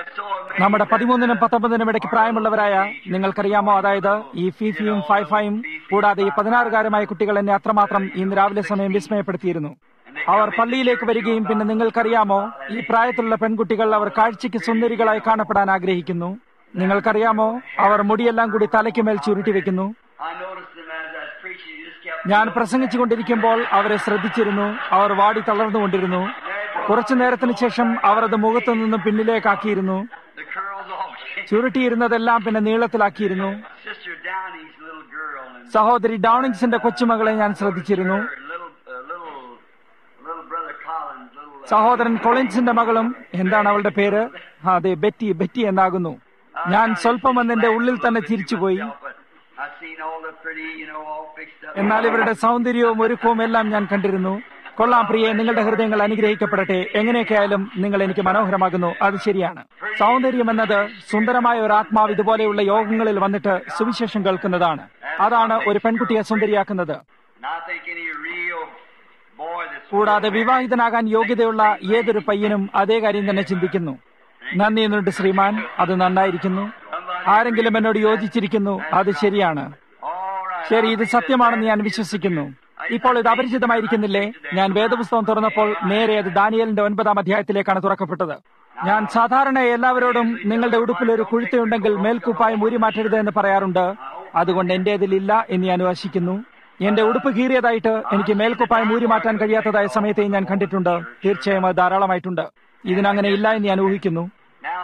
നമ്മുടെ പതിമൂന്നിനും പത്തൊമ്പതിനും ഇടയ്ക്ക് പ്രായമുള്ളവരായ നിങ്ങൾക്കറിയാമോ അതായത് ഈ ഫിഫിയും ഫൈഫയും കൂടാതെ ഈ പതിനാറുകാരുമായ കുട്ടികൾ എന്നെ അത്രമാത്രം ഇന്ന് രാവിലെ സമയം വിസ്മയപ്പെടുത്തിയിരുന്നു അവർ പള്ളിയിലേക്ക് വരികയും പിന്നെ നിങ്ങൾക്കറിയാമോ ഈ പ്രായത്തിലുള്ള പെൺകുട്ടികൾ അവർ കാഴ്ചയ്ക്ക് സുന്ദരികളായി കാണപ്പെടാൻ ആഗ്രഹിക്കുന്നു നിങ്ങൾക്കറിയാമോ അവർ മുടിയെല്ലാം കൂടി തലയ്ക്ക് മേൽ ചുരുട്ടി വെക്കുന്നു I noticed them as I was preaching. You just kept. ഞാൻ പ്രസംഗിച്ചുകൊണ്ടിരിക്കുമ്പോൾ അവരെ ശ്രദ്ധിച്ചിരുന്നു അവർ വാടി തളർന്നുകൊണ്ടിരുന്നു കുറച്ചു നേരത്തിന് ശേഷം അവർ അത് മുഖത്തു നിന്നും പിന്നിലേക്കാക്കിയിരുന്നു The curls all changed. ചുരുട്ടിയിരുന്നതെല്ലാം പിന്നെ നീളത്തിലാക്കിയിരുന്നു Sister Downey's little girl and സഹോദരി ഡൗണിങ്സിന്റെ കൊച്ചുമകളെ ഞാൻ ശ്രദ്ധിച്ചിരുന്നു her little, uh, little, little brother Collins, little. Uh, സഹോദരൻ കൊളിൻസിന്റെ മകളും എന്താണ് അവളുടെ പേര് ആ, അതെ ബെറ്റി ബെറ്റി എന്നാകുന്നു ഞാൻ സ്വല്പം എന്നെ ഉള്ളിൽ തന്നെ തിരിച്ചുപോയി but I've seen all the pretty, you know, all fixed up. എന്നാൽ ഇവരുടെ സൗന്ദര്യവും ഒരുക്കവും എല്ലാം ഞാൻ കണ്ടിരുന്നു കൊള്ളാം പ്രിയെ നിങ്ങളുടെ ഹൃദയങ്ങൾ അനുഗ്രഹിക്കപ്പെടട്ടെ എങ്ങനെയൊക്കെ ആയാലും നിങ്ങൾ എനിക്ക് മനോഹരമാകുന്നു അത് ശരിയാണ് സൗന്ദര്യം എന്നത് സുന്ദരമായ ഒരു ആത്മാവ് ഇതുപോലെയുള്ള യോഗങ്ങളിൽ വന്നിട്ട് സുവിശേഷം കേൾക്കുന്നതാണ് അതാണ് ഒരു പെൺകുട്ടിയെ സുന്ദരിയാക്കുന്നത് And I think any real boy that's. കൂടാതെ വിവാഹിതനാകാൻ യോഗ്യതയുള്ള ഏതൊരു പയ്യനും അതേ കാര്യം തന്നെ ചിന്തിക്കുന്നു നന്ദിയുന്നുണ്ട് ശ്രീമാൻ അത് നന്നായിരിക്കുന്നു ആരെങ്കിലും എന്നോട് യോജിച്ചിരിക്കുന്നു അത് ശരിയാണ് All right. ശരി ഇത് സത്യമാണെന്ന് ഞാൻ വിശ്വസിക്കുന്നു ഇപ്പോൾ ഇത് അപരിചിതമായിരിക്കുന്നില്ലേ ഞാൻ വേദപുസ്തകം തുറന്നപ്പോൾ നേരെ അത് ദാനിയലിന്റെ ഒൻപതാം അധ്യായത്തിലേക്കാണ് തുറക്കപ്പെട്ടത് ഞാൻ സാധാരണ എല്ലാവരോടും നിങ്ങളുടെ ഉടുപ്പിൽ ഒരു കുഴുത്തയുണ്ടെങ്കിൽ മേൽക്കുപ്പായം ഊരി മാറ്റരുത് എന്ന് പറയാറുണ്ട് അതുകൊണ്ട് എന്റേതിലില്ല എന്ന് ഞാൻ വശിക്കുന്നു എന്റെ ഉടുപ്പ് കീറിയതായിട്ട് എനിക്ക് മേൽക്കുപ്പായം ഊരി മാറ്റാൻ കഴിയാത്തതായ സമയത്തെ ഞാൻ കണ്ടിട്ടുണ്ട് തീർച്ചയായും അത് ധാരാളമായിട്ടുണ്ട് ഇതിനങ്ങനെ ഇല്ല എന്ന് ഞാൻ ഊഹിക്കുന്നു Now,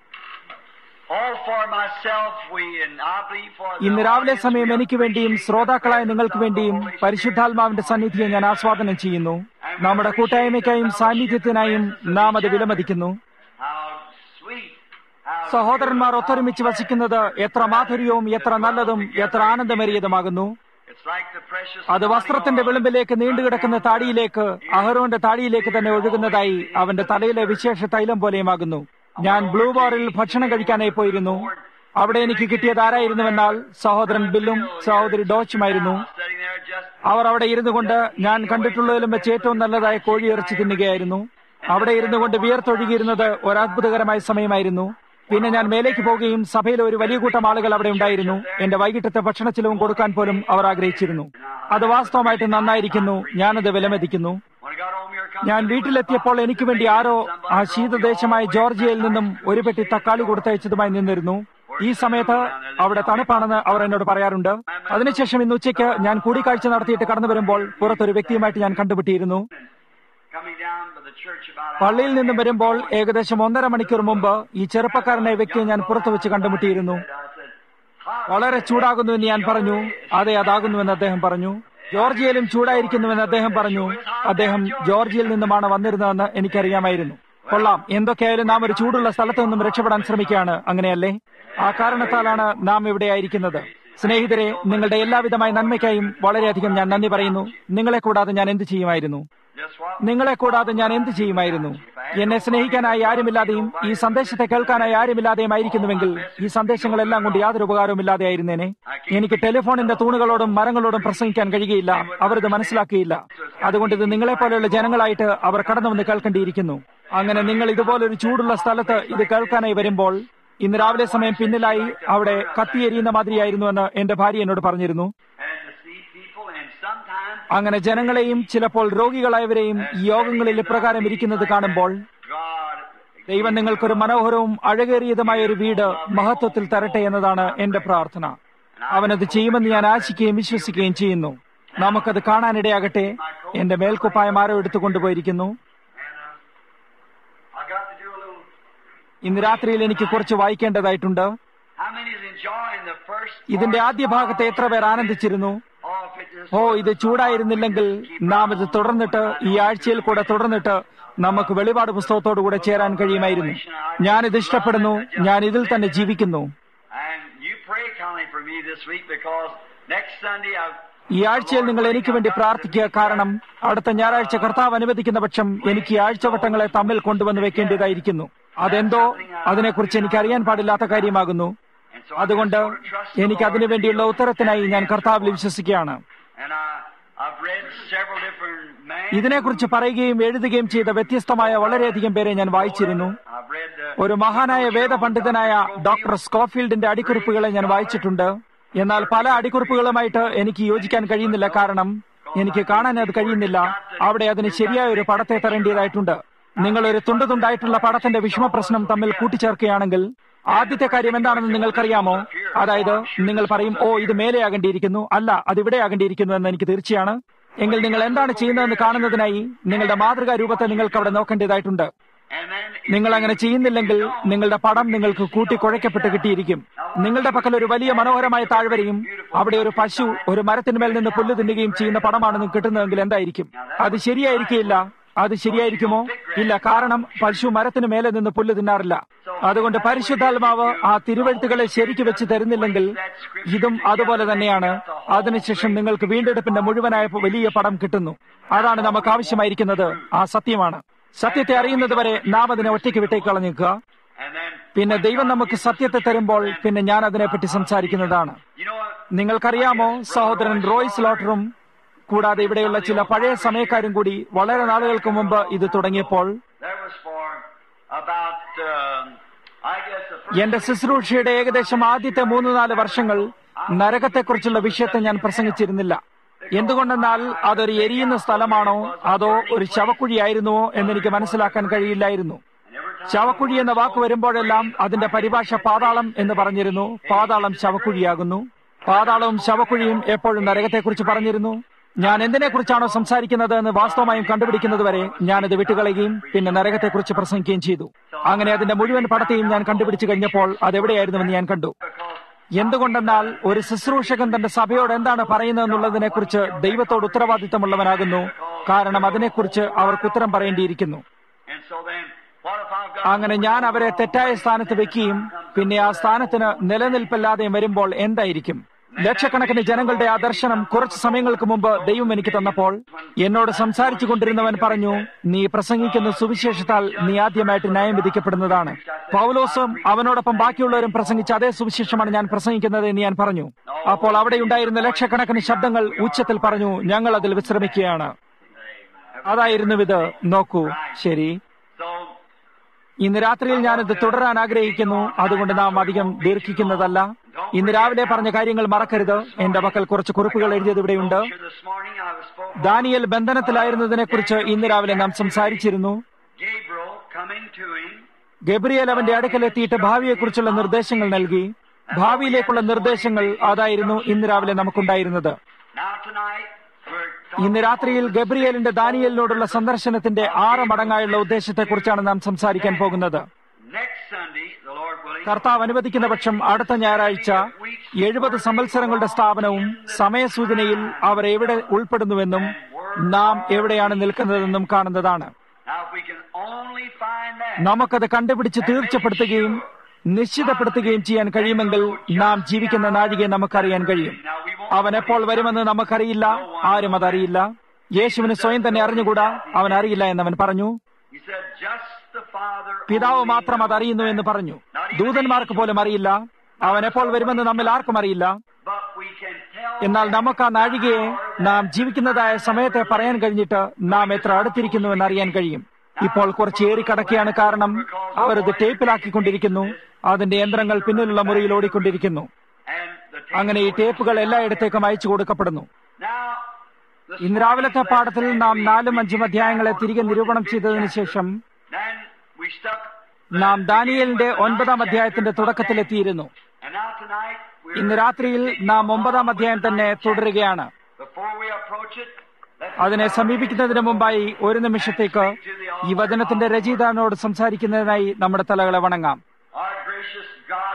all for myself, we and I believe for the ഇന്ന് രാവിലെ audience, സമയം we എനിക്ക് വേണ്ടിയും appreciate ശ്രോതാക്കളായ the നിങ്ങൾക്ക് presence of the വേണ്ടിയും Holy Spirit. പരിശുദ്ധാത്മാവിന്റെ സന്നിധിയെ ഞാൻ ആസ്വാദനം ചെയ്യുന്നു നമ്മുടെ കൂട്ടായ്മയ്ക്കായും സാന്നിധ്യത്തിനായും നാം അത് വിലമതിക്കുന്നു How sweet, how സഹോദരന്മാർ ഒത്തൊരുമിച്ച് വസിക്കുന്നത് എത്ര മാധുര്യവും എത്ര നല്ലതും എത്ര ആനന്ദമേറിയതുമാകുന്നു It's like the precious അത് വസ്ത്രത്തിന്റെ വിളിമ്പിലേക്ക് നീണ്ടുകിടക്കുന്ന താടിയിലേക്ക് അഹരോന്റെ താടിയിലേക്ക് തന്നെ ഒഴുകുന്നതായി അവന്റെ തലയിലെ വിശേഷ തൈലം പോലെയുമാകുന്നു ഞാൻ ബ്ലൂ ബാറിൽ ഭക്ഷണം കഴിക്കാനായി പോയിരുന്നു അവിടെ എനിക്ക് കിട്ടിയത് ആരായിരുന്നുവെന്നാൽ സഹോദരൻ ബില്ലും സഹോദരി ഡോച്ചുമായിരുന്നു studying there just അവർ അവിടെ ഇരുന്നു കൊണ്ട് ഞാൻ കണ്ടിട്ടുള്ളതിലും വെച്ച് ഏറ്റവും നല്ലതായ കോഴിയിറച്ചി തിന്നുകയായിരുന്നു അവിടെ ഇരുന്നു കൊണ്ട് വിയർത്തൊഴുകിയിരുന്നത് ഒരു അത്ഭുതകരമായ സമയമായിരുന്നു പിന്നെ ഞാൻ മേലേക്ക് പോവുകയും സഭയിലെ ഒരു വലിയ കൂട്ടം ആളുകൾ അവിടെ ഉണ്ടായിരുന്നു എന്റെ വൈകിട്ടത്തെ ഭക്ഷണ ചിലവും കൊടുക്കാൻ പോലും അവർ ആഗ്രഹിച്ചിരുന്നു അത് വാസ്തവമായിട്ട് നന്നായിരിക്കുന്നു ഞാനത് വിലമതിക്കുന്നു when I got home here, come ഞാൻ വീട്ടിലെത്തിയപ്പോൾ എനിക്ക് വേണ്ടി ആരോ ആ ശീതദേശമായ ജോർജിയയിൽ നിന്നും ഒരു പെട്ടി തക്കാളി കൊടുത്തയച്ചതുമായി നിന്നിരുന്നു ഈ സമയത്ത് അവിടെ തണുപ്പാണെന്ന് അവർ എന്നോട് പറയാറുണ്ട് അതിനുശേഷം ഇന്ന് ഉച്ചയ്ക്ക് ഞാൻ കൂടിക്കാഴ്ച നടത്തിയിട്ട് കടന്നു വരുമ്പോൾ പുറത്തൊരു വ്യക്തിയുമായിട്ട് ഞാൻ കണ്ടുപിട്ടിയിരുന്നു coming down by the church about പള്ളിയിൽ നിന്നും വരുമ്പോൾ ഏകദേശം ഒന്നര മണിക്കൂർ മുമ്പ് ഈ ചെറുപ്പക്കാരനായ വ്യക്തിയെ ഞാൻ പുറത്തു വെച്ച് കണ്ടുമുട്ടിയിരുന്നു I said, "Hot." വളരെ ചൂടാകുന്നു എന്ന് ഞാൻ പറഞ്ഞു അതെ അതാകുന്നുവെന്ന് അദ്ദേഹം പറഞ്ഞു ജോർജിയയിലും ചൂടായിരിക്കുന്നുവെന്ന് അദ്ദേഹം പറഞ്ഞു അദ്ദേഹം ജോർജിയയിൽ നിന്നുമാണ് വന്നിരുന്നതെന്ന് എനിക്കറിയാമായിരുന്നു കൊള്ളാം എന്തൊക്കെയായാലും നാം ഒരു ചൂടുള്ള സ്ഥലത്ത് നിന്നും രക്ഷപ്പെടാൻ ശ്രമിക്കുകയാണ് അങ്ങനെയല്ലേ ആ കാരണത്താലാണ് നാം ഇവിടെ ആയിരിക്കുന്നത് സ്നേഹിതരെ നിങ്ങളുടെ എല്ലാവിധമായ നന്മയ്ക്കായും വളരെയധികം ഞാൻ നന്ദി പറയുന്നു നിങ്ങളെ കൂടാതെ ഞാൻ എന്ത് ചെയ്യുമായിരുന്നു Just what? നിങ്ങളെ കൂടാതെ ഞാൻ എന്ത് ചെയ്യുമായിരുന്നു എന്നെ സ്നേഹിക്കാനായി ആരുമില്ലാതെയും ഈ സന്ദേശത്തെ കേൾക്കാനായി ആരുമില്ലാതെയും ആയിരിക്കുന്നുവെങ്കിൽ ഈ സന്ദേശങ്ങളെല്ലാം കൊണ്ട് യാതൊരു ഉപകാരവുമില്ലാതെ ആയിരുന്നേനെ എനിക്ക് ടെലിഫോണിന്റെ തൂണുകളോടും മരങ്ങളോടും പ്രസംഗിക്കാൻ കഴിയുകയില്ല അവരിത് മനസ്സിലാക്കുകയില്ല അതുകൊണ്ട് ഇത് നിങ്ങളെ പോലെയുള്ള ജനങ്ങളായിട്ട് അവർ കടന്നു വന്ന് കേൾക്കേണ്ടിയിരിക്കുന്നു അങ്ങനെ നിങ്ങൾ ഇതുപോലൊരു ചൂടുള്ള സ്ഥലത്ത് ഇത് കേൾക്കാനായി വരുമ്പോൾ ഇന്ന് രാവിലെ സമയം പിന്നിലായി അവിടെ കത്തിയെരിയുന്ന മാതിരിയായിരുന്നുവെന്ന് എന്റെ ഭാര്യ എന്നോട് പറഞ്ഞിരുന്നു And to see people, and sometimes അങ്ങനെ ജനങ്ങളെയും ചിലപ്പോൾ രോഗികളായവരെയും ഈ യോഗങ്ങളിൽ ഇപ്രകാരം ഇരിക്കുന്നത് കാണുമ്പോൾ God, ദൈവം നിങ്ങൾക്കൊരു മനോഹരവും അഴകേറിയതുമായ ഒരു വീട് മഹത്വത്തിൽ തരട്ടെ എന്നതാണ് എന്റെ പ്രാർത്ഥന അവനത് ചെയ്യുമെന്ന് ഞാൻ ആശിക്കുകയും വിശ്വസിക്കുകയും ചെയ്യുന്നു നമുക്കത് കാണാനിടയാകട്ടെ എന്റെ മേൽക്കുപ്പായം ആരോ എടുത്തു കൊണ്ടുപോയിരിക്കുന്നു and uh, I got to do a little. ഇന്ന് രാത്രിയിൽ എനിക്ക് കുറച്ച് വായിക്കേണ്ടതായിട്ടുണ്ട് How many is enjoying the first? ഇതിന്റെ part? ആദ്യ ഭാഗത്തെ എത്ര പേർ ആനന്ദിച്ചിരുന്നു Oh, if it just ഓ ഇത് ചൂടായിരുന്നില്ലെങ്കിൽ നാം ഇത് തുടർന്നിട്ട് ഈ ആഴ്ചയിൽ കൂടെ തുടർന്നിട്ട് നമുക്ക് വെളിപാട് പുസ്തകത്തോടുകൂടെ ചേരാൻ കഴിയുമായിരുന്നു ഞാനിത് ഇഷ്ടപ്പെടുന്നു ഞാൻ ഇതിൽ തന്നെ ജീവിക്കുന്നു And you pray kindly for me this week because next Sunday I've. ഈ ആഴ്ചയിൽ നിങ്ങൾ എനിക്ക് വേണ്ടി പ്രാർത്ഥിക്കുക കാരണം അടുത്ത ഞായറാഴ്ച കർത്താവ് അനുവദിക്കുന്ന പക്ഷം എനിക്ക് ഈ ആഴ്ചവട്ടങ്ങളെ തമ്മിൽ കൊണ്ടുവന്ന് വെക്കേണ്ടതായിരിക്കുന്നു അതെന്തോ അതിനെക്കുറിച്ച് എനിക്ക് അറിയാൻ പാടില്ലാത്ത കാര്യമാകുന്നു And so അതുകൊണ്ട് I just sort of trust the എനിക്ക് Lord അതിനു വേണ്ടിയുള്ള to ഉത്തരത്തിനായി ഞാൻ കർത്താവിൽ വിശ്വസിക്കുകയാണ് And I, I've read several different men. ഇതിനെക്കുറിച്ച് പറയുകയും എഴുതുകയും ചെയ്ത വ്യത്യസ്തമായ വളരെയധികം പേരെ ഞാൻ വായിച്ചിരുന്നു I've read uh, ഒരു മഹാനായ വേദപണ്ഡിതനായ ഡോക്ടർ സ്കോഫീൽഡിന്റെ അടിക്കുറിപ്പുകളെ ഞാൻ വായിച്ചിട്ടുണ്ട് എന്നാൽ പല അടിക്കുറിപ്പുകളുമായിട്ട് എനിക്ക് യോജിക്കാൻ കഴിയുന്നില്ല കാരണം എനിക്ക് കാണാൻ അത് കഴിയുന്നില്ല അവിടെ അതിന് ശരിയായ ഒരു പടത്തെ തരേണ്ടതായിട്ടുണ്ട് നിങ്ങൾ ഒരു തുണ്ട് തുണ്ടായിട്ടുള്ള പടത്തിന്റെ വിഷമ പ്രശ്നം തമ്മിൽ കൂട്ടിച്ചേർക്കുകയാണെങ്കിൽ ആദ്യത്തെ കാര്യം എന്താണെന്ന് നിങ്ങൾക്കറിയാമോ അതായത് നിങ്ങൾ പറയും ഓ ഇത് മേലെയാകേണ്ടിയിരിക്കുന്നു അല്ല അത് ഇവിടെയാകേണ്ടിയിരിക്കുന്നു എന്ന് എനിക്ക് തീർച്ചയാണ് എങ്കിൽ നിങ്ങൾ എന്താണ് ചെയ്യുന്നതെന്ന് കാണുന്നതിനായി നിങ്ങളുടെ മാതൃകാ രൂപത്തെ നിങ്ങൾക്ക് അവിടെ നോക്കേണ്ടതായിട്ടുണ്ട് And then നിങ്ങൾ അങ്ങനെ ചെയ്യുന്നില്ലെങ്കിൽ നിങ്ങളുടെ പടം നിങ്ങൾക്ക് കൂട്ടിക്കുഴയ്ക്കപ്പെട്ട് കിട്ടിയിരിക്കും നിങ്ങളുടെ പക്കൽ ഒരു വലിയ മനോഹരമായ താഴ്വരയും അവിടെ ഒരു പശു ഒരു മരത്തിന്മേൽ നിന്ന് പുല്ല് തിന്നുകയും ചെയ്യുന്ന പടമാണ് നിങ്ങൾക്ക് കിട്ടുന്നതെങ്കിൽ എന്തായിരിക്കും അത് ശരിയായിരിക്കില്ല അത് ശരിയായിരിക്കുമോ ഇല്ല കാരണം പശു മരത്തിന് മേലെ നിന്ന് പുല്ല് തിന്നാറില്ല അതുകൊണ്ട് പരിശുദ്ധാത്മാവ് ആ തിരുവഴുത്തുകളെ ശരിക്ക് വെച്ച് തരുന്നില്ലെങ്കിൽ ഇതും അതുപോലെ തന്നെയാണ് അതിനുശേഷം നിങ്ങൾക്ക് വീണ്ടെടുപ്പിന്റെ മുഴുവനായ വലിയ പടം കിട്ടുന്നു അതാണ് നമുക്ക് ആവശ്യമായിരിക്കുന്നത് ആ സത്യമാണ് സത്യത്തെ അറിയുന്നതുവരെ നാം അതിനെ ഒറ്റയ്ക്ക് വിട്ടേക്ക് കളഞ്ഞേക്കുക and then പിന്നെ ദൈവം നമുക്ക് സത്യത്തെ തരുമ്പോൾ പിന്നെ ഞാൻ അതിനെപ്പറ്റി സംസാരിക്കുന്നതാണ് you know what? നിങ്ങൾക്കറിയാമോ സഹോദരൻ റോയ്സ് ലോട്ടറും കൂടാതെ ഇവിടെയുള്ള ചില പഴയ സമയക്കാരും കൂടി വളരെ നാളുകൾക്ക് മുമ്പ് ഇത് തുടങ്ങിയപ്പോൾ That was for about um, I guess the first എന്റെ ശുശ്രൂഷയുടെ ഏകദേശം ആദ്യത്തെ മൂന്ന് നാല് വർഷങ്ങൾ നരകത്തെക്കുറിച്ചുള്ള വിഷയത്തെ ഞാൻ പ്രസംഗിച്ചിരുന്നില്ല എന്തുകൊണ്ടെന്നാൽ അതൊരു എരിയുന്ന സ്ഥലമാണോ അതോ ഒരു ശവക്കുഴിയായിരുന്നുവോ എന്നെനിക്ക് മനസ്സിലാക്കാൻ കഴിയില്ലായിരുന്നു and every time ശവക്കുഴി എന്ന വാക്ക് വരുമ്പോഴെല്ലാം അതിന്റെ പരിഭാഷ പാതാളം എന്ന് പറഞ്ഞിരുന്നു പാതാളം ശവക്കുഴിയാകുന്നു പാതാളവും ശവക്കുഴിയും എപ്പോഴും നരകത്തെക്കുറിച്ച് പറഞ്ഞിരുന്നു ഞാൻ എന്തിനെക്കുറിച്ചാണോ സംസാരിക്കുന്നത് എന്ന് വാസ്തവമായും കണ്ടുപിടിക്കുന്നതുവരെ ഞാനത് വിട്ടുകളയുകയും പിന്നെ നരകത്തെക്കുറിച്ച് പ്രസംഗിക്കുകയും ചെയ്തു അങ്ങനെ അതിന്റെ മുഴുവൻ പടത്തെയും ഞാൻ കണ്ടുപിടിച്ചു കഴിഞ്ഞപ്പോൾ അതെവിടെയായിരുന്നുവെന്ന് ഞാൻ കണ്ടു because എന്തുകൊണ്ടെന്നാൽ ഒരു ശുശ്രൂഷകൻ തന്റെ സഭയോട് എന്താണ് പറയുന്നതെന്നുള്ളതിനെക്കുറിച്ച് ദൈവത്തോട് ഉത്തരവാദിത്തമുള്ളവനാകുന്നു കാരണം അതിനെക്കുറിച്ച് അവർക്ക് ഉത്തരം പറയേണ്ടിയിരിക്കുന്നു and so then what if I've got അങ്ങനെ ഞാൻ അവരെ തെറ്റായ സ്ഥാനത്ത് വെക്കുകയും പിന്നെ ആ സ്ഥാനത്തിന് നിലനിൽപ്പില്ലാതെയും വരുമ്പോൾ എന്തായിരിക്കും ലക്ഷക്കണക്കിന് ജനങ്ങളുടെ ആ ദർശനം കുറച്ച് സമയങ്ങൾക്ക് മുമ്പ് ദൈവം എനിക്ക് തന്നപ്പോൾ എന്നോട് സംസാരിച്ചു കൊണ്ടിരുന്നവൻ പറഞ്ഞു നീ പ്രസംഗിക്കുന്ന സുവിശേഷത്താൽ നീ ആദ്യമായിട്ട് ന്യായം വിധിക്കപ്പെടുന്നതാണ് പൗലോസും അവനോടൊപ്പം ബാക്കിയുള്ളവരും പ്രസംഗിച്ച അതേ സുവിശേഷമാണ് ഞാൻ പ്രസംഗിക്കുന്നത് എന്ന് ഞാൻ പറഞ്ഞു അപ്പോൾ അവിടെ ഉണ്ടായിരുന്ന ലക്ഷക്കണക്കിന് ശബ്ദങ്ങൾ ഉച്ചത്തിൽ പറഞ്ഞു ഞങ്ങൾ അതിൽ വിശ്രമിക്കുകയാണ് അതായിരുന്നു ഇത് നോക്കൂ ശരി so ഇന്ന് രാത്രിയിൽ ഞാനിത് തുടരാൻ ആഗ്രഹിക്കുന്നു അതുകൊണ്ട് നാം അധികം ദീർഘിക്കുന്നതല്ല ഇന്ന് രാവിലെ പറഞ്ഞ കാര്യങ്ങൾ മറക്കരുത് എന്റെ പക്കൽ കുറച്ച് കുറിപ്പുകൾ എഴുതിയത് ഇവിടെയുണ്ട് here this morning I was spoke Daniel ബന്ധനത്തിലായിരുന്നതിനെ കുറിച്ച് ഇന്ന് രാവിലെ നാം സംസാരിച്ചിരുന്നു Gabriel coming to him Gabriel അവന്റെ അടുക്കലെത്തിയിട്ട് ഭാവിയെക്കുറിച്ചുള്ള നിർദ്ദേശങ്ങൾ നൽകി ഭാവിയിലേക്കുള്ള നിർദ്ദേശങ്ങൾ അതായിരുന്നു ഇന്ന് രാവിലെ നമുക്കുണ്ടായിരുന്നത് now tonight we're ഇന്ന് രാത്രിയിൽ ഗബ്രിയേലിന്റെ ദാനിയലിനോടുള്ള സന്ദർശനത്തിന്റെ ആറ് മടങ്ങായുള്ള ഉദ്ദേശത്തെക്കുറിച്ചാണ് നാം സംസാരിക്കാൻ പോകുന്നത് next Sunday the Lord willing കർത്താവ് അനുവദിക്കുന്ന പക്ഷം അടുത്ത ഞായറാഴ്ച എഴുപത് സംവത്സരങ്ങളുടെ സ്ഥാപനവും സമയസൂചനയിൽ അവർ എവിടെ ഉൾപ്പെടുന്നുവെന്നും നാം എവിടെയാണ് നിൽക്കുന്നതെന്നും കാണുന്നതാണ് now if we can only find that നമുക്കത് കണ്ടുപിടിച്ച് തീർച്ചപ്പെടുത്തുകയും നിശ്ചിതപ്പെടുത്തുകയും ചെയ്യാൻ കഴിയുമെങ്കിൽ നാം ജീവിക്കുന്ന നാഴികയെ നമുക്കറിയാൻ കഴിയും now we won't അവൻ എപ്പോൾ വരുമെന്ന് നമുക്കറിയില്ല ആരും അതറിയില്ല യേശുവിന് സ്വയം തന്നെ അറിഞ്ഞുകൂടാ അവൻ അറിയില്ല എന്നവൻ പറഞ്ഞു he said just the Father പിതാവ് only മാത്രം knows അതറിയുന്നു that. എന്ന് പറഞ്ഞു ദൂതന്മാർക്ക് പോലും അറിയില്ല അവൻ എപ്പോൾ വരുമെന്ന് നമ്മിൽ ആർക്കും അറിയില്ല but we can tell എന്നാൽ നമുക്ക് ആ നാഴികയെ നാം ജീവിക്കുന്നതായ സമയത്തെ പറയാൻ കഴിഞ്ഞിട്ട് നാം എത്ര അടുത്തിരിക്കുന്നുവെന്ന് അറിയാൻ കഴിയും ഇപ്പോൾ കുറച്ച് ഏറിക്കടക്കുകയാണ് കാരണം അവർ ഇത് ടേപ്പിലാക്കിക്കൊണ്ടിരിക്കുന്നു അതിന്റെ യന്ത്രങ്ങൾ പിന്നിലുള്ള മുറിയിൽ ഓടിക്കൊണ്ടിരിക്കുന്നു and the അങ്ങനെ ഈ ടേപ്പുകൾ എല്ലായിടത്തേക്കും അയച്ചു കൊടുക്കപ്പെടുന്നു now the ഇന്ന് രാവിലത്തെ പാഠത്തിൽ നാം നാലും അഞ്ചും അധ്യായങ്ങളെ തിരികെ നിരൂപണം ചെയ്തതിനു ശേഷം then we stuck നാം ദാനിയലിന്റെ ഒൻപതാം അധ്യായത്തിന്റെ തുടക്കത്തിലെത്തിയിരുന്നു and now tonight we're ഇന്ന് രാത്രിയിൽ നാം ഒമ്പതാം അധ്യായം തന്നെ തുടരുകയാണ് before we approach it let's അതിനെ സമീപിക്കുന്നതിന് മുമ്പായി ഒരു നിമിഷത്തേക്ക് ഈ വചനത്തിന്റെ രചയിതാവിനോട് സംസാരിക്കുന്നതിനായി നമ്മുടെ തലകളെ വണങ്ങാം our gracious God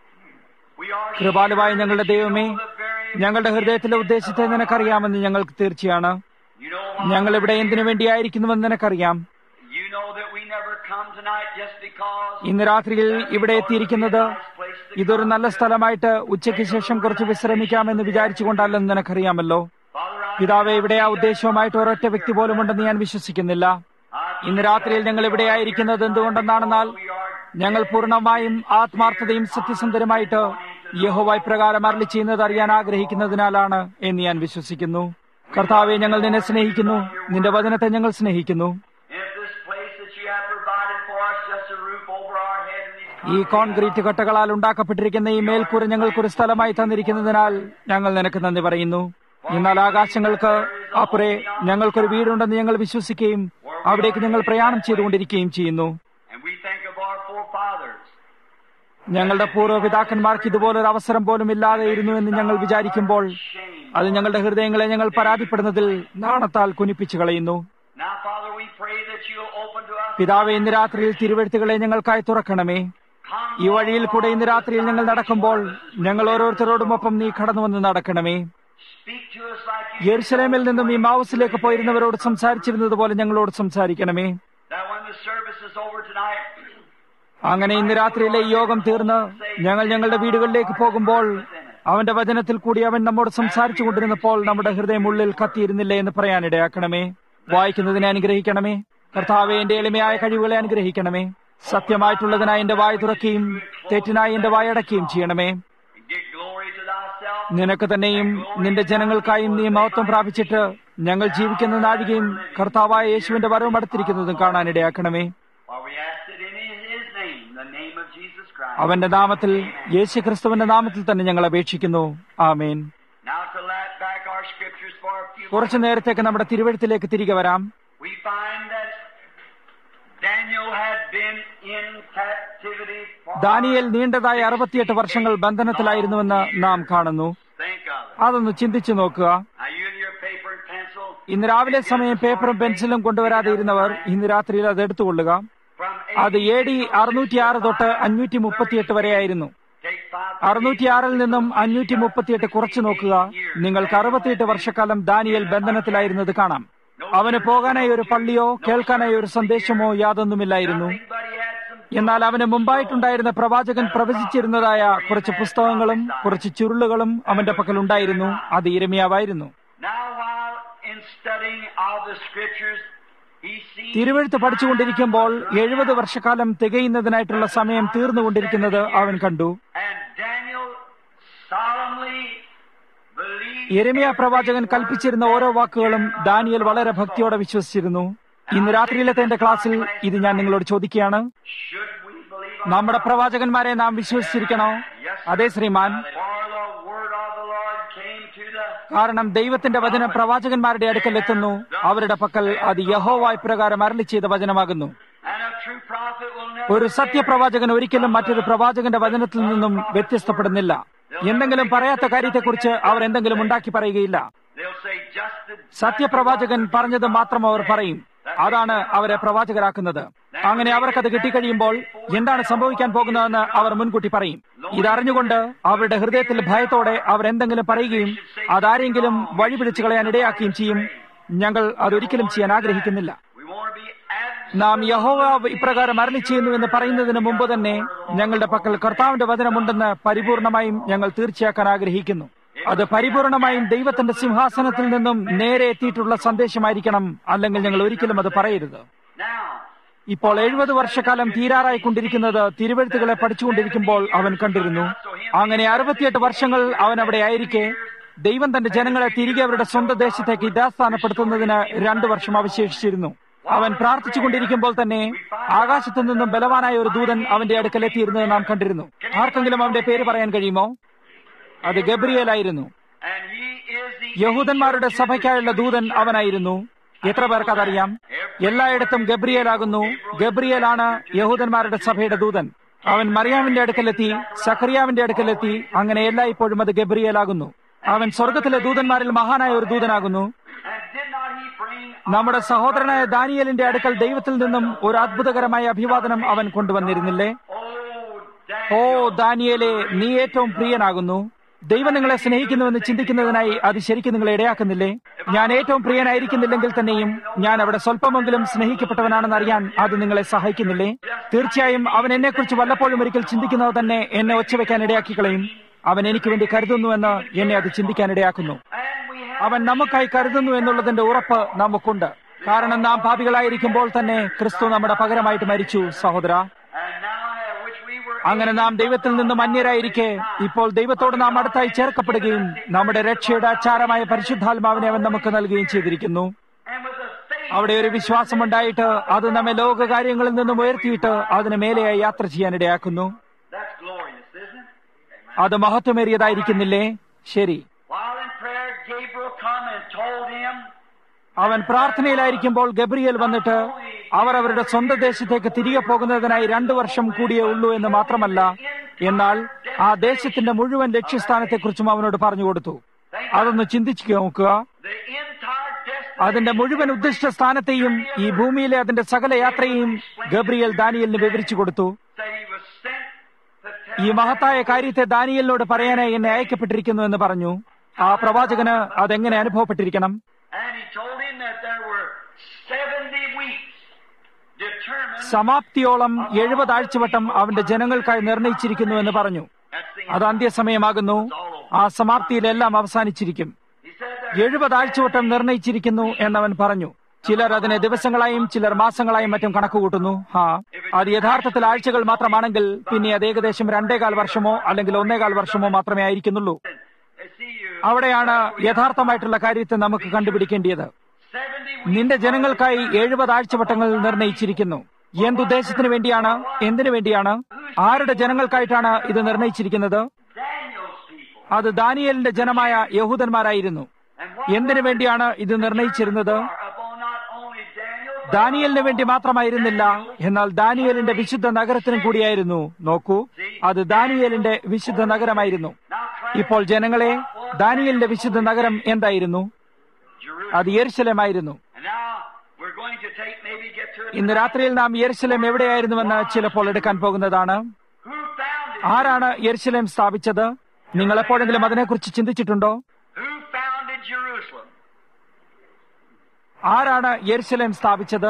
we are കൃപാലുവായ sure ഞങ്ങളുടെ that you ദൈവമേ know the very ഞങ്ങളുടെ ഹൃദയത്തിലെ ഉദ്ദേശത്തെ നിനക്കറിയാമെന്ന് ഞങ്ങൾക്ക് തീർച്ചയാണ് you know why ഞങ്ങൾ ഇവിടെ we're എന്തിനു here. വേണ്ടിയായിരിക്കുന്നുവെന്ന് നിനക്കറിയാം you know that we never come tonight just because ഇന്ന് രാത്രിയിൽ ഇവിടെ എത്തിയിരിക്കുന്നത് ഇതൊരു നല്ല സ്ഥലമായിട്ട് ഉച്ചയ്ക്ക് ശേഷം കുറച്ച് വിശ്രമിക്കാമെന്ന് വിചാരിച്ചുകൊണ്ടല്ലെന്ന് നിനക്കറിയാമല്ലോ Father I പിതാവെ ഇവിടെ ആ ഉദ്ദേശവുമായിട്ട് ഒരൊറ്റ വ്യക്തി പോലും ഉണ്ടെന്ന് ഞാൻ വിശ്വസിക്കുന്നില്ല ഇന്ന് രാത്രിയിൽ ഞങ്ങൾ ഇവിടെ ആയിരിക്കുന്നത് എന്തുകൊണ്ടെന്നാണെന്നാൽ ഞങ്ങൾ പൂർണ്ണമായും ആത്മാർത്ഥതയും സത്യസന്ധരുമായിട്ട് യഹോവ ഇപ്രകാരം അരളി ചെയ്യുന്നത് അറിയാൻ ആഗ്രഹിക്കുന്നതിനാലാണ് എന്ന് ഞാൻ വിശ്വസിക്കുന്നു കർത്താവെ ഞങ്ങൾ നിന്നെ സ്നേഹിക്കുന്നു നിന്റെ വചനത്തെ ഞങ്ങൾ സ്നേഹിക്കുന്നു if this place that you have provided for us just a roof over our ഈ കോൺക്രീറ്റ് കട്ടകളാൽ ഉണ്ടാക്കപ്പെട്ടിരിക്കുന്ന ഈ മേൽക്കൂര ഞങ്ങൾക്കൊരു സ്ഥലമായി തന്നിരിക്കുന്നതിനാൽ ഞങ്ങൾ നിനക്ക് നന്ദി പറയുന്നു എന്നാൽ ആകാശങ്ങൾക്ക് അപ്പുറേ ഞങ്ങൾക്കൊരു വീടുണ്ടെന്ന് ഞങ്ങൾ വിശ്വസിക്കുകയും അവിടേക്ക് ഞങ്ങൾ പ്രയാണം ചെയ്തുകൊണ്ടിരിക്കുകയും ചെയ്യുന്നു And we think of our forefathers. ഞങ്ങളുടെ പൂർവ്വപിതാക്കന്മാർക്ക് ഇതുപോലൊരു അവസരം പോലും ഇല്ലാതെ ഇരുന്നു എന്ന് ഞങ്ങൾ വിചാരിക്കുമ്പോൾ അത് ഞങ്ങളുടെ ഹൃദയങ്ങളെ ഞങ്ങൾ പരാതിപ്പെടുന്നതിൽ നാണത്താൽ കുനിപ്പിച്ചു കളയുന്നു Now, Father, we pray that you'll open to us. പിതാവെ ഇന്ന് രാത്രിയിൽ തിരുവഴുത്തുകളെ ഞങ്ങൾക്കായി തുറക്കണമേ ഈ വഴിയിൽ കൂടെ ഇന്ന് രാത്രിയിൽ ഞങ്ങൾ നടക്കുമ്പോൾ ഞങ്ങൾ ഓരോരുത്തരോടുമൊപ്പം നീ കടന്നുവന്ന് നടക്കണമേ Speak to us like you യെരുസലേമിൽ നിന്നും ഈ മാവസിലേക്ക് പോയിരുന്നവരോട് സംസാരിച്ചിരുന്നത് പോലെ ഞങ്ങളോട് സംസാരിക്കണമേ that when the service is over tonight, അങ്ങനെ ഇന്ന് രാത്രിയിലെ ഈ യോഗം തീർന്ന് ഞങ്ങൾ ഞങ്ങളുടെ വീടുകളിലേക്ക് പോകുമ്പോൾ അവന്റെ വചനത്തിൽ കൂടി അവൻ നമ്മോട് സംസാരിച്ചു കൊണ്ടിരുന്നപ്പോൾ നമ്മുടെ ഹൃദയം ഉള്ളിൽ കത്തിയിരുന്നില്ലേ എന്ന് പറയാനിടയാക്കണമേ വായിക്കുന്നതിനെ അനുഗ്രഹിക്കണമേ കർത്താവെ എന്റെ എളിമയായ കഴിവുകളെ അനുഗ്രഹിക്കണമേ സത്യമായിട്ടുള്ളതിനായി എന്റെ വായ തുറക്കുകയും തെറ്റിനായി എന്റെ വായടക്കുകയും ചെയ്യണമേ and give glory to thyself. നിനക്ക് തന്നെയും നിന്റെ ജനങ്ങൾക്കായും നീ മഹത്വം പ്രാപിച്ചിട്ട് ഞങ്ങൾ ജീവിക്കുന്ന നാഴികയും കർത്താവായ യേശുവിന്റെ വരവും അടുത്തിരിക്കുന്നതും കാണാനിടയാക്കണമേ For we ask it in his name, the name of Jesus Christ. അവന്റെ നാമത്തിൽ യേശു ക്രിസ്തുവിന്റെ നാമത്തിൽ തന്നെ ഞങ്ങൾ അപേക്ഷിക്കുന്നു ആമേൻ Now to let back our scriptures for a few കുറച്ചു നേരത്തേക്ക് നമ്മുടെ തിരുവഴുത്തിലേക്ക് തിരികെ വരാം we find that Daniel had been in captivity for Daniel നീണ്ടതായ അറുപത്തിയെട്ട് വർഷങ്ങൾ ബന്ധനത്തിലായിരുന്നുവെന്ന് നാം കാണുന്നു think of it. അതൊന്ന് ചിന്തിച്ചു നോക്കുക Now you and your paper and pencil ഇന്ന് രാവിലെ സമയം പേപ്പറും പെൻസിലും കൊണ്ടുവരാതെ ഇരുന്നവർ ഇന്ന് രാത്രിയിൽ അത് എടുത്തുകൊള്ളുക from അത് എ ഡി അറുന്നൂറ്റിയാറ് തൊട്ട് അഞ്ഞൂറ്റി മുപ്പത്തിയെട്ട് വരെയായിരുന്നു take five അറുന്നൂറ്റിയാറിൽ നിന്നും അഞ്ഞൂറ്റി മുപ്പത്തിയെട്ട് കുറച്ചു നോക്കുക നിങ്ങൾക്ക് അറുപത്തിയെട്ട് വർഷക്കാലം ദാനിയൽ ബന്ധനത്തിലായിരുന്നത് കാണാം അവന് പോകാനായി ഒരു പള്ളിയോ കേൾക്കാനായി ഒരു സന്ദേശമോ യാതൊന്നുമില്ലായിരുന്നു nothing, but he had some എന്നാൽ അവന് മുമ്പായിട്ടുണ്ടായിരുന്ന പ്രവാചകൻ പ്രവചിച്ചിരുന്നതായ കുറച്ച് പുസ്തകങ്ങളും കുറച്ച് ചുരുളുകളും അവന്റെ പക്കൽ ഉണ്ടായിരുന്നു അത് ഇരമിയാവായിരുന്നു Now, while in studying of the scriptures, he sees തിരുവഴുത്ത് പഠിച്ചുകൊണ്ടിരിക്കുമ്പോൾ എഴുപത് വർഷക്കാലം തികയുന്നതിനായിട്ടുള്ള സമയം തീർന്നുകൊണ്ടിരിക്കുന്നത് അവൻ കണ്ടു and Daniel solemnly believed യെരമിയ പ്രവാചകൻ കൽപ്പിച്ചിരുന്ന ഓരോ വാക്കുകളും ദാനിയൽ വളരെ ഭക്തിയോടെ വിശ്വസിച്ചിരുന്നു ഇന്ന് രാത്രിയിലത്തെ എന്റെ ക്ലാസ്സിൽ ഇത് ഞാൻ നിങ്ങളോട് ചോദിക്കുകയാണ് should we believe നമ്മുടെ പ്രവാചകന്മാരെ നാം വിശ്വസിച്ചിരിക്കണോ അതെ ശ്രീമാൻ for the word of the Lord came to the കാരണം ദൈവത്തിന്റെ വചനം പ്രവാചകന്മാരുടെ അടുക്കൽ എത്തുന്നു അവരുടെ പക്കൽ അത് യഹോവായ് പ്രകാരം അരളി ചെയ്ത വചനമാകുന്നു and a true prophet will never ഒരു സത്യപ്രവാചകൻ ഒരിക്കലും മറ്റൊരു പ്രവാചകന്റെ വചനത്തിൽ നിന്നും വ്യത്യസ്തപ്പെടുന്നില്ല എന്തെങ്കിലും പറയാത്ത കാര്യത്തെക്കുറിച്ച് അവർ എന്തെങ്കിലും ഉണ്ടാക്കി പറയുകയില്ല they'll say just the സത്യപ്രവാചകൻ പറഞ്ഞത് മാത്രം അവർ പറയും അതാണ് അവരെ പ്രവാചകരാക്കുന്നത് അങ്ങനെ അവർക്കത് കിട്ടിക്കഴിയുമ്പോൾ എന്താണ് സംഭവിക്കാൻ പോകുന്നതെന്ന് അവർ മുൻകൂട്ടി പറയും ഇതറിഞ്ഞുകൊണ്ട് അവരുടെ ഹൃദയത്തിൽ ഭയത്തോടെ അവർ എന്തെങ്കിലും പറയുകയും അതാരെങ്കിലും വഴിപിടിച്ചു കളയാൻ ഇടയാക്കുകയും ചെയ്യും ഞങ്ങൾ അതൊരിക്കലും ചെയ്യാൻ ആഗ്രഹിക്കുന്നില്ല we want to be absolute നാം യഹോവ ഇപ്രകാരം അരളി ചെയ്യുന്നു എന്ന് പറയുന്നതിന് മുമ്പ് തന്നെ ഞങ്ങളുടെ പക്കൽ കർത്താവിന്റെ വചനമുണ്ടെന്ന് പരിപൂർണമായും ഞങ്ങൾ തീർച്ചയാക്കാൻ ആഗ്രഹിക്കുന്നു അത് പരിപൂർണമായും ദൈവത്തിന്റെ സിംഹാസനത്തിൽ നിന്നും നേരെ എത്തിയിട്ടുള്ള സന്ദേശമായിരിക്കണം അല്ലെങ്കിൽ ഞങ്ങൾ ഒരിക്കലും അത് പറയരുത് now ഇപ്പോൾ എഴുപത് വർഷക്കാലം തീരാറായിക്കൊണ്ടിരിക്കുന്നത് തിരുവഴുത്തുകളെ പഠിച്ചുകൊണ്ടിരിക്കുമ്പോൾ അവൻ കണ്ടിരുന്നു അങ്ങനെ അറുപത്തിയെട്ട് വർഷങ്ങൾ അവൻ അവിടെ ആയിരിക്കെ ദൈവം തന്റെ ജനങ്ങളെ തിരികെ അവരുടെ സ്വന്തം ദേശത്തേക്ക് യഥാസ്ഥാനപ്പെടുത്തുന്നതിന് രണ്ടു വർഷം അവശേഷിച്ചിരുന്നു അവൻ പ്രാർത്ഥിച്ചുകൊണ്ടിരിക്കുമ്പോൾ തന്നെ ആകാശത്തു നിന്നും ബലവാനായ ഒരു ദൂതൻ അവന്റെ അടുക്കൽ എത്തിയിരുന്നത് നാം കണ്ടിരുന്നു ആർക്കെങ്കിലും അവന്റെ പേര് പറയാൻ കഴിയുമോ അത് ഗബ്രിയേലായിരുന്നു and he is the യഹൂദന്മാരുടെ സഭയ്ക്കായുള്ള ദൂതൻ അവനായിരുന്നു എത്ര പേർക്ക് അതറിയാം എല്ലായിടത്തും ഗബ്രിയേലാകുന്നു ഗബ്രിയേലാണ് യഹൂദന്മാരുടെ സഭയുടെ ദൂതൻ അവൻ മറിയാമിന്റെ അടുക്കലെത്തി സക്കറിയാവിന്റെ അടുക്കലെത്തി അങ്ങനെ എല്ലായ്പ്പോഴും അത് ഗബ്രിയേലാകുന്നു അവൻ സ്വർഗത്തിലെ ദൂതന്മാരിൽ മഹാനായ ഒരു ദൂതനാകുന്നു and did not he bring നമ്മുടെ സഹോദരനായ ദാനിയലിന്റെ അടുക്കൽ ദൈവത്തിൽ നിന്നും ഒരു അത്ഭുതകരമായ അഭിവാദനം അവൻ കൊണ്ടുവന്നിരുന്നില്ലേ oh ഓ Daniel ദാനിയേലെ നീ ഏറ്റവും പ്രിയനാകുന്നു ദൈവം നിങ്ങളെ സ്നേഹിക്കുന്നുവെന്ന് ചിന്തിക്കുന്നതിനായി അത് ശരിക്കും നിങ്ങളെ ഇടയാക്കുന്നില്ലേ ഞാൻ ഏറ്റവും പ്രിയനായിരിക്കുന്നില്ലെങ്കിൽ തന്നെയും ഞാൻ അവിടെ സ്വല്പമെങ്കിലും സ്നേഹിക്കപ്പെട്ടവനാണെന്ന് അറിയാൻ അത് നിങ്ങളെ സഹായിക്കുന്നില്ലേ തീർച്ചയായും അവൻ എന്നെക്കുറിച്ച് വല്ലപ്പോഴും ഒരിക്കൽ ചിന്തിക്കുന്നത് തന്നെ എന്നെ ഒച്ചവെക്കാൻ ഇടയാക്കി കളയും അവൻ എനിക്ക് വേണ്ടി കരുതുന്നുവെന്ന് എന്നെ അത് ചിന്തിക്കാൻ ഇടയാക്കുന്നു and we have അവൻ നമുക്കായി കരുതുന്നു എന്നുള്ളതിന്റെ ഉറപ്പ് നമുക്കുണ്ട് കാരണം നാം പാപികളായിരിക്കുമ്പോൾ തന്നെ ക്രിസ്തു നമ്മുടെ പകരമായിട്ട് മരിച്ചു സഹോദര and now uh, which we were അങ്ങനെ നാം ദൈവത്തിൽ നിന്നും അന്യരായിരിക്കെ ഇപ്പോൾ ദൈവത്തോട് നാം അടുത്തായി ചേർക്കപ്പെടുകയും നമ്മുടെ രക്ഷയുടെ അച്ചാരമായ പരിശുദ്ധാത്മാവിനെ അവൻ നമുക്ക് നൽകുകയും ചെയ്തിരിക്കുന്നു and with the faith അവിടെ ഒരു വിശ്വാസമുണ്ടായിട്ട് അത് നമ്മെ ലോക കാര്യങ്ങളിൽ നിന്നും ഉയർത്തിയിട്ട് അതിന് മേലെയായി യാത്ര ചെയ്യാനിടയാക്കുന്നു That's glorious, isn't it? അത് മഹത്വമേറിയതായിരിക്കുന്നില്ലേ ശരി While in prayer, Gabriel come and told him, അവൻ പ്രാർത്ഥനയിലായിരിക്കുമ്പോൾ ഗബ്രിയേൽ വന്നിട്ട് അവർ അവരുടെ സ്വന്തം ദേശത്തേക്ക് തിരികെ പോകുന്നതിനായി രണ്ടു വർഷം കൂടിയേ ഉള്ളൂ എന്ന് മാത്രമല്ല എന്നാൽ ആ ദേശത്തിന്റെ മുഴുവൻ ലക്ഷ്യസ്ഥാനത്തെക്കുറിച്ചും അവനോട് പറഞ്ഞു കൊടുത്തു അതൊന്ന് ചിന്തിച്ചു നോക്കുക the entire destiny അതിന്റെ മുഴുവൻ ഉദ്ദിഷ്ട സ്ഥാനത്തെയും ഈ ഭൂമിയിലെ അതിന്റെ സകല യാത്രയെയും ഗബ്രിയേൽ ദാനിയലിന് വിവരിച്ചു കൊടുത്തു that he was sent to tell ഈ മഹത്തായ കാര്യത്തെ ദാനിയലിനോട് പറയാനായി എന്നെ അയക്കപ്പെട്ടിരിക്കുന്നു എന്ന് പറഞ്ഞു ആ പ്രവാചകന് അതെങ്ങനെ അനുഭവപ്പെട്ടിരിക്കണം And he told him that there were 70 weeks determined. സമാപ്തിയോളം എഴുപത് ആഴ്ചവട്ടം അവന്റെ ജനങ്ങൾക്കായി നിർണയിച്ചിരിക്കുന്നു എന്ന് പറഞ്ഞു That's the അത് അന്ത്യസമയമാകുന്നു ആ സമാപ്തിയിലെല്ലാം അവസാനിച്ചിരിക്കും He said that എഴുപത് ആഴ്ചവട്ടം നിർണയിച്ചിരിക്കുന്നു എന്നവൻ പറഞ്ഞു ചിലർ അതിനെ ദിവസങ്ങളായും ചിലർ മാസങ്ങളായും മറ്റും കണക്കുകൂട്ടുന്നു ഹാ അത് യഥാർത്ഥത്തിൽ ആഴ്ചകൾ മാത്രമാണെങ്കിൽ പിന്നെ അത് ഏകദേശം രണ്ടേകാൽ വർഷമോ അല്ലെങ്കിൽ ഒന്നേകാൽ വർഷമോ മാത്രമേ ആയിരിക്കുന്നുള്ളൂ uh, see you അവിടെയാണ് യഥാർത്ഥമായിട്ടുള്ള കാര്യത്തെ നമുക്ക് കണ്ടുപിടിക്കേണ്ടത് 70 weeks. നിന്റെ ജനങ്ങൾക്കായി എഴുപത് ആഴ്ചവട്ടങ്ങൾ നിർണയിച്ചിരിക്കുന്നു എന്തുദ്ദേശത്തിന് വേണ്ടിയാണ് എന്തിനു വേണ്ടിയാണ് ആരുടെ ജനങ്ങൾക്കായിട്ടാണ് ഇത് നിർണയിച്ചിരിക്കുന്നത് Daniel's people. അത് ദാനിയലിന്റെ ജനമായ യഹൂദന്മാരായിരുന്നു And what എന്തിനു വേണ്ടിയാണ് ഇത് നിർണയിച്ചിരുന്നത് are upon not only Daniel, but ദാനിയലിന് വേണ്ടി മാത്രമായിരുന്നില്ല എന്നാൽ ദാനിയലിന്റെ വിശുദ്ധ നഗരത്തിനും കൂടിയായിരുന്നു നോക്കൂ അത് ദാനിയലിന്റെ വിശുദ്ധ നഗരമായിരുന്നു now Christ, ഇപ്പോൾ ജനങ്ങളെ ദാനിയലിന്റെ വിശുദ്ധ നഗരം എന്തായിരുന്നു Jerusalem. അത് യെരുശലേമായിരുന്നു And now we're going to take, maybe get to it. ഇന്ന് രാത്രിയിൽ നാം യെരുശലേം എവിടെയായിരുന്നുവെന്ന് ചിലപ്പോൾ എടുക്കാൻ പോകുന്നതാണ് Who founded? ആരാണ് യെരുശലേം സ്ഥാപിച്ചത് നിങ്ങൾ എപ്പോഴെങ്കിലും അതിനെക്കുറിച്ച് ചിന്തിച്ചിട്ടുണ്ടോ Who founded Jerusalem? ആരാണ് യെരുശലേം സ്ഥാപിച്ചത്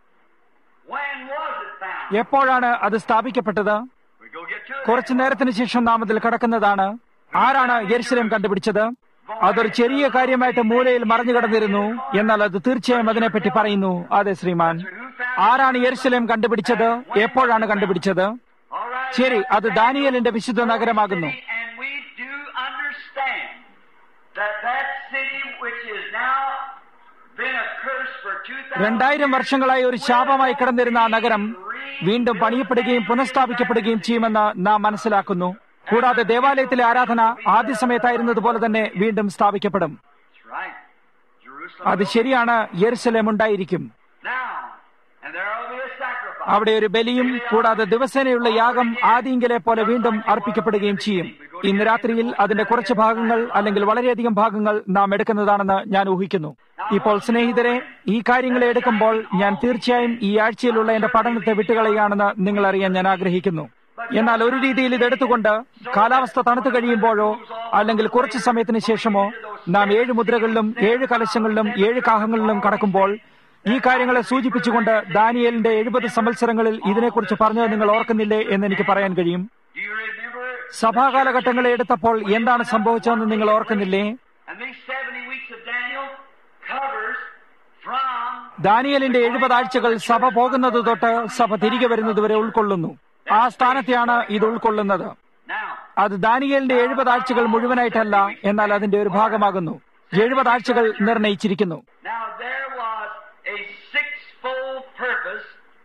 When was it founded? എപ്പോഴാണ് അത് സ്ഥാപിക്കപ്പെട്ടത് We go get to it. കുറച്ചു നേരത്തിന് ശേഷം നാം അതിൽ കടക്കുന്നതാണ് ആരാണ് യെരുശലേം കണ്ടുപിടിച്ചത് അതൊരു ചെറിയ കാര്യമായിട്ട് മൂലയിൽ മറഞ്ഞു കിടന്നിരുന്നു എന്നാൽ അത് തീർച്ചയായും അതിനെപ്പറ്റി പറയുന്നു അതെ ശ്രീമാൻ Who founded? ആരാണ് യെരുശലേം കണ്ടുപിടിച്ചത് എപ്പോഴാണ് കണ്ടുപിടിച്ചത് All right. ശരി അത് ദാനിയലിന്റെ വിശുദ്ധ നഗരമാകുന്നു And we do understand that that city which is now been a curse for 2000 രണ്ടായിരം വർഷങ്ങളായി ഒരു ശാപമായി കിടന്നിരുന്ന ആ നഗരം വീണ്ടും പണിയപ്പെടുകയും പുനഃസ്ഥാപിക്കപ്പെടുകയും ചെയ്യുമെന്ന് നാം മനസ്സിലാക്കുന്നു കൂടാതെ ദേവാലയത്തിലെ ആരാധന ആദ്യ സമയത്തായിരുന്നതുപോലെ തന്നെ വീണ്ടും സ്ഥാപിക്കപ്പെടും That's right. Jerusalem. അത് ശരിയാണ് യെരുശലേം ഉണ്ടായിരിക്കും Now, and there will be a sacrifice. അവിടെ ഒരു ബലിയും കൂടാതെ ദിവസേനയുള്ള യാഗം ആദ്യങ്കിലെ പോലെ വീണ്ടും അർപ്പിക്കപ്പെടുകയും ചെയ്യും ഇന്ന് രാത്രിയിൽ അതിന്റെ കുറച്ച് ഭാഗങ്ങൾ അല്ലെങ്കിൽ വളരെയധികം ഭാഗങ്ങൾ നാം എടുക്കുന്നതാണെന്ന് ഞാൻ ഊഹിക്കുന്നു ഇപ്പോൾ സ്നേഹിതരെ ഈ കാര്യങ്ങളെ എടുക്കുമ്പോൾ ഞാൻ തീർച്ചയായും ഈ ആഴ്ചയിലുള്ള എന്റെ പഠനത്തെ വിട്ടുകളയുകയാണെന്ന് നിങ്ങൾ അറിയാൻ ഞാൻ ആഗ്രഹിക്കുന്നു എന്നാൽ ഒരു രീതിയിൽ ഇത് എടുത്തുകൊണ്ട് കാലാവസ്ഥ തണുത്തു കഴിയുമ്പോഴോ അല്ലെങ്കിൽ കുറച്ചു സമയത്തിന് ശേഷമോ നാം ഏഴ് മുദ്രകളിലും ഏഴ് കലശങ്ങളിലും ഏഴ് കാഹങ്ങളിലും കടക്കുമ്പോൾ ഈ കാര്യങ്ങളെ സൂചിപ്പിച്ചുകൊണ്ട് ദാനിയേലിന്റെ എഴുപത് സംവത്സരങ്ങളിൽ ഇതിനെക്കുറിച്ച് പറഞ്ഞത് നിങ്ങൾ ഓർക്കുന്നില്ലേ എന്ന് എനിക്ക് പറയാൻ കഴിയും Do you remember? സഭാകാലഘട്ടങ്ങളെ എടുത്തപ്പോൾ എന്താണ് സംഭവിച്ചതെന്ന് നിങ്ങൾ ഓർക്കുന്നില്ലേ And these 70 weeks of Daniel covers from ദാനിയലിന്റെ എഴുപത് ആഴ്ചകൾ സഭ പോകുന്നത് തൊട്ട് സഭ തിരികെ വരുന്നതുവരെ ഉൾക്കൊള്ളുന്നു ആ സ്ഥാനത്തെയാണ് ഇത് ഉൾക്കൊള്ളുന്നത് now. അത് ദാനിയലിന്റെ എഴുപത് ആഴ്ചകൾ മുഴുവനായിട്ടല്ല എന്നാൽ അതിന്റെ ഒരു ഭാഗമാകുന്നു എഴുപത് ആഴ്ചകൾ നിർണയിച്ചിരിക്കുന്നു Now there was a sixfold purpose.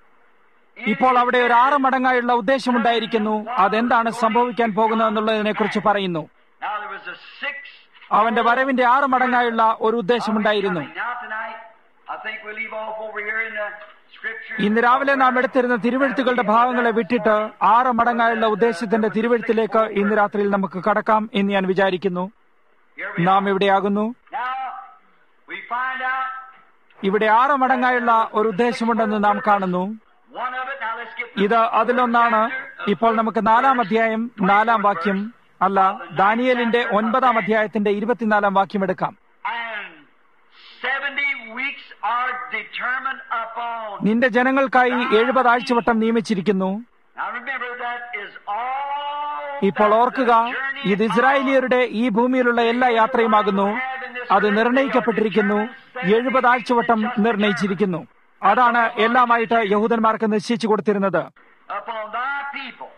in ഇപ്പോൾ അവിടെ ഒരു ആറ് മടങ്ങായുള്ള ഉദ്ദേശമുണ്ടായിരിക്കുന്നു അതെന്താണ് സംഭവിക്കാൻ പോകുന്നതെന്നുള്ളതിനെ കുറിച്ച് പറയുന്നു Now there was a six. അവന്റെ വരവിന്റെ ആറ് മടങ്ങായുള്ള ഒരു ഉദ്ദേശമുണ്ടായിരുന്നു Now tonight, I think we leave off over here in the scripture. ഇന്ന് രാവിലെ നാം എടുത്തിരുന്ന തിരുവഴുത്തുകളുടെ ഭാഗങ്ങളെ വിട്ടിട്ട് ആറ് മടങ്ങായുള്ള ഉദ്ദേശത്തിന്റെ തിരുവഴുത്തിലേക്ക് ഇന്ന് രാത്രിയിൽ നമുക്ക് കടക്കാം എന്ന് ഞാൻ വിചാരിക്കുന്നു Here we നാം ഇവിടെയാകുന്നു Now we find out ഇവിടെ ആറ് മടങ്ങായുള്ള ഒരു ഉദ്ദേശമുണ്ടെന്ന് നാം കാണുന്നു one of it. Now let's get to ഇത് അതിലൊന്നാണ് ഇപ്പോൾ നമുക്ക് നാലാം അധ്യായം നാലാം വാക്യം അല്ല ദാനിയലിന്റെ ഒൻപതാം അധ്യായത്തിന്റെ ഇരുപത്തിനാലാം വാക്യം എടുക്കാം and seventy weeks are determined upon. നിന്റെ ജനങ്ങൾക്കായി എഴുപത് ആഴ്ചവട്ടം നിയമിച്ചിരിക്കുന്നു Now remember that is all. ഇപ്പോൾ ഓർക്കുക ഇത് ഇസ്രായേലിയരുടെ ഈ ഭൂമിയിലുള്ള എല്ലാ യാത്രയുമാകുന്നു അത് നിർണയിക്കപ്പെട്ടിരിക്കുന്നു എഴുപത് ആഴ്ചവട്ടം നിർണയിച്ചിരിക്കുന്നു അതാണ് എല്ലാമായിട്ട് യഹൂദന്മാർക്ക് നിശ്ചയിച്ചു കൊടുത്തിരുന്നത് upon thy people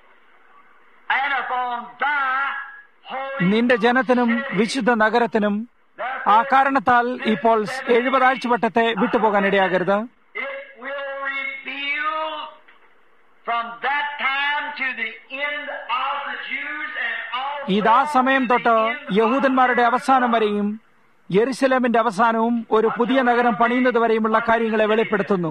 and upon thy holy. നിന്റെ ജനത്തിനും വിശുദ്ധ നഗരത്തിനും ആ കാരണത്താൽ ഇപ്പോൾ എഴുപതാഴ്ച വട്ടത്തെ വിട്ടുപോകാൻ ഇടയാകരുത് It will reveal from that time to the end of the Jews and also ഇത് ആ സമയം തൊട്ട് യഹൂദന്മാരുടെ അവസാനം വരെയും യെരുസലേമിന്റെ അവസാനവും ഒരു പുതിയ നഗരം പണിയുന്നത് വരെയുമുള്ള കാര്യങ്ങളെ വെളിപ്പെടുത്തുന്നു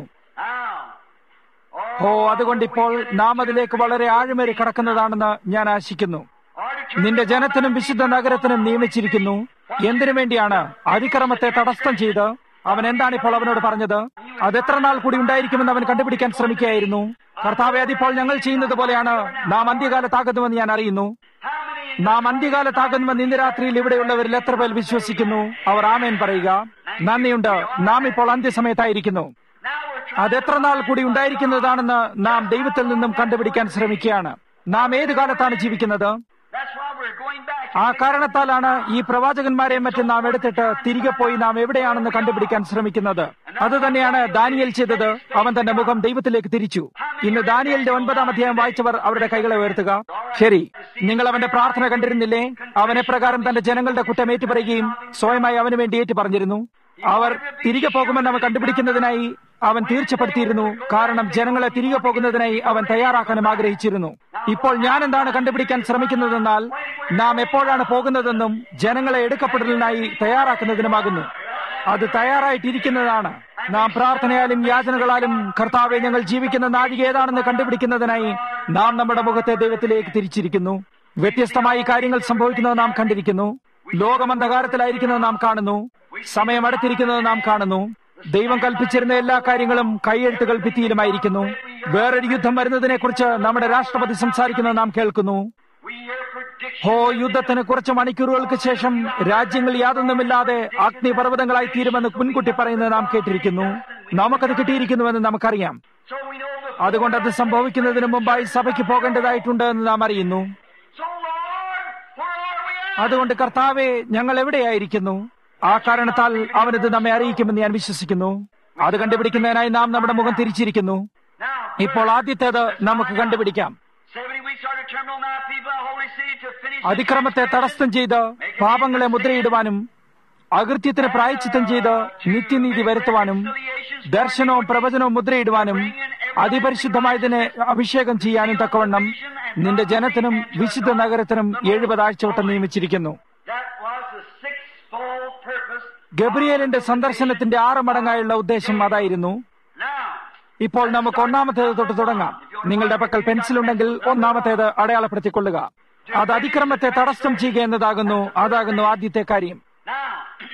now. ഓ അതുകൊണ്ട് ഇപ്പോൾ നാം അതിലേക്ക് വളരെ ആഴമേറി കടക്കുന്നതാണെന്ന് ഞാൻ ആശിക്കുന്നു നിന്റെ ജനത്തിനും വിശുദ്ധ നഗരത്തിനും നിയമിച്ചിരിക്കുന്നു എന്തിനു വേണ്ടിയാണ് അതിക്രമത്തെ തടസ്സം ചെയ്ത് അവൻ എന്താണ് ഇപ്പോൾ അവനോട് പറഞ്ഞത് അത് എത്ര നാൾ കൂടി ഉണ്ടായിരിക്കുമെന്ന് അവൻ കണ്ടുപിടിക്കാൻ ശ്രമിക്കുകയായിരുന്നു കർത്താവെ അതിപ്പോൾ ഞങ്ങൾ ചെയ്യുന്നത് പോലെയാണ് നാം അന്ത്യകാലത്താകുന്നുവെന്ന് ഞാൻ അറിയുന്നു How many നാം അന്ത്യകാലത്താകുന്നുവെന്ന് ഇന്ന് രാത്രിയിൽ ഇവിടെയുള്ളവരിൽ എത്ര പേർ വിശ്വസിക്കുന്നു അവർ ആമേൻ പറയുക നന്ദിയുണ്ട് നാം ഇപ്പോൾ അന്ത്യസമയത്തായിരിക്കുന്നു now we're trying അത് എത്ര നാൾ കൂടി ഉണ്ടായിരിക്കുന്നതാണെന്ന് നാം ദൈവത്തിൽ നിന്നും കണ്ടുപിടിക്കാൻ ശ്രമിക്കുകയാണ് നാം ഏത് കാലത്താണ് ജീവിക്കുന്നത് that's why we're going back. ആ കാരണത്താലാണ് ഈ പ്രവാചകന്മാരെ മറ്റും നാം എടുത്തിട്ട് തിരികെ പോയി നാം എവിടെയാണെന്ന് കണ്ടുപിടിക്കാൻ ശ്രമിക്കുന്നത് അത് തന്നെയാണ് ദാനിയൽ ചെയ്തത് അവൻ തന്റെ മുഖം ദൈവത്തിലേക്ക് തിരിച്ചു ഇന്ന് ദാനിയലിന്റെ ഒൻപതാം അധ്യായം വായിച്ചവർ അവരുടെ കൈകളെ ഉയർത്തുക ശരി നിങ്ങൾ അവന്റെ പ്രാർത്ഥന കണ്ടിരുന്നില്ലേ അവൻ എപ്രകാരം തന്റെ ജനങ്ങളുടെ കുറ്റം ഏറ്റുപറയുകയും സ്വയമായി അവന് വേണ്ടി ഏറ്റു പറഞ്ഞിരുന്നു അവർ തിരികെ പോകുമെന്ന് അവൻ കണ്ടുപിടിക്കുന്നതിനായി അവൻ തീർച്ചപ്പെടുത്തിയിരുന്നു കാരണം ജനങ്ങളെ തിരികെ പോകുന്നതിനായി അവൻ തയ്യാറാക്കാനും ആഗ്രഹിച്ചിരുന്നു ഇപ്പോൾ ഞാൻ എന്താണ് കണ്ടുപിടിക്കാൻ ശ്രമിക്കുന്നതെന്നാൽ നാം എപ്പോഴാണ് പോകുന്നതെന്നും ജനങ്ങളെ എടുക്കപ്പെടലിനായി തയ്യാറാക്കുന്നതിനുമാകുന്നു അത് തയ്യാറായിട്ടിരിക്കുന്നതാണ് നാം പ്രാർത്ഥനയാലും യാചനകളാലും കർത്താവെ ഞങ്ങൾ ജീവിക്കുന്ന നാഴിക ഏതാണെന്ന് കണ്ടുപിടിക്കുന്നതിനായി നാം നമ്മുടെ മുഖത്തെ ദൈവത്തിലേക്ക് തിരിച്ചിരിക്കുന്നു വ്യത്യസ്തമായി കാര്യങ്ങൾ സംഭവിക്കുന്നത് നാം കണ്ടിരിക്കുന്നു ലോകം അന്ധകാരത്തിലായിരിക്കുന്നത് നാം കാണുന്നു സമയം അടുത്തിരിക്കുന്നത് നാം കാണുന്നു ദൈവം കൽപ്പിച്ചിരുന്ന എല്ലാ കാര്യങ്ങളും കൈയെഴുത്തുകൾ ഭിത്തിയിലുമായിരിക്കുന്നു വേറൊരു യുദ്ധം വരുന്നതിനെ കുറിച്ച് നമ്മുടെ രാഷ്ട്രപതി സംസാരിക്കുന്നത് നാം കേൾക്കുന്നു We hear predictions. ഹോ യുദ്ധത്തിന് കുറച്ച് മണിക്കൂറുകൾക്ക് ശേഷം രാജ്യങ്ങൾ യാതൊന്നുമില്ലാതെ അഗ്നിപർവ്വതങ്ങളായി തീരുമെന്ന് മുൻകൂട്ടി പറയുന്നത് നാം കേട്ടിരിക്കുന്നു നമുക്കത് കിട്ടിയിരിക്കുന്നുവെന്ന് നമുക്കറിയാം So we know the അതുകൊണ്ട് അത് സംഭവിക്കുന്നതിന് മുമ്പായി സഭയ്ക്ക് പോകേണ്ടതായിട്ടുണ്ട് എന്ന് നാം അറിയുന്നു So Lord, where are we at? അതുകൊണ്ട് കർത്താവെ ഞങ്ങൾ എവിടെയായിരിക്കുന്നു ആ കാരണത്താൽ അവനത് നമ്മെ അറിയിക്കുമെന്ന് ഞാൻ വിശ്വസിക്കുന്നു അത് കണ്ടുപിടിക്കുന്നതിനായി നാം നമ്മുടെ മുഖം തിരിച്ചിരിക്കുന്നു Now, ഇപ്പോൾ ആദ്യത്തേത് നമുക്ക് കണ്ടുപിടിക്കാം 70 weeks are determined on thy people, the holy city, to finish the അതിക്രമത്തെ തടസ്സം ചെയ്ത് പാപങ്ങളെ മുദ്രയിടുവാനും അകൃത്യത്തിന് പ്രായച്ചിത്തം ചെയ്ത് നിത്യനീതി വരുത്തുവാനും ദർശനവും പ്രവചനവും മുദ്രയിടുവാനും അതിപരിശുദ്ധമായതിനെ അഭിഷേകം ചെയ്യാനും തക്കവണ്ണം നിന്റെ ജനത്തിനും വിശുദ്ധ നഗരത്തിനും എഴുപത് ആഴ്ചവട്ടം നിയമിച്ചിരിക്കുന്നു That was the sixfold purpose. ഗബ്രിയേലിന്റെ സന്ദർശനത്തിന്റെ ആറ് മടങ്ങായുള്ള ഉദ്ദേശം അതായിരുന്നു Now, ഇപ്പോൾ നമുക്ക് ഒന്നാമത്തേത് തൊട്ട് തുടങ്ങാം നിങ്ങളുടെ പക്കൽ പെൻസിൽ ഉണ്ടെങ്കിൽ ഒന്നാമത്തേത് അടയാളപ്പെടുത്തിക്കൊള്ളുക അത് അതിക്രമത്തെ തടസ്സം ചെയ്യുക എന്നതാകുന്നു അതാകുന്നു ആദ്യത്തെ കാര്യം now,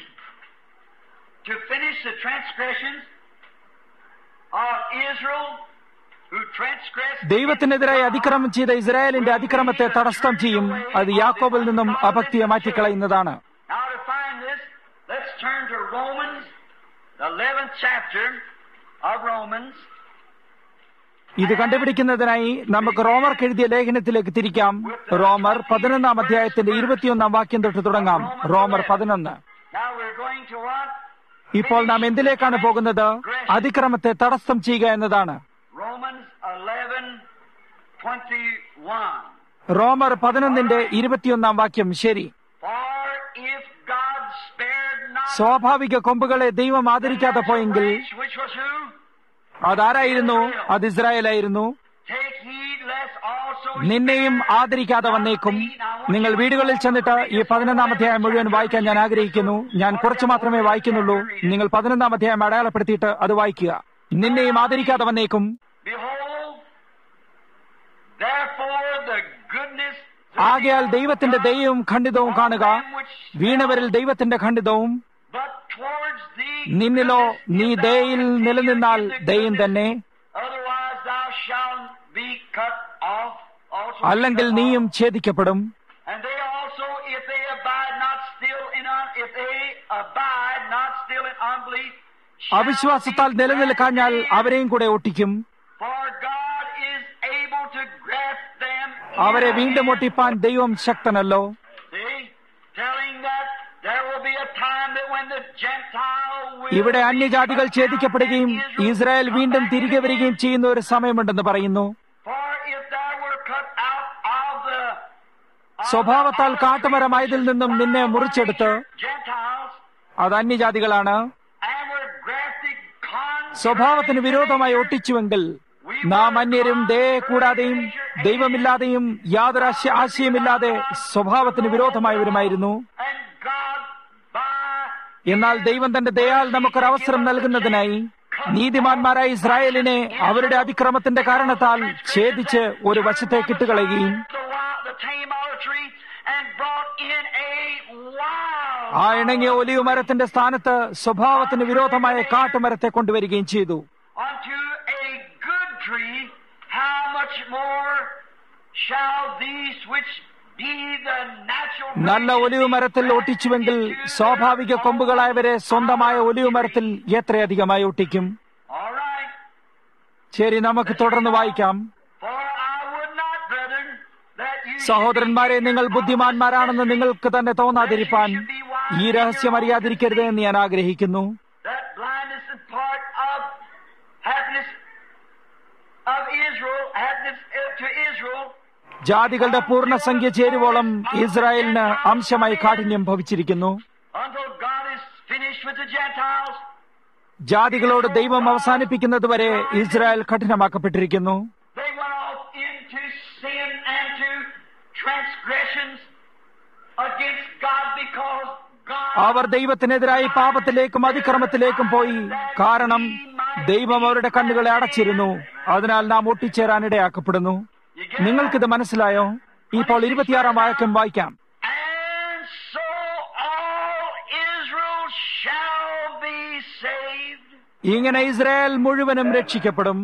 to finish the transgressions of Israel, who transgressed ദൈവത്തിനെതിരായി അതിക്രമം ചെയ്ത ഇസ്രായേലിന്റെ അതിക്രമത്തെ തടസ്സം ചെയ്യും അത് യാക്കോബിൽ നിന്നും അഭക്തിയെ മാറ്റിക്കളയുന്നതാണ് Now, to find this, let's turn to Romans, the 11th chapter of Romans. ഇത് കണ്ടുപിടിക്കുന്നതിനായി നമുക്ക് റോമർക്ക് എഴുതിയ ലേഖനത്തിലേക്ക് തിരിക്കാം റോമർ പതിനൊന്നാം അധ്യായത്തിന്റെ ഇരുപത്തിയൊന്നാം വാക്യം തൊട്ട് തുടങ്ങാം റോമർ പതിനൊന്ന് Now we're going to what? ഇപ്പോൾ നാം എന്തിലേക്കാണ് പോകുന്നത് അതിക്രമത്തെ തടസ്സം ചെയ്യുക എന്നതാണ് Romans 11, 21. റോമർ പതിനൊന്നിന്റെ ഇരുപത്തിയൊന്നാം വാക്യം ശരി For if God spared not സ്വാഭാവിക കൊമ്പുകളെ ദൈവം ആദരിക്കാതെ പോയെങ്കിൽ branch, which was who? അതാരായിരുന്നു അത് ഇസ്രായേലായിരുന്നു Take heed lest also നിന്നെയും ആദരിക്കാതെ വന്നേക്കും നിങ്ങൾ വീടുകളിൽ ചെന്നിട്ട് ഈ പതിനൊന്നാം അധ്യായം മുഴുവൻ വായിക്കാൻ ഞാൻ ആഗ്രഹിക്കുന്നു ഞാൻ കുറച്ചു മാത്രമേ വായിക്കുന്നുള്ളൂ നിങ്ങൾ പതിനൊന്നാം അധ്യായം അടയാളപ്പെടുത്തിയിട്ട് അത് വായിക്കുക നിന്നെയും ആദരിക്കാതെ വന്നേക്കും Behold, therefore the goodness ആകയാൽ ദൈവത്തിന്റെ ദയവും ഖണ്ഡിതവും കാണുക വീണവരിൽ ദൈവത്തിന്റെ ഖണ്ഡിതവും but towards thee നിന്നിലോ നീ ദയയിൽ നിലനിന്നാൽ ദയം തന്നെ otherwise thou shalt be cut off also. അല്ലെങ്കിൽ നീയും ഛേദിക്കപ്പെടും And they also, if they abide not still in un, if they abide not still in unbelief, shall അവിശ്വാസത്താൽ be നിലനിൽക്കാഞ്ഞാൽ grafted in. അവരെയും കൂടെ ഒട്ടിക്കും For God is able to graft them അവരെ in വീണ്ടും again. ഒട്ടിപ്പാൻ ദൈവം ശക്തനല്ലോ See, telling that there will be a time that when the Gentile will ഇവിടെ be അന്യജാതികൾ cut ഛേദിക്കപ്പെടുകയും out and Israel Israel come വീണ്ടും back തിരികെ again. വരികയും ചെയ്യുന്ന ഒരു സമയമുണ്ടെന്ന് പറയുന്നു For if thou were cut out of the of സ്വഭാവത്താൽ the കാട്ടുമരമായതിൽ നിന്നും നിന്നെ മുറിച്ചെടുത്ത് Gentiles, അത് അന്യജാതികളാണ് and were grafted contrary സ്വഭാവത്തിന് വിരോധമായി ഒട്ടിച്ചുവെങ്കിൽ നാം അന്യരും ദയെ കൂടാതെയും ദൈവമില്ലാതെയും യാതൊരു ആശ- ആശയമില്ലാതെ സ്വഭാവത്തിന് വിരോധമായവരുമായിരുന്നു and God by എന്നാൽ ദൈവം തന്റെ ദയാൽ നമുക്കൊരു അവസരം നൽകുന്നതിനായി നീതിമാന്മാരായ ഇസ്രായേലിനെ അവരുടെ അതിക്രമത്തിന്റെ കാരണത്താൽ ഛേദിച്ച് ഒരു വശത്തേക്ക് ഇട്ടുകളയുകയും the, wild, the tame olive tree and brought in a wild ആ ഇണങ്ങിയ ഒലിവ് മരത്തിന്റെ സ്ഥാനത്ത് സ്വഭാവത്തിന് വിരോധമായ കാട്ടുമരത്തെ കൊണ്ടുവരികയും ചെയ്തു unto a good tree, how much more shall these which be the natural നല്ല ഒലിവ് മരത്തിൽ ഒട്ടിച്ചുവെങ്കിൽ സ്വാഭാവിക കൊമ്പുകളായവരെ സ്വന്തമായ ഒലിവ് മരത്തിൽ എത്രയധികമായി ഒട്ടിക്കും All right. ശരി നമുക്ക് തുടർന്ന് വായിക്കാം For I would not, brethren, that you സഹോദരന്മാരെ നിങ്ങൾ ബുദ്ധിമാന്മാരാണെന്ന് നിങ്ങൾക്ക് തന്നെ തോന്നാതിരിപ്പാൻ ഈ രഹസ്യം അറിയാതിരിക്കരുത് എന്ന് ഞാൻ ആഗ്രഹിക്കുന്നു that blindness and part of happiness of Israel, happiness uh, to Israel, ജാതികളുടെ പൂർണ്ണസംഖ്യ ചേരുവോളം ഇസ്രായേലിന് അംശമായി കാഠിന്യം ഭവിച്ചിരിക്കുന്നു until God is finished with the Gentiles. ജാതികളോട് ദൈവം അവസാനിപ്പിക്കുന്നതുവരെ ഇസ്രായേൽ കഠിനമാക്കപ്പെട്ടിരിക്കുന്നു They went off into sin and to transgressions against God because God അവർ ദൈവത്തിനെതിരായി പാപത്തിലേക്കും അതിക്രമത്തിലേക്കും പോയി കാരണം ദൈവം അവരുടെ കണ്ണുകളെ അടച്ചിരുന്നു അതിനാൽ നാം ഒട്ടിച്ചേരാനിടയാക്കപ്പെടുന്നു നിങ്ങൾക്കിത് മനസ്സിലായോ ഇപ്പോൾ ഇരുപത്തിയാറാം വാക്യം വായിക്കാം And so all Israel shall be saved. ഇങ്ങനെ ഇസ്രായേൽ മുഴുവനും രക്ഷിക്കപ്പെടും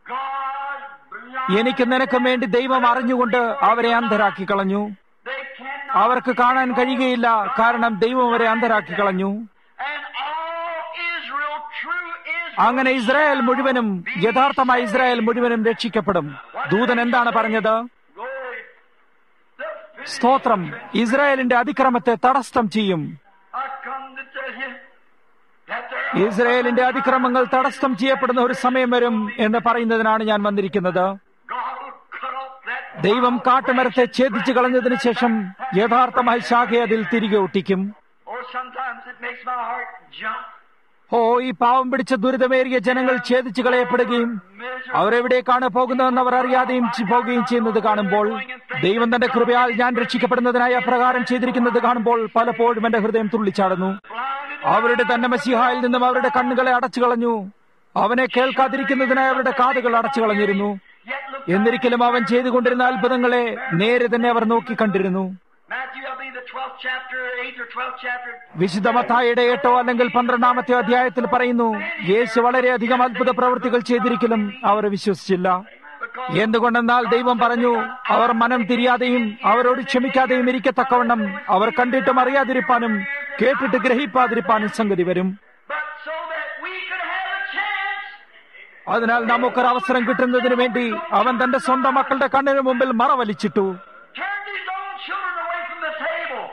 God blind. എനിക്ക് നിനക്കും വേണ്ടി ദൈവം അറിഞ്ഞുകൊണ്ട് അവരെ അന്ധരാക്കി കളഞ്ഞു They cannot. അവർക്ക് കാണാൻ കഴിയുകയില്ല കാരണം ദൈവം അവരെ അന്ധരാക്കി കളഞ്ഞു And all Israel, true Israel, അങ്ങനെ ഇസ്രായേൽ മുഴുവനും യഥാർത്ഥമായ ഇസ്രായേൽ മുഴുവനും രക്ഷിക്കപ്പെടും ദൂതൻ എന്താണ് പറഞ്ഞത് glory. The finished. സ്തോത്രം ഇസ്രായേലിന്റെ അതിക്രമത്തെ തടസ്സം ചെയ്യും I come to tell you that there ഇസ്രായേലിന്റെ അതിക്രമങ്ങൾ തടസ്സം ചെയ്യപ്പെടുന്ന ഒരു സമയം വരും എന്ന് പറയുന്നതിനാണ് ഞാൻ വന്നിരിക്കുന്നത് God will cut off that. ദൈവം കാട്ടുമരത്തെ ഛേദിച്ചു കളഞ്ഞതിന് ശേഷം യഥാർത്ഥമായി ശാഖയെ അതിൽ തിരികെ ഒട്ടിക്കും Oh, sometimes it makes my heart jump. ഓ ഈ പാവം പിടിച്ച ദുരിതമേറിയ ജനങ്ങൾ ഛേദിച്ചു കളയപ്പെടുകയും Miserable. അവരെവിടേക്കാണ് പോകുന്നതെന്ന് അവർ അറിയാതെയും ചി- പോവുകയും ചെയ്യുന്നത് കാണുമ്പോൾ ദൈവം തന്റെ കൃപയാൽ ഞാൻ രക്ഷിക്കപ്പെടുന്നതിനായി അപ്രകാരം ചെയ്തിരിക്കുന്നത് കാണുമ്പോൾ പലപ്പോഴും എന്റെ ഹൃദയം തുള്ളിച്ചാടുന്നു Blinded. അവരുടെ തന്നെ മസിഹായിൽ നിന്നും അവരുടെ കണ്ണുകളെ അടച്ചു കളഞ്ഞു അവനെ കേൾക്കാതിരിക്കുന്നതിനായി അവരുടെ കാതുകൾ അടച്ചു കളഞ്ഞിരുന്നു Yet look. എന്നിരിക്കലും അവൻ ചെയ്തുകൊണ്ടിരുന്ന അത്ഭുതങ്ങളെ നേരെ തന്നെ അവർ നോക്കിക്കണ്ടിരുന്നു Matthew, I believe the 12th chapter, 8th or 12th chapter. വിശുദ്ധ മത്തായിയുടെ എട്ടോ അല്ലെങ്കിൽ പന്ത്രണ്ടാമത്തെ അധ്യായത്തിൽ പറയുന്നു യേശു വളരെയധികം അത്ഭുത പ്രവൃത്തികൾ ചെയ്തിരിക്കലും അവർ വിശ്വസിച്ചില്ല Because എന്തുകൊണ്ടെന്നാൽ ദൈവം പറഞ്ഞു അവർ മനം തിരിയാതെയും അവരോട് ക്ഷമിക്കാതെയും ഇരിക്കത്തക്കവണ്ണം അവർ കണ്ടിട്ടും അറിയാതിരിപ്പാനും കേട്ടിട്ട് ഗ്രഹിപ്പാതിരിപ്പാനും സംഗതി വരും but so that we could have a chance. അതിനാൽ നമുക്കൊരു അവസരം കിട്ടുന്നതിന് വേണ്ടി അവൻ തന്റെ സ്വന്തം മക്കളുടെ കണ്ണിന് മുമ്പിൽ മറവലിച്ചിട്ടു Turn these own children away from the table.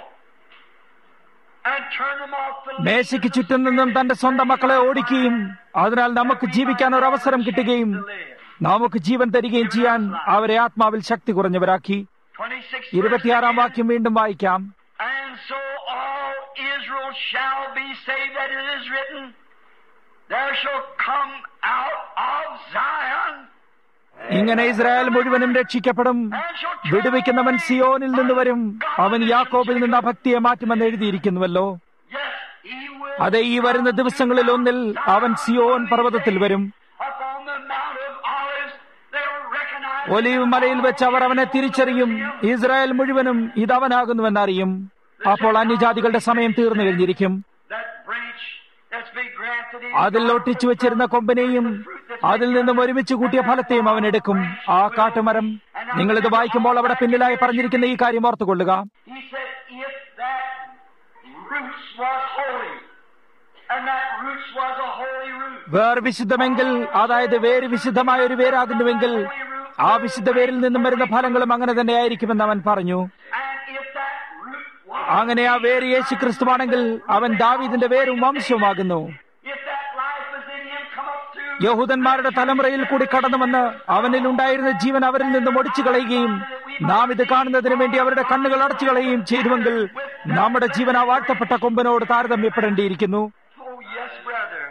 And turn them off the മേശയ്ക്ക് ചുറ്റും നിന്നും തന്റെ സ്വന്തം മക്കളെ ഓടിക്കുകയും അതിനാൽ നമുക്ക് ജീവിക്കാൻ ഒരു അവസരം കിട്ടുകയും നമുക്ക് ജീവൻ തരികയും ചെയ്യാൻ അവരെ ആത്മാവിൽ ശക്തി കുറഞ്ഞവരാക്കി 26 ഇരുപത്തിയാറാം വാക്യം വീണ്ടും വായിക്കാം And so all Israel shall be saved, that it is written, There shall come out of Zion, ഇങ്ങനെ ഇസ്രായേൽ മുഴുവനും രക്ഷിക്കപ്പെടും and shall turn വിടുവിക്കുന്നവൻ away സിയോനിൽ നിന്ന് വരും അവൻ യാക്കോബിൽ നിന്ന് അഭക്തിയെ മാറ്റുമെന്ന് എഴുതിയിരിക്കുന്നുവല്ലോ Yes, he will. അതെ ഈ വരുന്ന ദിവസങ്ങളിൽ ഒന്നിൽ അവൻ സിയോൻ പർവ്വതത്തിൽ വരും Upon the Mount of Olives, they will recognize olive മലയിൽ വെച്ച് അവർ അവനെ തിരിച്ചറിയും ഇസ്രായേൽ മുഴുവനും ഇതവനാകുന്നുവെന്നറിയും അപ്പോൾ അന്യജാതികളുടെ സമയം തീർന്നു കഴിഞ്ഞിരിക്കും that branch that's been grafted in. അതിൽ ഒട്ടിച്ചു വെച്ചിരുന്ന കൊമ്പനെയും അതിൽ നിന്നും ഒരുമിച്ച് കൂട്ടിയ ഫലത്തെയും അവൻ എടുക്കും ആ കാട്ടുമരം നിങ്ങൾ ഇത് വായിക്കുമ്പോൾ അവിടെ പിന്നിലായി പറഞ്ഞിരിക്കുന്ന ഈ കാര്യം ഓർത്തുകൊള്ളുക He said, if that roots was holy, and that roots was a holy root, വേർ വിശുദ്ധമെങ്കിൽ അതായത് വേര് വിശുദ്ധമായ ഒരു വേരാകുന്നുവെങ്കിൽ ആ വിശുദ്ധ വേരിൽ നിന്നും വരുന്ന ഫലങ്ങളും അങ്ങനെ തന്നെ ആയിരിക്കുമെന്ന് അവൻ പറഞ്ഞു and if that root was, അങ്ങനെ ആ വേര് യേശു ക്രിസ്തുവാണെങ്കിൽ അവൻ ദാവീദിന്റെ വേരും വംശവുമാകുന്നു if that life was in him, come up through യഹൂദന്മാരുടെ തലമുറയിൽ കൂടി കടന്നുവന്ന് അവനിൽ ഉണ്ടായിരുന്ന ജീവൻ അവരിൽ നിന്നും ഒടിച്ചു കളയുകയും നാം ഇത് കാണുന്നതിന് വേണ്ടി അവരുടെ കണ്ണുകൾ അടച്ചു കളയുകയും ചെയ്തുവെങ്കിൽ നമ്മുടെ ജീവൻ ആ വാഴ്ത്തപ്പെട്ട കൊമ്പനോട് താരതമ്യപ്പെടേണ്ടിയിരിക്കുന്നു Oh, yes, brother.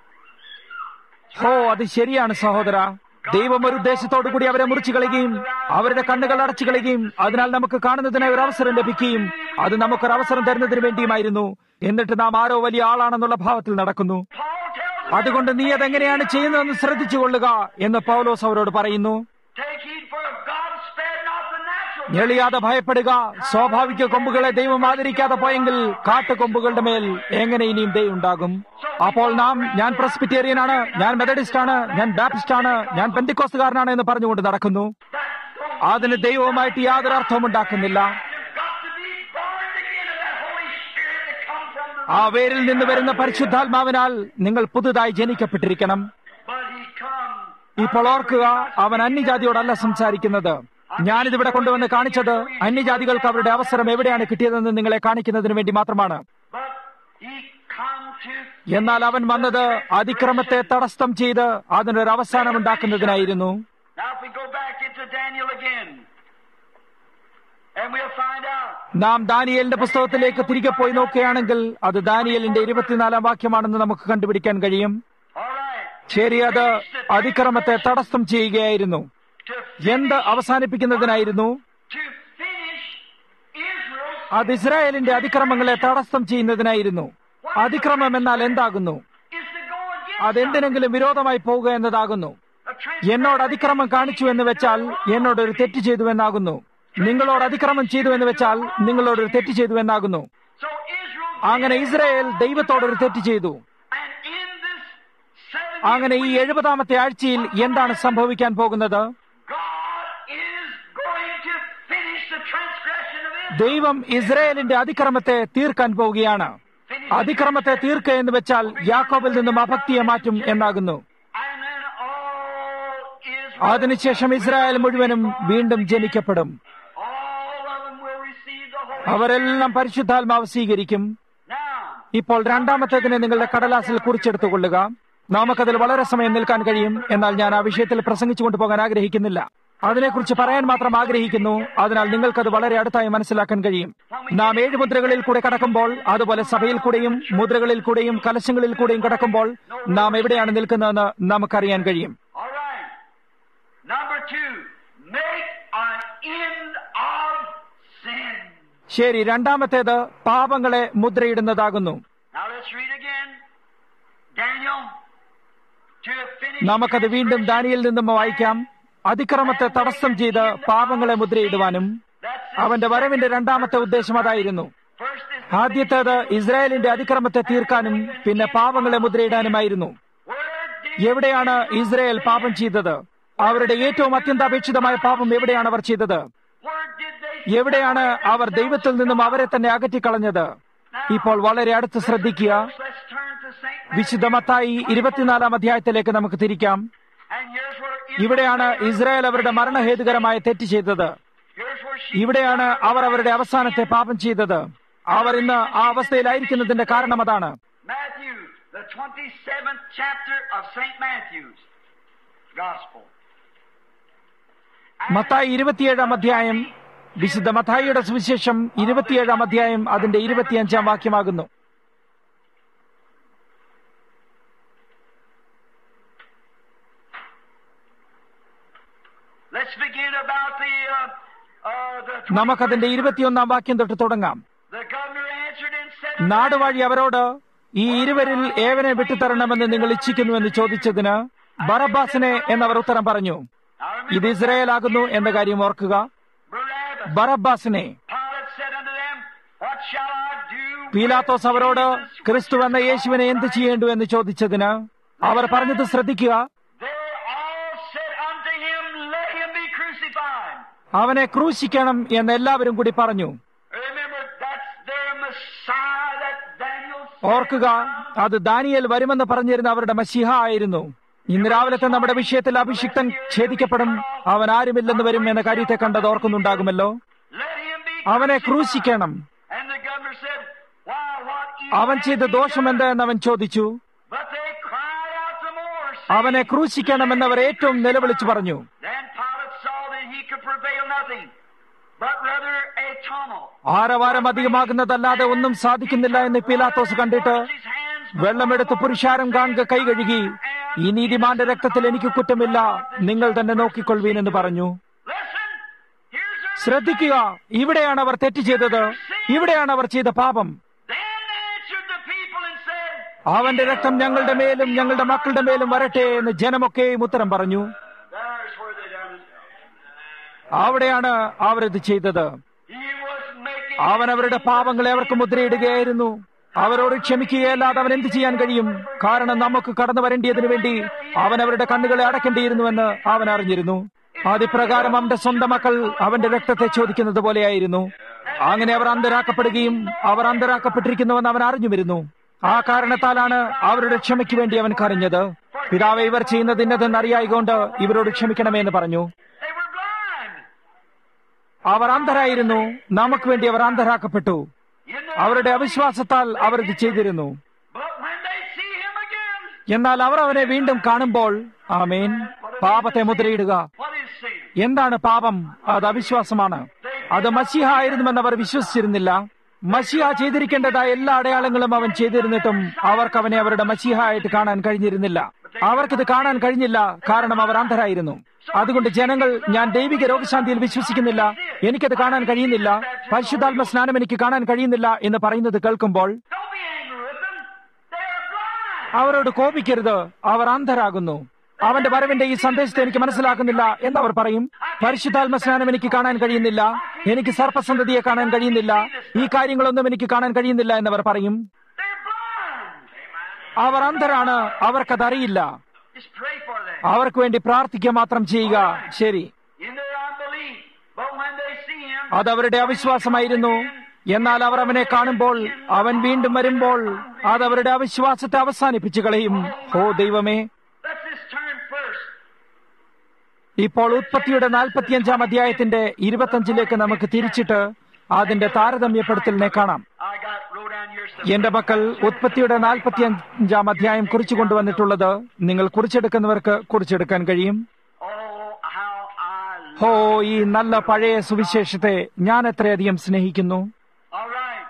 ഹോ അത് ശരിയാണ് സഹോദര ദൈവം ഒരു ഉദ്ദേശത്തോടു കൂടി അവരെ മുറിച്ചു കളയുകയും അവരുടെ കണ്ണുകൾ അടച്ചു കളയുകയും അതിനാൽ നമുക്ക് കാണുന്നതിനായി ഒരു അവസരം ലഭിക്കുകയും അത് നമുക്കൊരു അവസരം തരുന്നതിന് വേണ്ടിയുമായിരുന്നു എന്നിട്ട് നാം ആരോ വലിയ ആളാണെന്നുള്ള ഭാവത്തിൽ നടക്കുന്നു Paul tells us, അതുകൊണ്ട് നീ അതെങ്ങനെയാണ് ചെയ്യുന്നതെന്ന് ശ്രദ്ധിച്ചുകൊള്ളുക എന്ന് പൗലോസ് അവരോട് പറയുന്നു take heed for God spared not the natural. ഞെളിയാതെ ഭയപ്പെടുക സ്വാഭാവിക കൊമ്പുകളെ ദൈവം ആദരിക്കാതെ പോയെങ്കിൽ കാട്ടുകൊമ്പുകളുടെ മേൽ എങ്ങനെ ഇനിയും ദൈവം ഉണ്ടാകും അപ്പോൾ നാം ഞാൻ പ്രസ്ബിറ്റേറിയനാണ് ഞാൻ മെത്തഡിസ്റ്റ് ആണ് ഞാൻ ബാപ്റ്റിസ്റ്റ് ആണ് ഞാൻ പെന്തിക്കോസ്തുകാരനാണ് എന്ന് പറഞ്ഞുകൊണ്ട് നടക്കുന്നു That don't അതിന് ദൈവവുമായിട്ട് യാതൊരു അർത്ഥവും ഉണ്ടാക്കുന്നില്ല You've got to be born again of that Holy Spirit that comes from the ആ വേരിൽ നിന്ന് വരുന്ന പരിശുദ്ധാത്മാവിനാൽ നിങ്ങൾ പുതുതായി ജനിക്കപ്പെട്ടിരിക്കണം But he comes. ഇപ്പോൾ ഓർക്കുക അവൻ അന്യജാതിയോടല്ല സംസാരിക്കുന്നത് ഞാനിതിവിടെ കൊണ്ടുവന്ന് കാണിച്ചത് അന്യജാതികൾക്ക് അവരുടെ അവസരം എവിടെയാണ് കിട്ടിയതെന്ന് നിങ്ങളെ കാണിക്കുന്നതിന് വേണ്ടി മാത്രമാണ് But he come to എന്നാൽ അവൻ വന്നത് അതിക്രമത്തെ തടസ്സം ചെയ്ത് അതിനൊരു അവസാനം ഉണ്ടാക്കുന്നതിനായിരുന്നു Now if we go back into Daniel again, and we'll find out. നാം ദാനിയലിന്റെ പുസ്തകത്തിലേക്ക് തിരികെ പോയി നോക്കുകയാണെങ്കിൽ അത് ദാനിയലിന്റെ ഇരുപത്തിനാലാം വാക്യമാണെന്ന് നമുക്ക് കണ്ടുപിടിക്കാൻ കഴിയും All right. ശരി അത് അതിക്രമത്തെ തടസ്സം ചെയ്യുകയായിരുന്നു To, എന്ത് അവസാനിപ്പിക്കുന്നതിനായിരുന്നു to finish Israel's അത് ഇസ്രായേലിന്റെ അതിക്രമങ്ങളെ തടസ്സം ചെയ്യുന്നതിനായിരുന്നു അതിക്രമം എന്നാൽ എന്താകുന്നു is to go against അതെന്തിനെങ്കിലും വിരോധമായി പോവുക എന്നതാകുന്നു a trans- എന്നോട് അതിക്രമം കാണിച്ചു എന്ന് വെച്ചാൽ എന്നോട് ഒരു തെറ്റ് ചെയ്തു എന്നാകുന്നു നിങ്ങളോട് അതിക്രമം ചെയ്തു എന്ന് വെച്ചാൽ നിങ്ങളോട് ഒരു തെറ്റ് ചെയ്തു എന്നാകുന്നു So Israel അങ്ങനെ ഇസ്രായേൽ ദൈവത്തോടൊരു തെറ്റ് ചെയ്തു and in this seven അങ്ങനെ ഈ എഴുപതാമത്തെ ആഴ്ചയിൽ എന്താണ് സംഭവിക്കാൻ പോകുന്നത് God is going to finish the transgression of Israel. ദൈവം ഇസ്രായേലിന്റെ അതിക്രമത്തെ തീർക്കാൻ പോവുകയാണ് അതിക്രമത്തെ തീർക്കുക എന്ന് വെച്ചാൽ യാക്കോബിൽ നിന്നും അഭക്തിയെ മാറ്റും എന്നാകുന്നു And then all Israel, അതിനുശേഷം ഇസ്രായേൽ മുഴുവനും വീണ്ടും ജനിക്കപ്പെടും all of them will receive the Holy അവരെല്ലാം പരിശുദ്ധാത്മാവ് സ്വീകരിക്കും Now, ഇപ്പോൾ രണ്ടാമത്തേതിനെ നിങ്ങളുടെ കടലാസിൽ കുറിച്ചെടുത്തുകൊള്ളുക നമുക്കതിൽ വളരെ സമയം നിൽക്കാൻ കഴിയും എന്നാൽ ഞാൻ ആ വിഷയത്തിൽ പ്രസംഗിച്ചുകൊണ്ട് പോകാൻ ആഗ്രഹിക്കുന്നില്ല അതിനെക്കുറിച്ച് പറയാൻ മാത്രം ആഗ്രഹിക്കുന്നു അതിനാൽ നിങ്ങൾക്കത് വളരെ അടുത്തായി മനസ്സിലാക്കാൻ കഴിയും നാം ഏഴ് മുദ്രകളിൽ കൂടെ കടക്കുമ്പോൾ അതുപോലെ സഭയിൽ കൂടെയും മുദ്രകളിൽ കൂടെയും കലശങ്ങളിൽ കൂടെയും കടക്കുമ്പോൾ നാം എവിടെയാണ് നിൽക്കുന്നതെന്ന് നമുക്കറിയാൻ കഴിയും all right. Number two, make an end of sin. ശരി രണ്ടാമത്തേത് പാപങ്ങളെ മുദ്രയിടുന്നതാകുന്നു Now let's read again. Daniel, to finish നമുക്കത് വീണ്ടും ദാനിയിൽ നിന്നും വായിക്കാം അതിക്രമത്തെ തടസ്സം ചെയ്ത് പാപങ്ങളെ മുദ്രയിടുവാനും That's അവന്റെ വരവിന്റെ രണ്ടാമത്തെ ഉദ്ദേശം അതായിരുന്നു first is ആദ്യത്തേത് ഇസ്രായേലിന്റെ അതിക്രമത്തെ തീർക്കാനും പിന്നെ പാപങ്ങളെ മുദ്രയിടാനുമായിരുന്നു where did എവിടെയാണ് ഇസ്രായേൽ പാപം ചെയ്തത് അവരുടെ ഏറ്റവും അത്യന്താപേക്ഷിതമായ പാപം എവിടെയാണ് അവർ ചെയ്തത് where did they എവിടെയാണ് അവർ ദൈവത്തിൽ നിന്നും അവരെ തന്നെ അകറ്റിക്കളഞ്ഞത് ഇപ്പോൾ വളരെ അടുത്ത് ശ്രദ്ധിക്കുക let's turn to Saint വിശുദ്ധ മത്തായി ഇരുപത്തിനാലാം അധ്യായത്തിലേക്ക് നമുക്ക് തിരിക്കാം and here's where ഇവിടെയാണ് ഇസ്രായേൽ അവരുടെ മരണഹേതുകരമായ തെറ്റ് ചെയ്തത് here's where she ഇവിടെയാണ് അവർ അവരുടെ അവസാനത്തെ പാപം ചെയ്തത് അവർ ഇന്ന് ആ അവസ്ഥയിലായിരിക്കുന്നതിന്റെ കാരണം അതാണ് Matthew, the 27th chapter of St. Matthew's Gospel. Mathai ഇരുപത്തിയേഴാം അധ്യായം വിശുദ്ധ മത്തായിയുടെ സുവിശേഷം ഇരുപത്തിയേഴാം അധ്യായം അതിന്റെ ഇരുപത്തിയഞ്ചാം വാക്യമാകുന്നു Let's begin about the, uh, uh, the, നമുക്കതിന്റെ ഇരുപത്തിയൊന്നാം വാക്യം തൊട്ട് തുടങ്ങാം the governor answered and said, നാടുവാഴി അവരോട് ഈ ഇരുവരിൽ ഏവനെ വിട്ടുതരണമെന്ന് നിങ്ങൾ ഇച്ഛിക്കുന്നുവെന്ന് ചോദിച്ചതിന് ബറബാസിനെ എന്നവർ ഉത്തരം പറഞ്ഞു Now ഇത് remember, ഇസ്രായേൽ ആകുന്നു എന്ന കാര്യം ഓർക്കുക Barabbas. ബറബാസിനെ Pilate said unto them, What shall I do? with പീലാത്തോസ് അവരോട് Jesus, ക്രിസ്തു എന്ന യേശുവിനെ എന്ത് ചെയ്യേണ്ടു എന്ന് ചോദിച്ചതിന് അവർ പറഞ്ഞത് ശ്രദ്ധിക്കുക They all said unto him, Let him be crucified. അവനെ ക്രൂശിക്കണം എന്ന് എല്ലാവരും കൂടി പറഞ്ഞു Remember, that's their Messiah that Daniel said. ഓർക്കുക അത് ദാനിയേൽ വരുമെന്ന് പറഞ്ഞിരുന്ന അവരുടെ മഷിഹ ആയിരുന്നു ഇന്ന് രാവിലത്തെ നമ്മുടെ വിഷയത്തിൽ അഭിഷിക്തൻ ഛേദിക്കപ്പെടും അവൻ ആരുമില്ലെന്ന് വരും എന്ന കാര്യത്തെ കണ്ടത് ഓർക്കുന്നുണ്ടാകുമല്ലോ Let him be അവനെ crucified. ക്രൂശിക്കണം And the governor said, Why, what അവൻ evil ചെയ്ത hath he ദോഷം done?" എന്ത് എന്ന് അവൻ ചോദിച്ചു But they cried out the more, അവനെ ക്രൂശിക്കണമെന്ന് അവർ ഏറ്റവും നിലവിളിച്ചു പറഞ്ഞു Then Pilate saw that he could prevail nothing. but rather a tumult. ആരവാരം അധികമാകുന്നതല്ലാതെ ഒന്നും സാധിക്കുന്നില്ല എന്ന് പീലാത്തോസ് കണ്ടിട്ട് His hands വെള്ളമെടുത്ത് പുരുഷാരം കാണുക കൈ കഴുകി ഈ നീതിമാന്റെ രക്തത്തിൽ എനിക്ക് കുറ്റമില്ല നിങ്ങൾ തന്നെ നോക്കിക്കൊള്ളുവീൻ എന്ന് പറഞ്ഞു Listen, here's their ശ്രദ്ധിക്കുക ഇവിടെയാണ് അവർ തെറ്റ് ചെയ്തത് ഇവിടെയാണ് അവർ ചെയ്ത പാപം Then answered the people and said, അവന്റെ രക്തം ഞങ്ങളുടെ മേലും ഞങ്ങളുടെ മക്കളുടെ മേലും വരട്ടെ എന്ന് ജനമൊക്കെയും ഉത്തരം പറഞ്ഞു There's where they done it. അവിടെയാണ് അവരിത് ചെയ്തത് He was making അവൻ അവരുടെ പാപങ്ങളെ അവർക്ക് മുദ്രയിടുകയായിരുന്നു അവരോട് ക്ഷമിക്കുകയല്ലാതെ അവൻ എന്ത് ചെയ്യാൻ കഴിയും കാരണം നമുക്ക് കടന്നു വരേണ്ടിയതിനു വേണ്ടി അവൻ അവരുടെ കണ്ണുകളെ അടക്കേണ്ടിയിരുന്നുവെന്ന് അവൻ അറിഞ്ഞിരുന്നു അതിപ്രകാരം അവന്റെ സ്വന്തം മക്കൾ അവന്റെ രക്തത്തെ ചോദിക്കുന്നത് പോലെയായിരുന്നു അങ്ങനെ അവർ അന്തരാക്കപ്പെടുകയും അവർ അന്തരാക്കപ്പെട്ടിരിക്കുന്നുവെന്ന് അവൻ അറിഞ്ഞു വരുന്നു ആ കാരണത്താലാണ് അവരുടെ ക്ഷമയ്ക്ക് വേണ്ടി അവൻ കരഞ്ഞത് പിതാവ് ഇവർ ചെയ്യുന്നത് ഇന്നതെന്ന് അറിയായികൊണ്ട് ഇവരോട് ക്ഷമിക്കണമേ എന്ന് പറഞ്ഞു They were blind. അവർ അന്ധരായിരുന്നു നമുക്ക് വേണ്ടി അവർ അന്ധരാക്കപ്പെട്ടു You know, അവരുടെ അവിശ്വാസത്താൽ അവർ ഇത് ചെയ്തിരുന്നു but when they see him again, എന്നാൽ അവർ അവനെ വീണ്ടും കാണുമ്പോൾ ആമേൻ പാപത്തെ മുദ്രയിടുക what is sin? എന്താണ് പാപം അത് അവിശ്വാസമാണ് അത് മസിഹ ആയിരുന്നുവെന്ന് അവർ വിശ്വസിച്ചിരുന്നില്ല മസിഹ ചെയ്തിരിക്കേണ്ടതായ എല്ലാ അടയാളങ്ങളും അവൻ ചെയ്തിരുന്നിട്ടും അവർക്ക് അവനെ അവരുടെ മസിഹ ആയിട്ട് കാണാൻ കഴിഞ്ഞിരുന്നില്ല അവർക്കിത് കാണാൻ കഴിഞ്ഞില്ല കാരണം അവർ അന്ധരായിരുന്നു അതുകൊണ്ട് ജനങ്ങൾ ഞാൻ ദൈവിക രോഗശാന്തിയിൽ വിശ്വസിക്കുന്നില്ല എനിക്കത് കാണാൻ കഴിയുന്നില്ല പരിശുദ്ധാത്മ സ്നാനം എനിക്ക് കാണാൻ കഴിയുന്നില്ല എന്ന് പറയുന്നത് കേൾക്കുമ്പോൾ Don't be angry with them. They are blind. അവരോട് കോപിക്കരുത് അവർ അന്ധരാകുന്നു അവന്റെ വരവിന്റെ ഈ സന്ദേശത്തെ എനിക്ക് മനസ്സിലാക്കുന്നില്ല എന്നവർ പറയും പരിശുദ്ധാത്മ സ്നാനം എനിക്ക് കാണാൻ കഴിയുന്നില്ല എനിക്ക് സർപ്പസന്തതിയെ കാണാൻ കഴിയുന്നില്ല ഈ കാര്യങ്ങളൊന്നും എനിക്ക് കാണാൻ കഴിയുന്നില്ല എന്നവർ പറയും They're blind. Our അന്ധരാണ് അവർക്കതറിയില്ല Just pray for them. അവർക്ക് വേണ്ടി പ്രാർത്ഥിക്കുക മാത്രം ചെയ്യുക ശരി In their unbelief. But when they see him, അത് അവരുടെ അവിശ്വാസമായിരുന്നു എന്നാൽ അവർ അവനെ കാണുമ്പോൾ അവൻ വീണ്ടും വരുമ്പോൾ അത് അവരുടെ അവിശ്വാസത്തെ അവസാനിപ്പിച്ചു കളയും ഓ ദൈവമേ let's just turn first. ഇപ്പോൾ ഉത്പത്തിയുടെ നാൽപ്പത്തിയഞ്ചാം അധ്യായത്തിന്റെ ഇരുപത്തഞ്ചിലേക്ക് നമുക്ക് തിരിച്ചിട്ട് അതിന്റെ താരതമ്യപ്പെടുത്തലിനെ കാണാം I got wrote down your stuff. എന്റെ മക്കൾ ഉത്പത്തിയുടെ നാൽപ്പത്തിയഞ്ചാം അധ്യായം കുറിച്ചു കൊണ്ടുവന്നിട്ടുള്ളത് നിങ്ങൾ കുറിച്ചെടുക്കുന്നവർക്ക് കുറിച്ചെടുക്കാൻ കഴിയും Oh, how I love. ഹോ ഈ നല്ല പഴയ സുവിശേഷത്തെ ഞാൻ എത്രയധികം സ്നേഹിക്കുന്നു All right.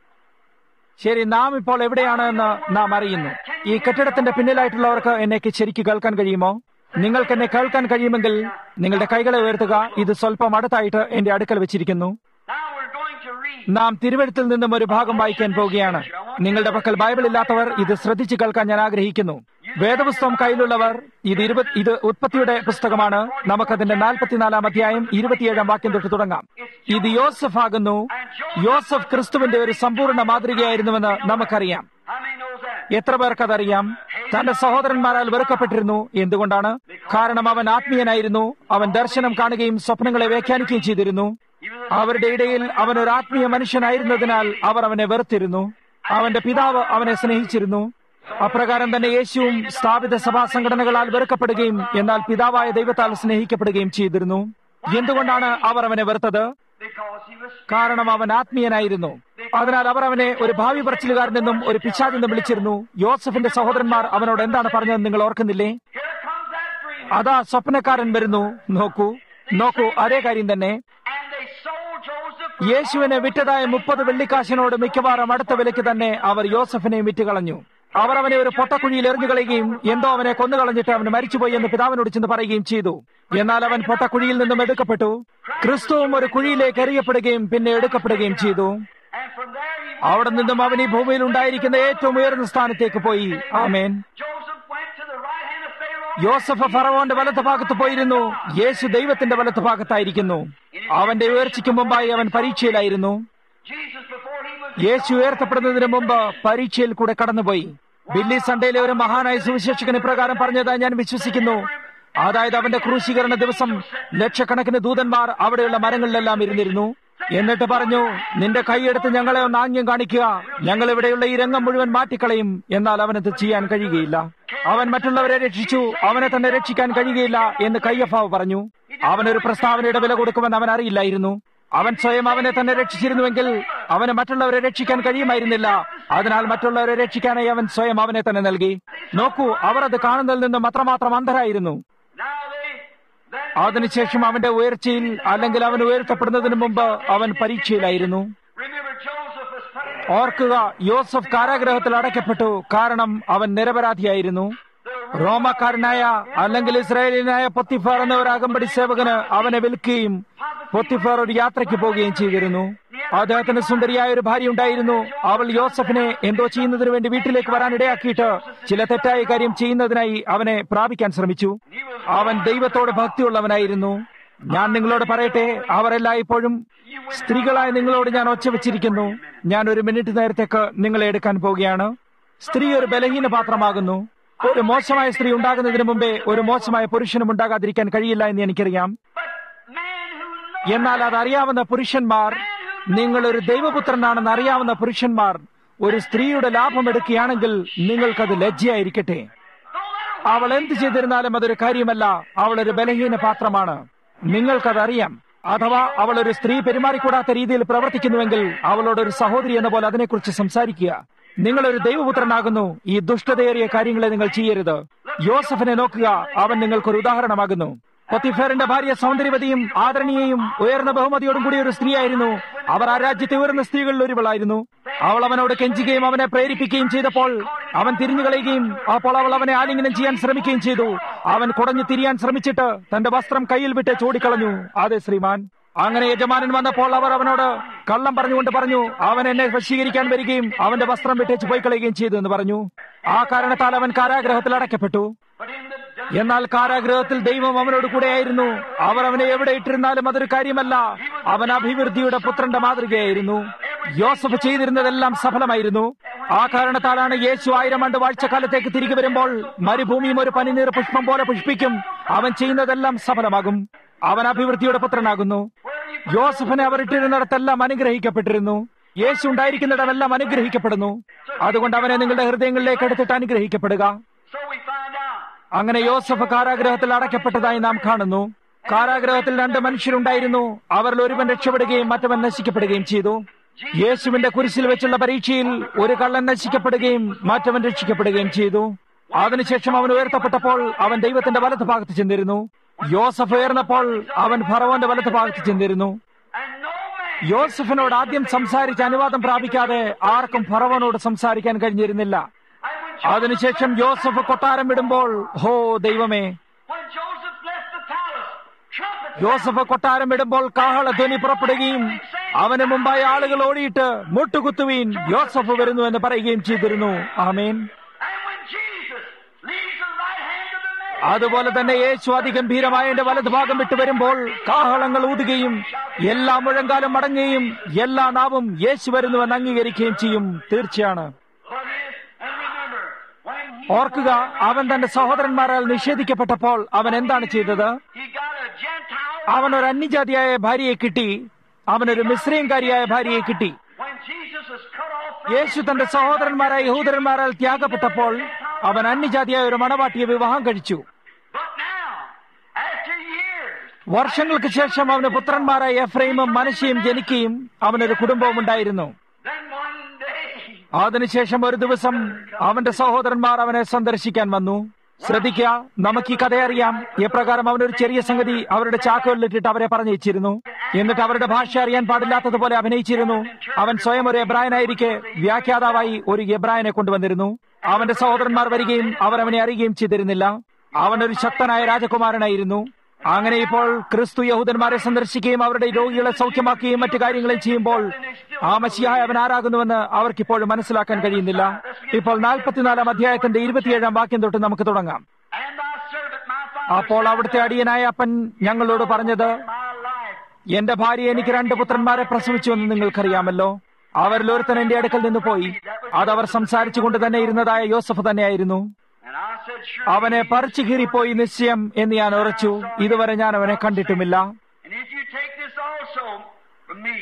ശരി നാം ഇപ്പോൾ എവിടെയാണ് എന്ന് നാം അറിയുന്നു ഈ കെട്ടിടത്തിന്റെ പിന്നിലായിട്ടുള്ളവർക്ക് എന്നെ ശരിക്ക് കേൾക്കാൻ കഴിയുമോ നിങ്ങൾക്ക് എന്നെ കേൾക്കാൻ കഴിയുമെങ്കിൽ നിങ്ങളുടെ കൈകളെ ഉയർത്തുക ഇത് സ്വല്പം അടുത്തായിട്ട് എന്റെ അടുക്കൽ വെച്ചിരിക്കുന്നു Now we're going to read. നാം തിരുവഴുത്തിൽ നിന്നും ഒരു ഭാഗം വായിക്കാൻ പോവുകയാണ് നിങ്ങളുടെ പക്കൽ ബൈബിൾ ഇല്ലാത്തവർ ഇത് ശ്രദ്ധിച്ചു കേൾക്കാൻ ഞാൻ ആഗ്രഹിക്കുന്നു വേദപുസ്തകം കയ്യിലുള്ളവർ ഇത് ഇരുപത് ഇത് ഉത്പത്തിയുടെ പുസ്തകമാണ് നമുക്കതിന്റെ നാൽപ്പത്തിനാലാം അധ്യായം ഇരുപത്തിയേഴാം വാക്യം തൊട്ട് തുടങ്ങാം ഇത് യോസഫ് ആകുന്നു യോസഫ് ക്രിസ്തുവിന്റെ ഒരു സമ്പൂർണ്ണ മാതൃകയായിരുന്നുവെന്ന് നമുക്കറിയാം How many knows that? എത്ര പേർക്ക് അതറിയാം തന്റെ സഹോദരന്മാരാൽ വെറുക്കപ്പെട്ടിരുന്നു എന്തുകൊണ്ടാണ് കാരണം അവൻ ആത്മീയനായിരുന്നു അവൻ ദർശനം കാണുകയും സ്വപ്നങ്ങളെ വ്യാഖ്യാനിക്കുകയും ചെയ്തിരുന്നു അവരുടെ ഇടയിൽ അവൻ ഒരു ആത്മീയ മനുഷ്യനായിരുന്നതിനാൽ അവർ അവനെ വെറുത്തിരുന്നു അവന്റെ പിതാവ് അവനെ സ്നേഹിച്ചിരുന്നു അപ്രകാരം തന്നെ യേശുവും സ്ഥാപിത സഭാ സംഘടനകളാൽ വെറുക്കപ്പെടുകയും എന്നാൽ പിതാവായ ദൈവത്താൽ സ്നേഹിക്കപ്പെടുകയും ചെയ്തിരുന്നു എന്തുകൊണ്ടാണ് അവർ അവനെ വെറുത്തത് Because he was. കാരണം അവൻ ആത്മീയനായിരുന്നു അതിനാൽ അവർ അവനെ ഒരു ഭാവി പറച്ചിലുകാരനെന്നും ഒരു പിശാചെന്നും വിളിച്ചിരുന്നു യോസഫിന്റെ സഹോദരന്മാർ അവനോട് എന്താണ് പറഞ്ഞതെന്ന് നിങ്ങൾ ഓർക്കുന്നില്ലേ Here comes that dreamer. അതാ സ്വപ്നക്കാരൻ വരുന്നു നോക്കൂ നോക്കൂ അതേ കാര്യം തന്നെ And they sold Joseph. യേശുവിനെ വിറ്റതായ മുപ്പത് വെള്ളിക്കാശിനോട് മിക്കവാറും അടുത്ത വിലയ്ക്ക് തന്നെ അവർ യോസഫിനെ വിറ്റുകളഞ്ഞു അവർ അവനെ ഒരു പൊട്ടക്കുഴിയിൽ എറിഞ്ഞു കളയുകയും എന്തോ അവനെ കൊന്നുകളഞ്ഞിട്ട് അവന് മരിച്ചുപോയി എന്ന് പിതാവിനോട് ചെന്ന് പറയുകയും ചെയ്തു എന്നാൽ അവൻ പൊട്ടക്കുഴിയിൽ നിന്നും എടുക്കപ്പെട്ടു ക്രിസ്തുവും ഒരു കുഴിയിലേക്ക് എറിയപ്പെടുകയും പിന്നെ എടുക്കപ്പെടുകയും ചെയ്തു And from there he went. അവിടെ നിന്നും അവൻ ഈ ഭൂമിയിൽ ഉണ്ടായിരിക്കുന്ന ഏറ്റവും ഉയർന്ന സ്ഥാനത്തേക്ക് പോയി ആമേൻ Joseph went to the right hand of Pharaoh. യോസഫ് ഫറവോന്റെ വലത്ത് ഭാഗത്ത് പോയിരുന്നു യേശു ദൈവത്തിന്റെ വലത്ത് ഭാഗത്തായിരിക്കുന്നു അവന്റെ ഉയർച്ചയ്ക്ക് മുമ്പായി അവൻ പരീക്ഷയിലായിരുന്നു Jesus before he was. യേശു ഉയർത്തപ്പെടുന്നതിന് മുമ്പ് പരീക്ഷയിൽ കൂടെ കടന്നുപോയി ബില്ലി സൺഡേയിലെ ഒരു മഹാനായ സുവിശേഷകന് പ്രകാരം പറഞ്ഞതായി ഞാൻ വിശ്വസിക്കുന്നു അതായത് അവന്റെ ക്രൂശീകരണ ദിവസം ലക്ഷക്കണക്കിന് ദൂതന്മാർ അവിടെയുള്ള മരങ്ങളിലെല്ലാം ഇരുന്നിരുന്നു എന്നിട്ട് പറഞ്ഞു നിന്റെ കൈയെടുത്ത് ഞങ്ങളെ ഒന്ന് ആംഗ്യം കാണിക്കുക ഞങ്ങൾ ഇവിടെയുള്ള ഈ രംഗം മുഴുവൻ മാറ്റിക്കളയും എന്നാൽ അവനത് ചെയ്യാൻ കഴിയുകയില്ല അവൻ മറ്റുള്ളവരെ രക്ഷിച്ചു അവനെ തന്നെ രക്ഷിക്കാൻ കഴിയുകയില്ല എന്ന് കയ്യഫാവ് പറഞ്ഞു അവനൊരു പ്രസ്താവനയുടെ വില കൊടുക്കുമെന്ന് അവൻ അറിയില്ലായിരുന്നു അവൻ സ്വയം അവനെ തന്നെ രക്ഷിച്ചിരുന്നുവെങ്കിൽ അവന് മറ്റുള്ളവരെ രക്ഷിക്കാൻ കഴിയുമായിരുന്നില്ല അതിനാൽ മറ്റുള്ളവരെ രക്ഷിക്കാനായി അവൻ സ്വയം അവനെ തന്നെ നൽകി നോക്കൂ അവർ അത് കാണുന്നതിൽ നിന്നും അത്രമാത്രം അന്ധരായിരുന്നു Now they, then അതിനുശേഷം അവന്റെ ഉയർച്ചയിൽ അല്ലെങ്കിൽ അവൻ ഉയർത്തപ്പെടുന്നതിന് മുമ്പ് അവൻ പരീക്ഷയിലായിരുന്നു Remember, Joseph was put in ഓർക്കുക യോസഫ് കാരാഗ്രഹത്തിൽ അടയ്ക്കപ്പെട്ടു കാരണം അവൻ നിരപരാധിയായിരുന്നു റോമക്കാരനായ അല്ലെങ്കിൽ ഇസ്രായേലിനായ പൊത്തിഫാർ എന്ന ഒരു അകമ്പടി സേവകന് അവനെ വിൽക്കുകയും പൊത്തിഫാർ ഒരു യാത്രയ്ക്ക് പോവുകയും ചെയ്തിരുന്നു അദ്ദേഹത്തിന് സുന്ദരിയായ ഒരു ഭാര്യ ഉണ്ടായിരുന്നു അവൾ യോസഫിനെ എന്തോ ചെയ്യുന്നതിന് വേണ്ടി വീട്ടിലേക്ക് വരാൻ ഇടയാക്കിയിട്ട് ചില തെറ്റായ കാര്യം ചെയ്യുന്നതിനായി അവനെ പ്രാപിക്കാൻ ശ്രമിച്ചു അവൻ ദൈവത്തോട് ഭക്തിയുള്ളവനായിരുന്നു ഞാൻ നിങ്ങളോട് പറയട്ടെ അവരെല്ലായ്പ്പോഴും സ്ത്രീകളായ നിങ്ങളോട് ഞാൻ ഒച്ച വെച്ചിരിക്കുന്നു ഞാൻ ഒരു മിനിറ്റ് നേരത്തേക്ക് നിങ്ങളെ എടുക്കാൻ പോവുകയാണ് സ്ത്രീ ഒരു ബലഹീന പാത്രമാകുന്നു ഒരു മോശമായ സ്ത്രീ ഉണ്ടാകുന്നതിന് മുമ്പേ ഒരു മോശമായ പുരുഷനും ഉണ്ടാകാതിരിക്കാൻ കഴിയില്ല എന്ന് എനിക്കറിയാം But man who knows എന്നാൽ അതറിയാവുന്ന പുരുഷന്മാർ നിങ്ങൾ ഒരു ദൈവപുത്രനാണെന്ന് അറിയാവുന്ന പുരുഷന്മാർ ഒരു സ്ത്രീയുടെ ലാഭം എടുക്കുകയാണെങ്കിൽ നിങ്ങൾക്കത് ലജ്ജയായിരിക്കട്ടെ അവൾ എന്ത് ചെയ്തിരുന്നാലും അതൊരു കാര്യമല്ല അവൾ ഒരു ബലഹീന പാത്രമാണ് നിങ്ങൾക്കതറിയാം അഥവാ അവൾ ഒരു സ്ത്രീ പെരുമാറിക്കൂടാത്ത രീതിയിൽ പ്രവർത്തിക്കുന്നുവെങ്കിൽ അവളോട് ഒരു സഹോദരി എന്ന പോലെ അതിനെക്കുറിച്ച് സംസാരിക്കുക നിങ്ങൾ ഒരു ദൈവപുത്രനാകുന്നു ഈ ദുഷ്ടതയേറിയ കാര്യങ്ങളെ നിങ്ങൾ ചെയ്യരുത് യോസഫിനെ നോക്കുക അവൻ നിങ്ങൾക്കൊരു ഉദാഹരണമാകുന്നു പൊത്തിഫേറിന്റെ ഭാര്യ സൗന്ദര്യവതിയും ആദരണീയയും ഉയർന്ന ബഹുമതിയോടും കൂടിയ ഒരു സ്ത്രീയായിരുന്നു അവർ ആ രാജ്യത്തെ ഉയർന്ന സ്ത്രീകളിൽ ഒരുവളായിരുന്നു അവൾ അവനോട് കെഞ്ചുകയും അവനെ പ്രേരിപ്പിക്കുകയും ചെയ്തപ്പോൾ അവൻ തിരിഞ്ഞു കളയുകയും അപ്പോൾ അവൾ അവനെ ആലിംഗനം ചെയ്യാൻ ശ്രമിക്കുകയും ചെയ്തു അവൻ കുടഞ്ഞു തിരിയാൻ ശ്രമിച്ചിട്ട് തന്റെ വസ്ത്രം കയ്യിൽ വിട്ട് ചൂടിക്കളഞ്ഞു അതെ ശ്രീമാൻ അങ്ങനെ യജമാനൻ വന്നപ്പോൾ അവർ അവനോട് കള്ളം പറഞ്ഞുകൊണ്ട് പറഞ്ഞു അവൻ എന്നെ വശീകരിക്കാൻ വരികയും അവന്റെ വസ്ത്രം വിട്ടേച്ച് പോയി കളയുകയും ചെയ്തു എന്ന് പറഞ്ഞു ആ കാരണത്താൽ അവൻ കാരാഗ്രഹത്തിൽ അടയ്ക്കപ്പെട്ടു but in the എന്നാൽ കാരാഗ്രഹത്തിൽ ദൈവം അവനോട് കൂടെയായിരുന്നു അവർ അവനെ എവിടെ ഇട്ടിരുന്നാലും അതൊരു കാര്യമല്ല അവൻ അഭിവൃദ്ധിയുടെ പുത്രന്റെ മാതൃകയായിരുന്നു യോസഫ് ചെയ്തിരുന്നതെല്ലാം സഫലമായിരുന്നു ആ കാരണത്താലാണ് യേശു ആയിരം ആണ്ട് വാഴ്ചക്കാലത്തേക്ക് തിരികെ വരുമ്പോൾ മരുഭൂമിയും ഒരു പനിനീർ പുഷ്പം പോലെ പുഷ്പിക്കും അവൻ ചെയ്യുന്നതെല്ലാം സഫലമാകും അവൻ അഭിവൃദ്ധിയുടെ പുത്രനാകുന്നു യോസഫിനെ അവർ ഇട്ടിരുന്നിടത്തെല്ലാം അനുഗ്രഹിക്കപ്പെട്ടിരുന്നു യേശു ഉണ്ടായിരിക്കുന്നിടമെല്ലാം അനുഗ്രഹിക്കപ്പെടുന്നു അതുകൊണ്ട് അവനെ നിങ്ങളുടെ ഹൃദയങ്ങളിലേക്ക് എടുത്തിട്ട് അനുഗ്രഹിക്കപ്പെടുക so we find out അങ്ങനെ യോസഫ് കാരാഗ്രഹത്തിൽ അടയ്ക്കപ്പെട്ടതായി നാം കാണുന്നു കാരാഗ്രഹത്തിൽ രണ്ട് മനുഷ്യരുണ്ടായിരുന്നു അവരിൽ ഒരുവൻ രക്ഷപ്പെടുകയും മറ്റവൻ നശിക്കപ്പെടുകയും ചെയ്തു യേശുവിന്റെ കുരിശിൽ വെച്ചുള്ള പരീക്ഷയിൽ ഒരു കള്ളൻ നശിക്കപ്പെടുകയും മറ്റവൻ രക്ഷിക്കപ്പെടുകയും ചെയ്തു അതിനുശേഷം അവൻ ഉയർത്തപ്പെട്ടപ്പോൾ അവൻ ദൈവത്തിന്റെ വലത്ത് ഭാഗത്ത് ചെന്നിരുന്നു യോസഫ് ഉയർന്നപ്പോൾ അവൻ ഫറവോന്റെ വലത്ത് ഭാഗത്ത് ചെന്നിരുന്നു and no man യോസഫിനോട് ആദ്യം സംസാരിച്ച് അനുവാദം പ്രാപിക്കാതെ ആർക്കും ഫറവോനോട് സംസാരിക്കാൻ കഴിഞ്ഞിരുന്നില്ല and when, അതിനുശേഷം യോസഫ് കൊട്ടാരം വിടുമ്പോൾ ഹോ ദൈവമേ when Joseph left the palace trumpet യോസഫ് കൊട്ടാരം വിടുമ്പോൾ കാഹളധ്വനി പുറപ്പെടുകയും അവന് മുമ്പായി ആളുകൾ ഓടിയിട്ട് മുട്ടുകുത്തുവീൻ യോസഫ് വരുന്നു എന്ന് പറയുകയും ചെയ്തിരുന്നു ആമേൻ and when Jesus leaves the right hand of the man അതുപോലെ തന്നെ യേശു അതിഗംഭീരമായ എന്റെ വലതുഭാഗം വിട്ടു വരുമ്പോൾ കാഹളങ്ങൾ ഊതുകയും എല്ലാ മുഴങ്കാലും മടങ്ങുകയും എല്ലാ നാവും യേശു വരുന്നുവെന്ന് അംഗീകരിക്കുകയും ചെയ്യും തീർച്ചയാണ് what is and remember when he, ഓർക്കുക അവൻ തന്റെ സഹോദരന്മാരാൽ നിഷേധിക്കപ്പെട്ടപ്പോൾ അവൻ എന്താണ് ചെയ്തത് he got a Gentile അവൻ ഒരു അന്യജാതിയായ ഭാര്യയെ കിട്ടി അവനൊരു മിശ്രീംകാരിയായ ഭാര്യയെ കിട്ടി when Jesus was cut off from യേശു തന്റെ സഹോദരന്മാരായ യഹൂദരന്മാരാൽ ത്യാഗപ്പെട്ടപ്പോൾ അവൻ അന്യജാതിയായ ഒരു മണവാട്ടിയെ വിവാഹം കഴിച്ചു but now after years വർഷങ്ങൾക്ക് ശേഷം അവന് പുത്രന്മാരായ എഫ്രൈമും മനശയും ജനിക്കുകയും അവനൊരു കുടുംബവും ഉണ്ടായിരുന്നു then one day അതിനുശേഷം ഒരു ദിവസം അവന്റെ സഹോദരന്മാർ അവനെ സന്ദർശിക്കാൻ വന്നു ശ്രദ്ധിക്കുക നമുക്ക് ഈ കഥയറിയാം എപ്രകാരം അവനൊരു ചെറിയ സംഗതി അവരുടെ ചാക്കുകളിലിട്ടിട്ട് അവരെ പറഞ്ഞയച്ചിരുന്നു എന്നിട്ട് അവരുടെ ഭാഷ അറിയാൻ പാടില്ലാത്തതുപോലെ അഭിനയിച്ചിരുന്നു അവൻ സ്വയം ഒരു എബ്രായനായിരിക്കെ വ്യാഖ്യാതാവായി ഒരു എബ്രായനെ കൊണ്ടുവന്നിരുന്നു അവന്റെ സഹോദരന്മാർ വരികയും അവർ അവനെ അറിയുകയും ചെയ്തിരുന്നില്ല അവൻ ഒരു ശക്തനായ രാജകുമാരനായിരുന്നു അങ്ങനെ ഇപ്പോൾ ക്രിസ്തു യഹൂദന്മാരെ സന്ദർശിക്കുകയും അവരുടെ രോഗികളെ സൗഖ്യമാക്കുകയും മറ്റു കാര്യങ്ങളും ചെയ്യുമ്പോൾ ആ മസിയായ അവൻ ആരാകുന്നുവെന്ന് അവർക്കിപ്പോഴും മനസ്സിലാക്കാൻ കഴിയുന്നില്ല ഇപ്പോൾ നാൽപ്പത്തിനാലാം അധ്യായത്തിന്റെ ഇരുപത്തിയേഴാം വാക്യം തൊട്ട് നമുക്ക് തുടങ്ങാം and thy servant my father അപ്പോൾ അവിടുത്തെ അടിയനായ അപ്പൻ ഞങ്ങളോട് പറഞ്ഞത് my life എന്റെ ഭാര്യ എനിക്ക് രണ്ട് പുത്രന്മാരെ പ്രസവിച്ചു എന്ന് നിങ്ങൾക്കറിയാമല്ലോ അവരിൽ ഒരുത്തൻ എന്റെ അടുക്കൽ നിന്ന് പോയി അതവർ സംസാരിച്ചുകൊണ്ട് തന്നെ ഇരുന്നതായ യോസഫ് തന്നെയായിരുന്നു and I said sure അവനെ പറിച്ചു കീറിപ്പോയി നിശ്ചയം എന്ന് ഞാൻ ഉറച്ചു ഇതുവരെ ഞാൻ അവനെ കണ്ടിട്ടുമില്ല and if you take this also from me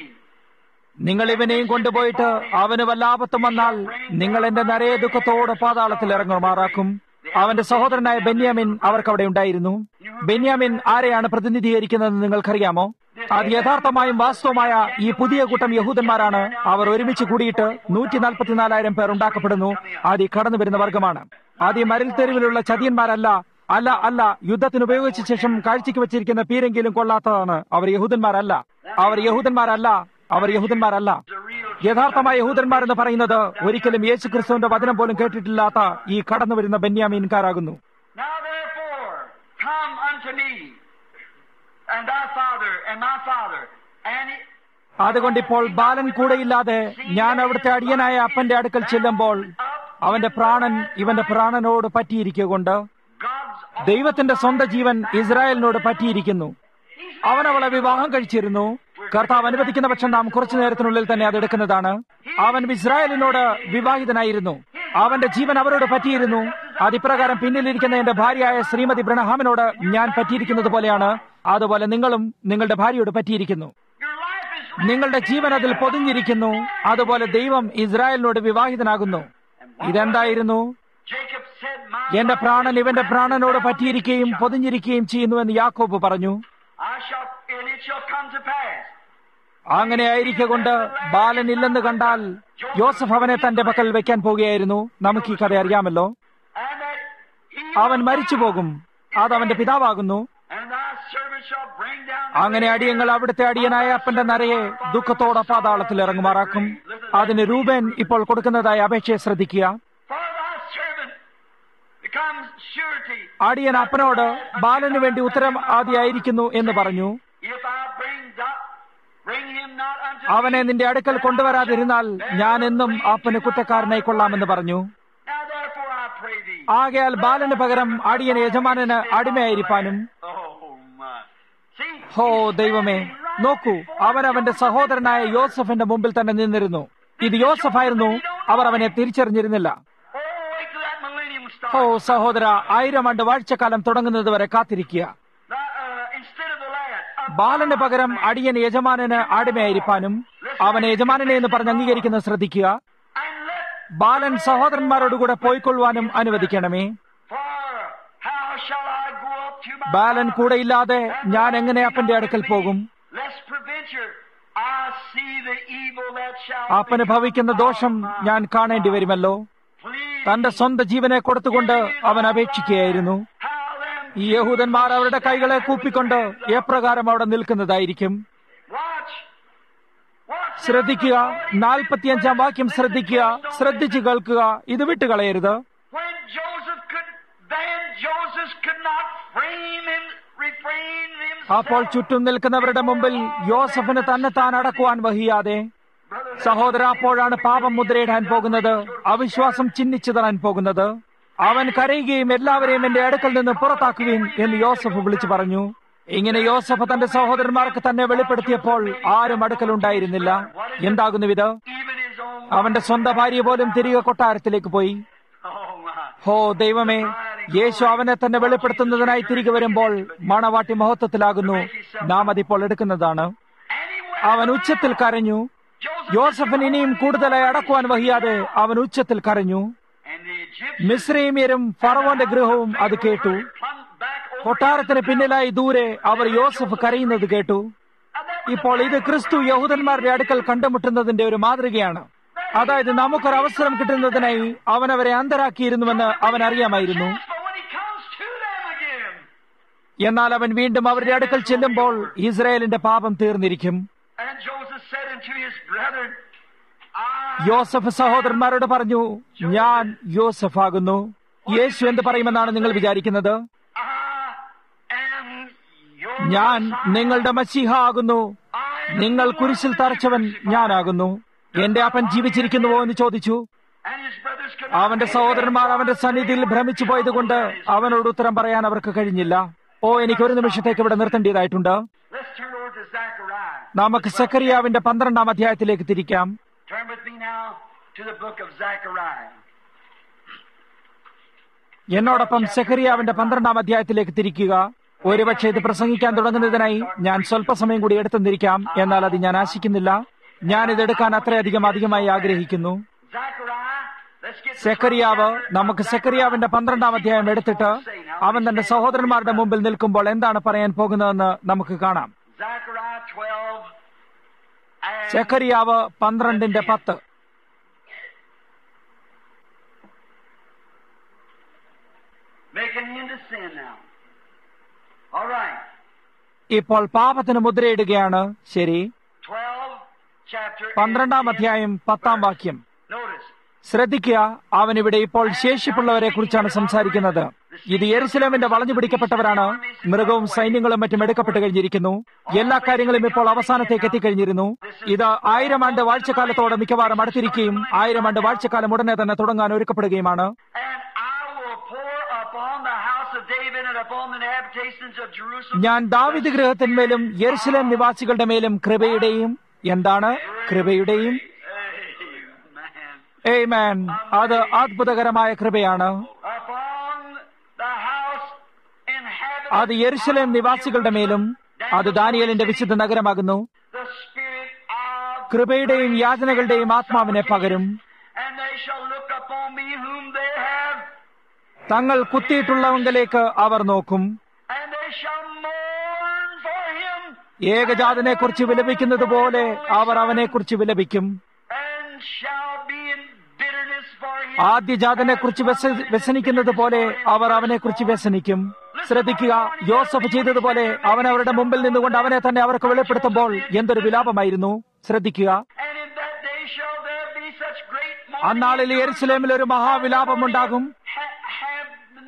നിങ്ങൾ ഇവനെയും കൊണ്ടുപോയിട്ട് അവന് വല്ല ആപത്തും വന്നാൽ നിങ്ങൾ എന്റെ നരയ ദുഃഖത്തോടെ പാതാളത്തിൽ ഇറങ്ങുമാറാക്കും അവന്റെ സഹോദരനായ ബെന്യാമിൻ അവർക്ക് അവിടെ ഉണ്ടായിരുന്നു ബെന്യാമിൻ ആരെയാണ് പ്രതിനിധീകരിക്കുന്നതെന്ന് നിങ്ങൾക്കറിയാമോ അത് യഥാർത്ഥമായും വാസ്തവമായ ഈ പുതിയ കൂട്ടം യഹൂദന്മാരാണ് അവർ ഒരുമിച്ച് കൂടിയിട്ട് നൂറ്റി നാൽപ്പത്തിനാലായിരം പേർ ഉണ്ടാക്കപ്പെടുന്നു അത് ഈ കടന്നു വരുന്ന വർഗമാണ് അത് ഈ മരിൽ തെരുവിലുള്ള ചതിയന്മാരല്ല അല്ല അല്ല യുദ്ധത്തിന് ഉപയോഗിച്ച ശേഷം കാഴ്ചയ്ക്ക് വെച്ചിരിക്കുന്ന പീരെങ്കിലും കൊള്ളാത്തതാണ് അവർ യഹൂദന്മാരല്ല അവർ യഹൂദന്മാരല്ല അവർ യഹൂദന്മാരല്ല യഥാർത്ഥമായ യഹൂദന്മാരെന്ന് പറയുന്നത് ഒരിക്കലും യേശു ക്രിസ്തുവിന്റെ വചനം പോലും കേട്ടിട്ടില്ലാത്ത ഈ കടന്നു വരുന്ന ബെന്യാമീൻകാരാകുന്നു Now therefore, come unto me, and thy father, and my father, and it, അതുകൊണ്ട് ഇപ്പോൾ ബാലൻ കൂടെയില്ലാതെ ഞാൻ അവിടുത്തെ അടിയനായ അപ്പന്റെ അടുക്കൽ ചെല്ലുമ്പോൾ അവന്റെ പ്രാണൻ ഇവന്റെ പ്രാണനോട് പറ്റിയിരിക്കൊണ്ട് God's ദൈവത്തിന്റെ സ്വന്തം ജീവൻ ഇസ്രായേലിനോട് പറ്റിയിരിക്കുന്നു അവൻ അവളെ വിവാഹം കഴിച്ചിരുന്നു കർത്താവ് അനുവദിക്കുന്ന പക്ഷം നാം കുറച്ചു നേരത്തിനുള്ളിൽ തന്നെ അത് എടുക്കുന്നതാണ് അവൻ ഇസ്രായേലിനോട് വിവാഹിതനായിരുന്നു അവന്റെ ജീവൻ അവരോട് പറ്റിയിരുന്നു അതിപ്രകാരം പിന്നിലിരിക്കുന്ന എന്റെ ഭാര്യയായ ശ്രീമതി ബ്രണഹാമിനോട് ഞാൻ പറ്റിയിരിക്കുന്നത് പോലെയാണ് അതുപോലെ നിങ്ങളും നിങ്ങളുടെ ഭാര്യയോട് പറ്റിയിരിക്കുന്നു your life is നിങ്ങളുടെ ജീവൻ അതിൽ പൊതിഞ്ഞിരിക്കുന്നു അതുപോലെ ദൈവം ഇസ്രായേലിനോട് വിവാഹിതനാകുന്നു ഇതെന്തായിരുന്നു Jacob said, My എന്റെ പ്രാണൻ ഇവന്റെ പ്രാണനോട് പറ്റിയിരിക്കുകയും പൊതിഞ്ഞിരിക്കുകയും ചെയ്യുന്നുവെന്ന് യാക്കോബ് പറഞ്ഞു I shall and it shall come to pass. അങ്ങനെ ആയിരിക്കൊണ്ട് ബാലൻ ഇല്ലെന്ന് കണ്ടാൽ യോസഫ് അവനെ തന്റെ പക്കൽ വെക്കാൻ പോകുകയായിരുന്നു നമുക്ക് ഈ കഥ അറിയാമല്ലോ And that he അവൻ മരിച്ചു പോകും അത് അവന്റെ പിതാവാകുന്നു and thy servant shall bring down അങ്ങനെ അടിയങ്ങൾ അവിടുത്തെ അടിയനായ അപ്പന്റെ നരയെ ദുഃഖത്തോടെ പാതാളത്തിൽ ഇറങ്ങുമാറാക്കും അതിന് രൂപൻ ഇപ്പോൾ കൊടുക്കുന്നതായ അപേക്ഷയെ ശ്രദ്ധിക്കുക for thy servant becomes surety. അടിയൻ അപ്പനോട് ബാലന് വേണ്ടി ഉത്തരം ആദ്യമായിരിക്കുന്നു എന്ന് പറഞ്ഞു If I bring not, bring him not unto അവനെ നിന്റെ അടുക്കൽ കൊണ്ടുവരാതിരുന്നാൽ ഞാൻ എന്നും അപ്പന് കുറ്റക്കാരനായി കൊള്ളാമെന്ന് പറഞ്ഞു Now therefore I pray thee. ആകയാൽ ബാലന് പകരം അടിയൻ യജമാനന് അടിമയായിരിക്കാനും Oh my. See, ഹോ ദൈവമേ നോക്കൂ അവൻ അവന്റെ സഹോദരനായ യോസഫിന്റെ മുമ്പിൽ തന്നെ നിന്നിരുന്നു ഇത് യോസഫായിരുന്നു അവർ അവനെ തിരിച്ചറിഞ്ഞിരുന്നില്ല oh wait till that millennium starts. ഹോ സഹോദര ആയിരം ആണ്ട് വാഴ്ചക്കാലം തുടങ്ങുന്നത് വരെ കാത്തിരിക്കുക That, uh, instead of the lad, a ബാലന് പകരം അടിയൻ യജമാനന് അടിമയായിരിക്കാനും അവനെ യജമാനനെ എന്ന് പറഞ്ഞ് അംഗീകരിക്കുന്നത് ശ്രദ്ധിക്കുക and let Balan സഹോദരന്മാരോടുകൂടെ പോയിക്കൊള്ളുവാനും അനുവദിക്കണമേ for how shall I go up to my ബാലൻ കൂടെയില്ലാതെ ഞാൻ എങ്ങനെ അപ്പന്റെ അടുക്കൽ പോകും Lest peradventure I see the evil that shall അപ്പന് become ഭവിക്കുന്ന ദോഷം of my ഞാൻ കാണേണ്ടി വരുമല്ലോ Please, തന്റെ സ്വന്തം ജീവനെ കൊടുത്തുകൊണ്ട് അവൻ അപേക്ഷിക്കുകയായിരുന്നു how them ഈ യഹൂദന്മാർ അവരുടെ കൈകളെ കൂപ്പിക്കൊണ്ട് എപ്രകാരം അവിടെ നിൽക്കുന്നതായിരിക്കും watch, watch ശ്രദ്ധിക്കുക നാൽപ്പത്തിയഞ്ചാം വാക്യം ശ്രദ്ധിക്കുക ശ്രദ്ധിച്ചു കേൾക്കുക ഇത് വിട്ടുകളയരുത് when Joseph could, then Joseph could not frame him, refrain himself. അപ്പോൾ ചുറ്റും നിൽക്കുന്നവരുടെ മുമ്പിൽ യോസഫിന് തന്നെ താൻ അടക്കുവാൻ വഹിയാതെ Brother, സഹോദര അപ്പോഴാണ് പാപം മുദ്രയിടാൻ പോകുന്നത് അവിശ്വാസം ചിഹ്നിച്ചു തരാൻ പോകുന്നത് അവൻ കരയുകയും എല്ലാവരെയും എന്റെ അടുക്കൽ നിന്ന് പുറത്താക്കുകയും എന്ന് യോസഫ് വിളിച്ചു പറഞ്ഞു ഇങ്ങനെ യോസഫ് തന്റെ സഹോദരന്മാർക്ക് തന്നെ വെളിപ്പെടുത്തിയപ്പോൾ ആരും അടുക്കലുണ്ടായിരുന്നില്ല എന്താകുന്നു ഇത് even his own. അവന്റെ സ്വന്തം ഭാര്യ പോലും തിരികെ കൊട്ടാരത്തിലേക്ക് പോയി Oh my. ഹോ ദൈവമേ യേശു അവനെ തന്നെ വെളിപ്പെടുത്തുന്നതിനായി തിരികെ വരുമ്പോൾ മണവാട്ടി മഹത്വത്തിലാകുന്നു നാം അതിപ്പോൾ എടുക്കുന്നതാണ് And he went. അവൻ ഉച്ചത്തിൽ കരഞ്ഞു Joseph യോസഫിന് ഇനിയും കൂടുതലായി അടക്കുവാൻ വഹിയാതെ അവൻ ഉച്ചത്തിൽ കരഞ്ഞു and the Egyptians മിശ്രീമ്യരും ഫറവോന്റെ ഗൃഹവും അത് കേട്ടു come back over. കൊട്ടാരത്തിന് പിന്നിലായി ദൂരെ അവർ യോസഫ് കരയുന്നത് കേട്ടു And that was ഇപ്പോൾ ഇത് ക്രിസ്തു യഹൂദന്മാരുടെ അടുക്കൽ കണ്ടുമുട്ടുന്നതിന്റെ ഒരു മാതൃകയാണ് അതായത് നമുക്കൊരു അവസരം കിട്ടുന്നതിനായി അവൻ അവരെ അന്തരാക്കിയിരുന്നുവെന്ന് അവൻ അറിയാമായിരുന്നു But when he comes to them again, എന്നാൽ അവൻ വീണ്ടും അവരുടെ അടുക്കൽ ചെല്ലുമ്പോൾ ഇസ്രായേലിന്റെ പാപം തീർന്നിരിക്കും and Joseph said unto his brethren, I യോസഫ് സഹോദരന്മാരോട് പറഞ്ഞു ഞാൻ യോസഫ് ആകുന്നു യേശു എന്ത് പറയുമെന്നാണ് നിങ്ങൾ വിചാരിക്കുന്നത് I am your ഞാൻ Messiah. നിങ്ങളുടെ മസീഹ ആകുന്നു I am നിങ്ങൾ the കുരിശിൽ Lord. തറച്ചവൻ ഞാനാകുന്നു എന്റെ അപ്പൻ ജീവിച്ചിരിക്കുന്നുവോ എന്ന് ചോദിച്ചു And his brothers could അവന്റെ not സഹോദരന്മാർ അവന്റെ സന്നിധിയിൽ ഭ്രമിച്ചു പോയതുകൊണ്ട് അവനോട് ഉത്തരം പറയാൻ അവർക്ക് കഴിഞ്ഞില്ല ഓ എനിക്ക് ഒരു നിമിഷത്തേക്ക് ഇവിടെ നിർത്തേണ്ടതായിട്ടുണ്ട് Let's turn over to Zechariah. നമുക്ക് സെക്കറിയാവിന്റെ പന്ത്രണ്ടാം അധ്യായത്തിലേക്ക് തിരിക്കാം Turn with me now to the book of Zechariah. എന്നോടൊപ്പം സെക്കറിയാവിന്റെ പന്ത്രണ്ടാം അധ്യായത്തിലേക്ക് തിരിക്കുക ഒരുപക്ഷെ ഇത് പ്രസംഗിക്കാൻ തുടങ്ങുന്നതിനായി ഞാൻ സ്വല്പസമയം കൂടി എടുത്തെന്നിരിക്കാം എന്നാൽ അത് ഞാൻ ആശിക്കുന്നില്ല ഞാൻ ഇതെടുക്കാൻ അത്രയധികം അധികമായി ആഗ്രഹിക്കുന്നു Zechariah, let's get സെക്കറിയാവ് നമുക്ക് സെക്കറിയാവിന്റെ പന്ത്രണ്ടാം അധ്യായം എടുത്തിട്ട് അവൻ തന്റെ സഹോദരന്മാരുടെ മുമ്പിൽ നിൽക്കുമ്പോൾ എന്താണ് പറയാൻ പോകുന്നതെന്ന് നമുക്ക് കാണാം Zechariah 12 and സെക്കറിയാവ് പന്ത്രണ്ടിന്റെ പത്ത് making into sin now. All right. ഇപ്പോൾ പാപത്തിന് മുദ്രയിടുകയാണ് ശരി 12, chapter. പന്ത്രണ്ടാം and അധ്യായം പത്താം വാക്യം Notice. ശ്രദ്ധിക്കുക അവൻ ഇവിടെ ഇപ്പോൾ ശേഷിപ്പുള്ളവരെ കുറിച്ചാണ് സംസാരിക്കുന്നത് ഇത് യെരുസലേമിന്റെ വളഞ്ഞു പിടിക്കപ്പെട്ടവരാണ് മൃഗവും സൈന്യങ്ങളും മറ്റും എടുക്കപ്പെട്ട് കഴിഞ്ഞിരിക്കുന്നു എല്ലാ കാര്യങ്ങളും ഇപ്പോൾ അവസാനത്തേക്ക് എത്തിക്കഴിഞ്ഞിരുന്നു ഇത് ആയിരം ആണ്ട് വാഴ്ചക്കാലത്തോടെ മിക്കവാറും അടുത്തിരിക്കുകയും ആയിരം ആണ്ട് വാഴ്ചക്കാലം ഉടനെ തന്നെ തുടങ്ങാൻ ഒരുക്കപ്പെടുകയുമാണ് And I will pour upon the house of David and upon the habitations of Jerusalem. ഞാൻ ദാവിദ് ഗൃഹത്തിന്മേലും യെരുസലേം നിവാസികളുടെ മേലും കൃപയുടെയും എന്താണ് കൃപയുടെയും Amen. ഏയ്മാൻ അത് അത്ഭുതകരമായ കൃപയാണ് Upon the house inhabited അത് യെരുസലേം നിവാസികളുടെ മേലും അത് ദാനിയലിന്റെ വിശുദ്ധ നഗരമാകുന്നു the spirit of കൃപയുടെയും യാചനകളുടെയും ആത്മാവിനെ പകരും and they shall look upon me whom they have, തങ്ങൾ കുത്തിയിട്ടുള്ളവങ്കിലേക്ക് അവർ നോക്കും and they shall mourn for him, ഏകജാതനെ കുറിച്ച് വിലപിക്കുന്നത് പോലെ അവർ അവനെ കുറിച്ച് വിലപിക്കും and shall be in bitterness for him. ആദ്യജാതനെ കുറിച്ച് വ്യസനിക്കുന്നത് പോലെ അവർ അവനെ കുറിച്ച് വ്യസനിക്കും ശ്രദ്ധിക്കുക യോസഫ് ചെയ്തതുപോലെ അവൻ അവരുടെ മുമ്പിൽ നിന്നുകൊണ്ട് അവനെ തന്നെ അവർക്ക് വെളിപ്പെടുത്തുമ്പോൾ എന്തൊരു വിലാപമായിരുന്നു ശ്രദ്ധിക്കുക And in that day shall there be such great അന്നാളിൽ യെരുസലേമിൽ ഒരു മഹാവിലാപമുണ്ടാകും Ha- have-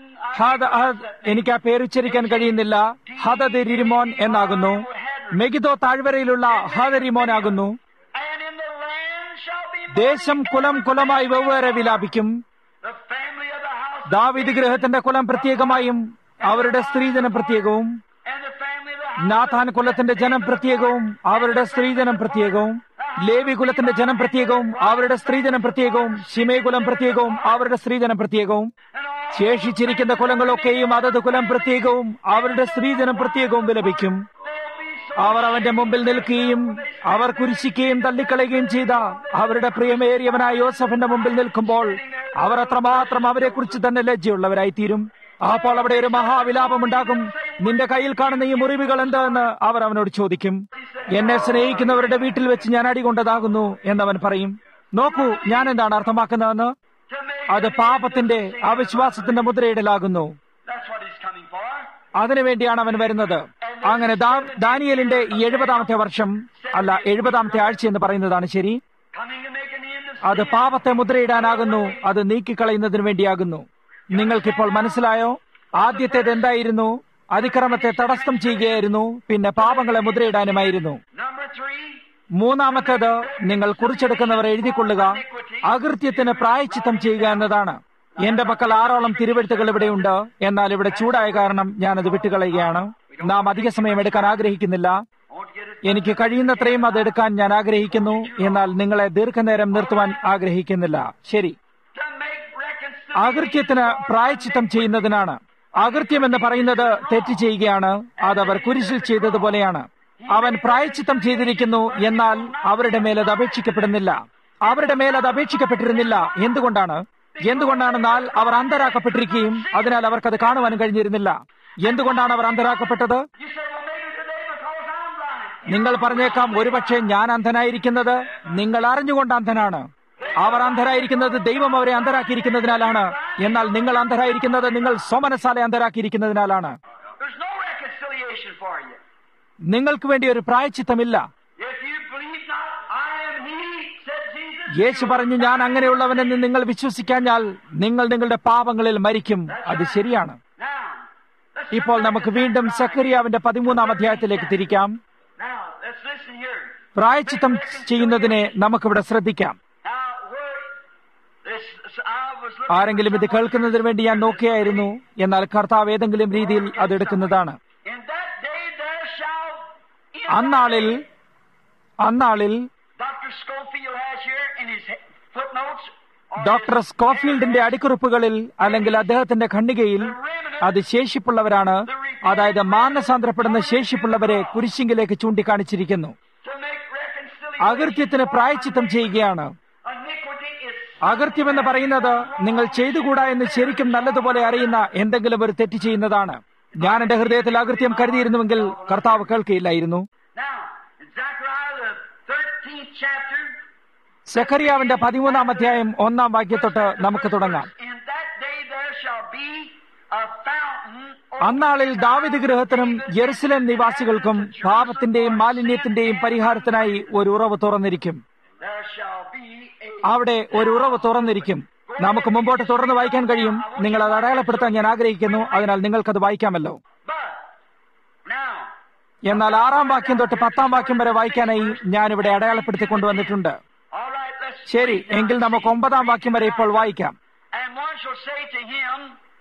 ഹദ ഹദ് എനിക്ക് ആ പേരുച്ചരിക്കാൻ കഴിയുന്നില്ല ഹദരിമോൻ എന്നാകുന്നു മെഗിദോ താഴ്വരയിലുള്ള ഹദരിമോൻ ആകുന്നു And in the land shall be ദേശം കുലം കുലമായി വെവ്വേറെ വിലാപിക്കും the family of the house David ഗൃഹത്തിന്റെ കുലം പ്രത്യേകമായും അവരുടെ സ്ത്രീജനം പ്രത്യേകവും and the family of the house Nathan കുലത്തിന്റെ ജനം പ്രത്യേകവും അവരുടെ സ്ത്രീജനം പ്രത്യേകവും ലേവി കുലത്തിന്റെ ജനം പ്രത്യേകവും അവരുടെ സ്ത്രീജനം പ്രത്യേകവും ഷിമേ കുലം പ്രത്യേകവും അവരുടെ സ്ത്രീജനം പ്രത്യേകവും and all ശേഷിച്ചിരിക്കുന്ന കുലങ്ങളൊക്കെയും അതത് കുലം പ്രത്യേകവും അവരുടെ സ്ത്രീജനം പ്രത്യേകവും വിലപിക്കും they'll be so അവർ അവന്റെ മുമ്പിൽ നിൽക്കുകയും അവർ കുരിശിക്കുകയും തള്ളിക്കളയുകയും ചെയ്ത അവരുടെ പ്രിയമേറിയവനായ യോസഫിന്റെ മുമ്പിൽ നിൽക്കുമ്പോൾ അവർ അത്രമാത്രം അവരെക്കുറിച്ച് തന്നെ ലജ്ജയുള്ളവരായി തീരും അപ്പോൾ അവിടെ ഒരു മഹാവിലാപമുണ്ടാകും നിന്റെ കയ്യിൽ കാണുന്ന ഈ മുറിവുകൾ എന്തെന്ന് അവർ അവനോട് ചോദിക്കും എന്നെ സ്നേഹിക്കുന്നവരുടെ വീട്ടിൽ വെച്ച് ഞാൻ അടികൊണ്ടതാകുന്നു എന്നവൻ പറയും നോക്കൂ ഞാൻ എന്താണ് അർത്ഥമാക്കുന്നതെന്ന് to make അത് പാപത്തിന്റെ അവിശ്വാസത്തിന്റെ മുദ്രയിടലാകുന്നു that's what he's coming for. അതിനുവേണ്ടിയാണ് അവൻ വരുന്നത് അങ്ങനെ ദാ- ദാനിയേലിന്റെ ഈ എഴുപതാമത്തെ വർഷം അല്ല എഴുപതാമത്തെ ആഴ്ച എന്ന് പറയുന്നതാണ് ശരി Coming to make an end of അത് പാപത്തെ മുദ്രയിടാനാകുന്നു അത് നീക്കിക്കളയുന്നതിന് വേണ്ടിയാകുന്നു നിങ്ങൾക്കിപ്പോൾ മനസ്സിലായോ ആദ്യത്തേത് എന്തായിരുന്നു അതിക്രമത്തെ തടസ്സം ചെയ്യുകയായിരുന്നു പിന്നെ പാപങ്ങളെ മുദ്രയിടാനുമായിരുന്നു number three. മൂന്നാമത്തേത് നിങ്ങൾ കുറിച്ചെടുക്കുന്നവർ എഴുതിക്കൊള്ളുക അകൃത്യത്തിന് പ്രായച്ചിത്തം ചെയ്യുക എന്നതാണ് എന്റെ പക്കൽ ആറോളം തിരുവെഴുത്തുകൾ ഇവിടെയുണ്ട് എന്നാൽ ഇവിടെ ചൂടായ കാരണം ഞാനത് വിട്ടുകളയുകയാണ് നാം അധിക സമയം എടുക്കാൻ ആഗ്രഹിക്കുന്നില്ല I want to get it. എനിക്ക് കഴിയുന്നത്രയും അത് എടുക്കാൻ ഞാൻ ആഗ്രഹിക്കുന്നു എന്നാൽ നിങ്ങളെ ദീർഘനേരം നിർത്തുവാൻ ആഗ്രഹിക്കുന്നില്ല ശരി To make reconciliation. അകൃത്യത്തിന് പ്രായച്ചിത്തം ചെയ്യുന്നതിനാണ് അകൃത്യം എന്ന് പറയുന്നത് തെറ്റ് ചെയ്യുകയാണ് അതവർ കുരിശിൽ ചെയ്തതുപോലെയാണ് അവൻ പ്രായച്ചിത്തം ചെയ്തിരിക്കുന്നു എന്നാൽ അവരുടെ മേൽ അത് അപേക്ഷിക്കപ്പെടുന്നില്ല അവരുടെ മേൽ അത് അപേക്ഷിക്കപ്പെട്ടിരുന്നില്ല എന്തുകൊണ്ടാണ് എന്തുകൊണ്ടാണെന്നാൽ അവർ അന്തരാക്കപ്പെട്ടിരിക്കുകയും അതിനാൽ അവർക്കത് കാണുവാനും കഴിഞ്ഞിരുന്നില്ല എന്തുകൊണ്ടാണ് അവർ അന്തരാക്കപ്പെട്ടത് You say, well, maybe today because I'm blind. നിങ്ങൾ പറഞ്ഞേക്കാം ഒരുപക്ഷെ ഞാൻ അന്ധനായിരിക്കുന്നത് നിങ്ങൾ അറിഞ്ഞുകൊണ്ട് അന്ധനാണ് അവർ അന്ധരായിരിക്കുന്നത് ദൈവം അവരെ അന്ധരാക്കിയിരിക്കുന്നതിനാലാണ് എന്നാൽ നിങ്ങൾ അന്ധരായിരിക്കുന്നത് നിങ്ങൾ സ്വമനസാലെ അന്ധരാക്കിയിരിക്കുന്നതിനാലാണ് There's no reconciliation for you. നിങ്ങൾക്ക് വേണ്ടി ഒരു പ്രായച്ചിത്തമില്ല If you believe not, I am He, said Jesus. യേശു പറഞ്ഞു ഞാൻ അങ്ങനെയുള്ളവനെന്ന് നിങ്ങൾ വിശ്വസിക്കാഞ്ഞാൽ നിങ്ങൾ നിങ്ങളുടെ പാപങ്ങളിൽ മരിക്കും അത് ശരിയാണ് Now, let's ഇപ്പോൾ നമുക്ക് വീണ്ടും സക്കരിയാവിന്റെ പതിമൂന്നാം അധ്യായത്തിലേക്ക് തിരിക്കാം now let's listen here. പ്രായച്ചിത്തം ചെയ്യുന്നതിനെ നമുക്കിവിടെ ശ്രദ്ധിക്കാം Now, where this, I was looking ആരെങ്കിലും ഇത് കേൾക്കുന്നതിന് വേണ്ടി ഞാൻ നോക്കിയായിരുന്നു എന്നാൽ കർത്താവ് ഏതെങ്കിലും രീതിയിൽ അത് എടുക്കുന്നതാണ് In that day there shall in അന്നാളിൽ അന്നാളിൽ Dr. Schofield has here in his footnotes or doctor his- സ്കോഫീൽഡിന്റെ അടിക്കുറിപ്പുകളിൽ അല്ലെങ്കിൽ അദ്ദേഹത്തിന്റെ ഖണ്ഡികയിൽ അത് ശേഷിപ്പുള്ളവരാണ് അതായത് മാനസാന്തരപ്പെടുന്ന ശേഷിപ്പുള്ളവരെ കുരിശിങ്കിലേക്ക് ചൂണ്ടിക്കാണിച്ചിരിക്കുന്നു to make reconciliation. അകൃത്യത്തിന് പ്രായച്ചിത്തം ചെയ്യുകയാണ് Iniquity is അകൃത്യമെന്ന് പറയുന്നത് നിങ്ങൾ ചെയ്തുകൂടാ എന്ന് ശരിക്കും നല്ലതുപോലെ അറിയുന്ന എന്തെങ്കിലും ഒരു തെറ്റ് ചെയ്യുന്നതാണ് ഞാൻ എന്റെ ഹൃദയത്തിൽ അകൃത്യം കരുതിയിരുന്നുവെങ്കിൽ കർത്താവ് കേൾക്കുകയില്ലായിരുന്നു now in Zechariah the thirteenth chapter. സെഖറിയാവിന്റെ പതിമൂന്നാം അധ്യായം ഒന്നാം വാക്യത്തൊട്ട് നമുക്ക് തുടങ്ങാം In that day there shall be a fountain അന്നാളിൽ ദാവിദ് ഗൃഹത്തിനും യെറുസലേം നിവാസികൾക്കും പാപത്തിന്റെയും മാലിന്യത്തിന്റെയും പരിഹാരത്തിനായി ഒരു ഉറവ് തുറന്നിരിക്കും there shall be a അവിടെ ഒരു ഉറവ് തുറന്നിരിക്കും നമുക്ക് മുമ്പോട്ട് തുടർന്ന് വായിക്കാൻ കഴിയും നിങ്ങൾ അത് അടയാളപ്പെടുത്താൻ ഞാൻ ആഗ്രഹിക്കുന്നു അതിനാൽ നിങ്ങൾക്കത് വായിക്കാമല്ലോ but now എന്നാൽ ആറാം വാക്യം തൊട്ട് പത്താം വാക്യം വരെ വായിക്കാനായി ഞാൻ ഇവിടെ അടയാളപ്പെടുത്തി കൊണ്ടുവന്നിട്ടുണ്ട് all right let's ശരി read now. എങ്കിൽ നമുക്ക് ഒമ്പതാം വാക്യം വരെ ഇപ്പോൾ വായിക്കാം and one shall say to him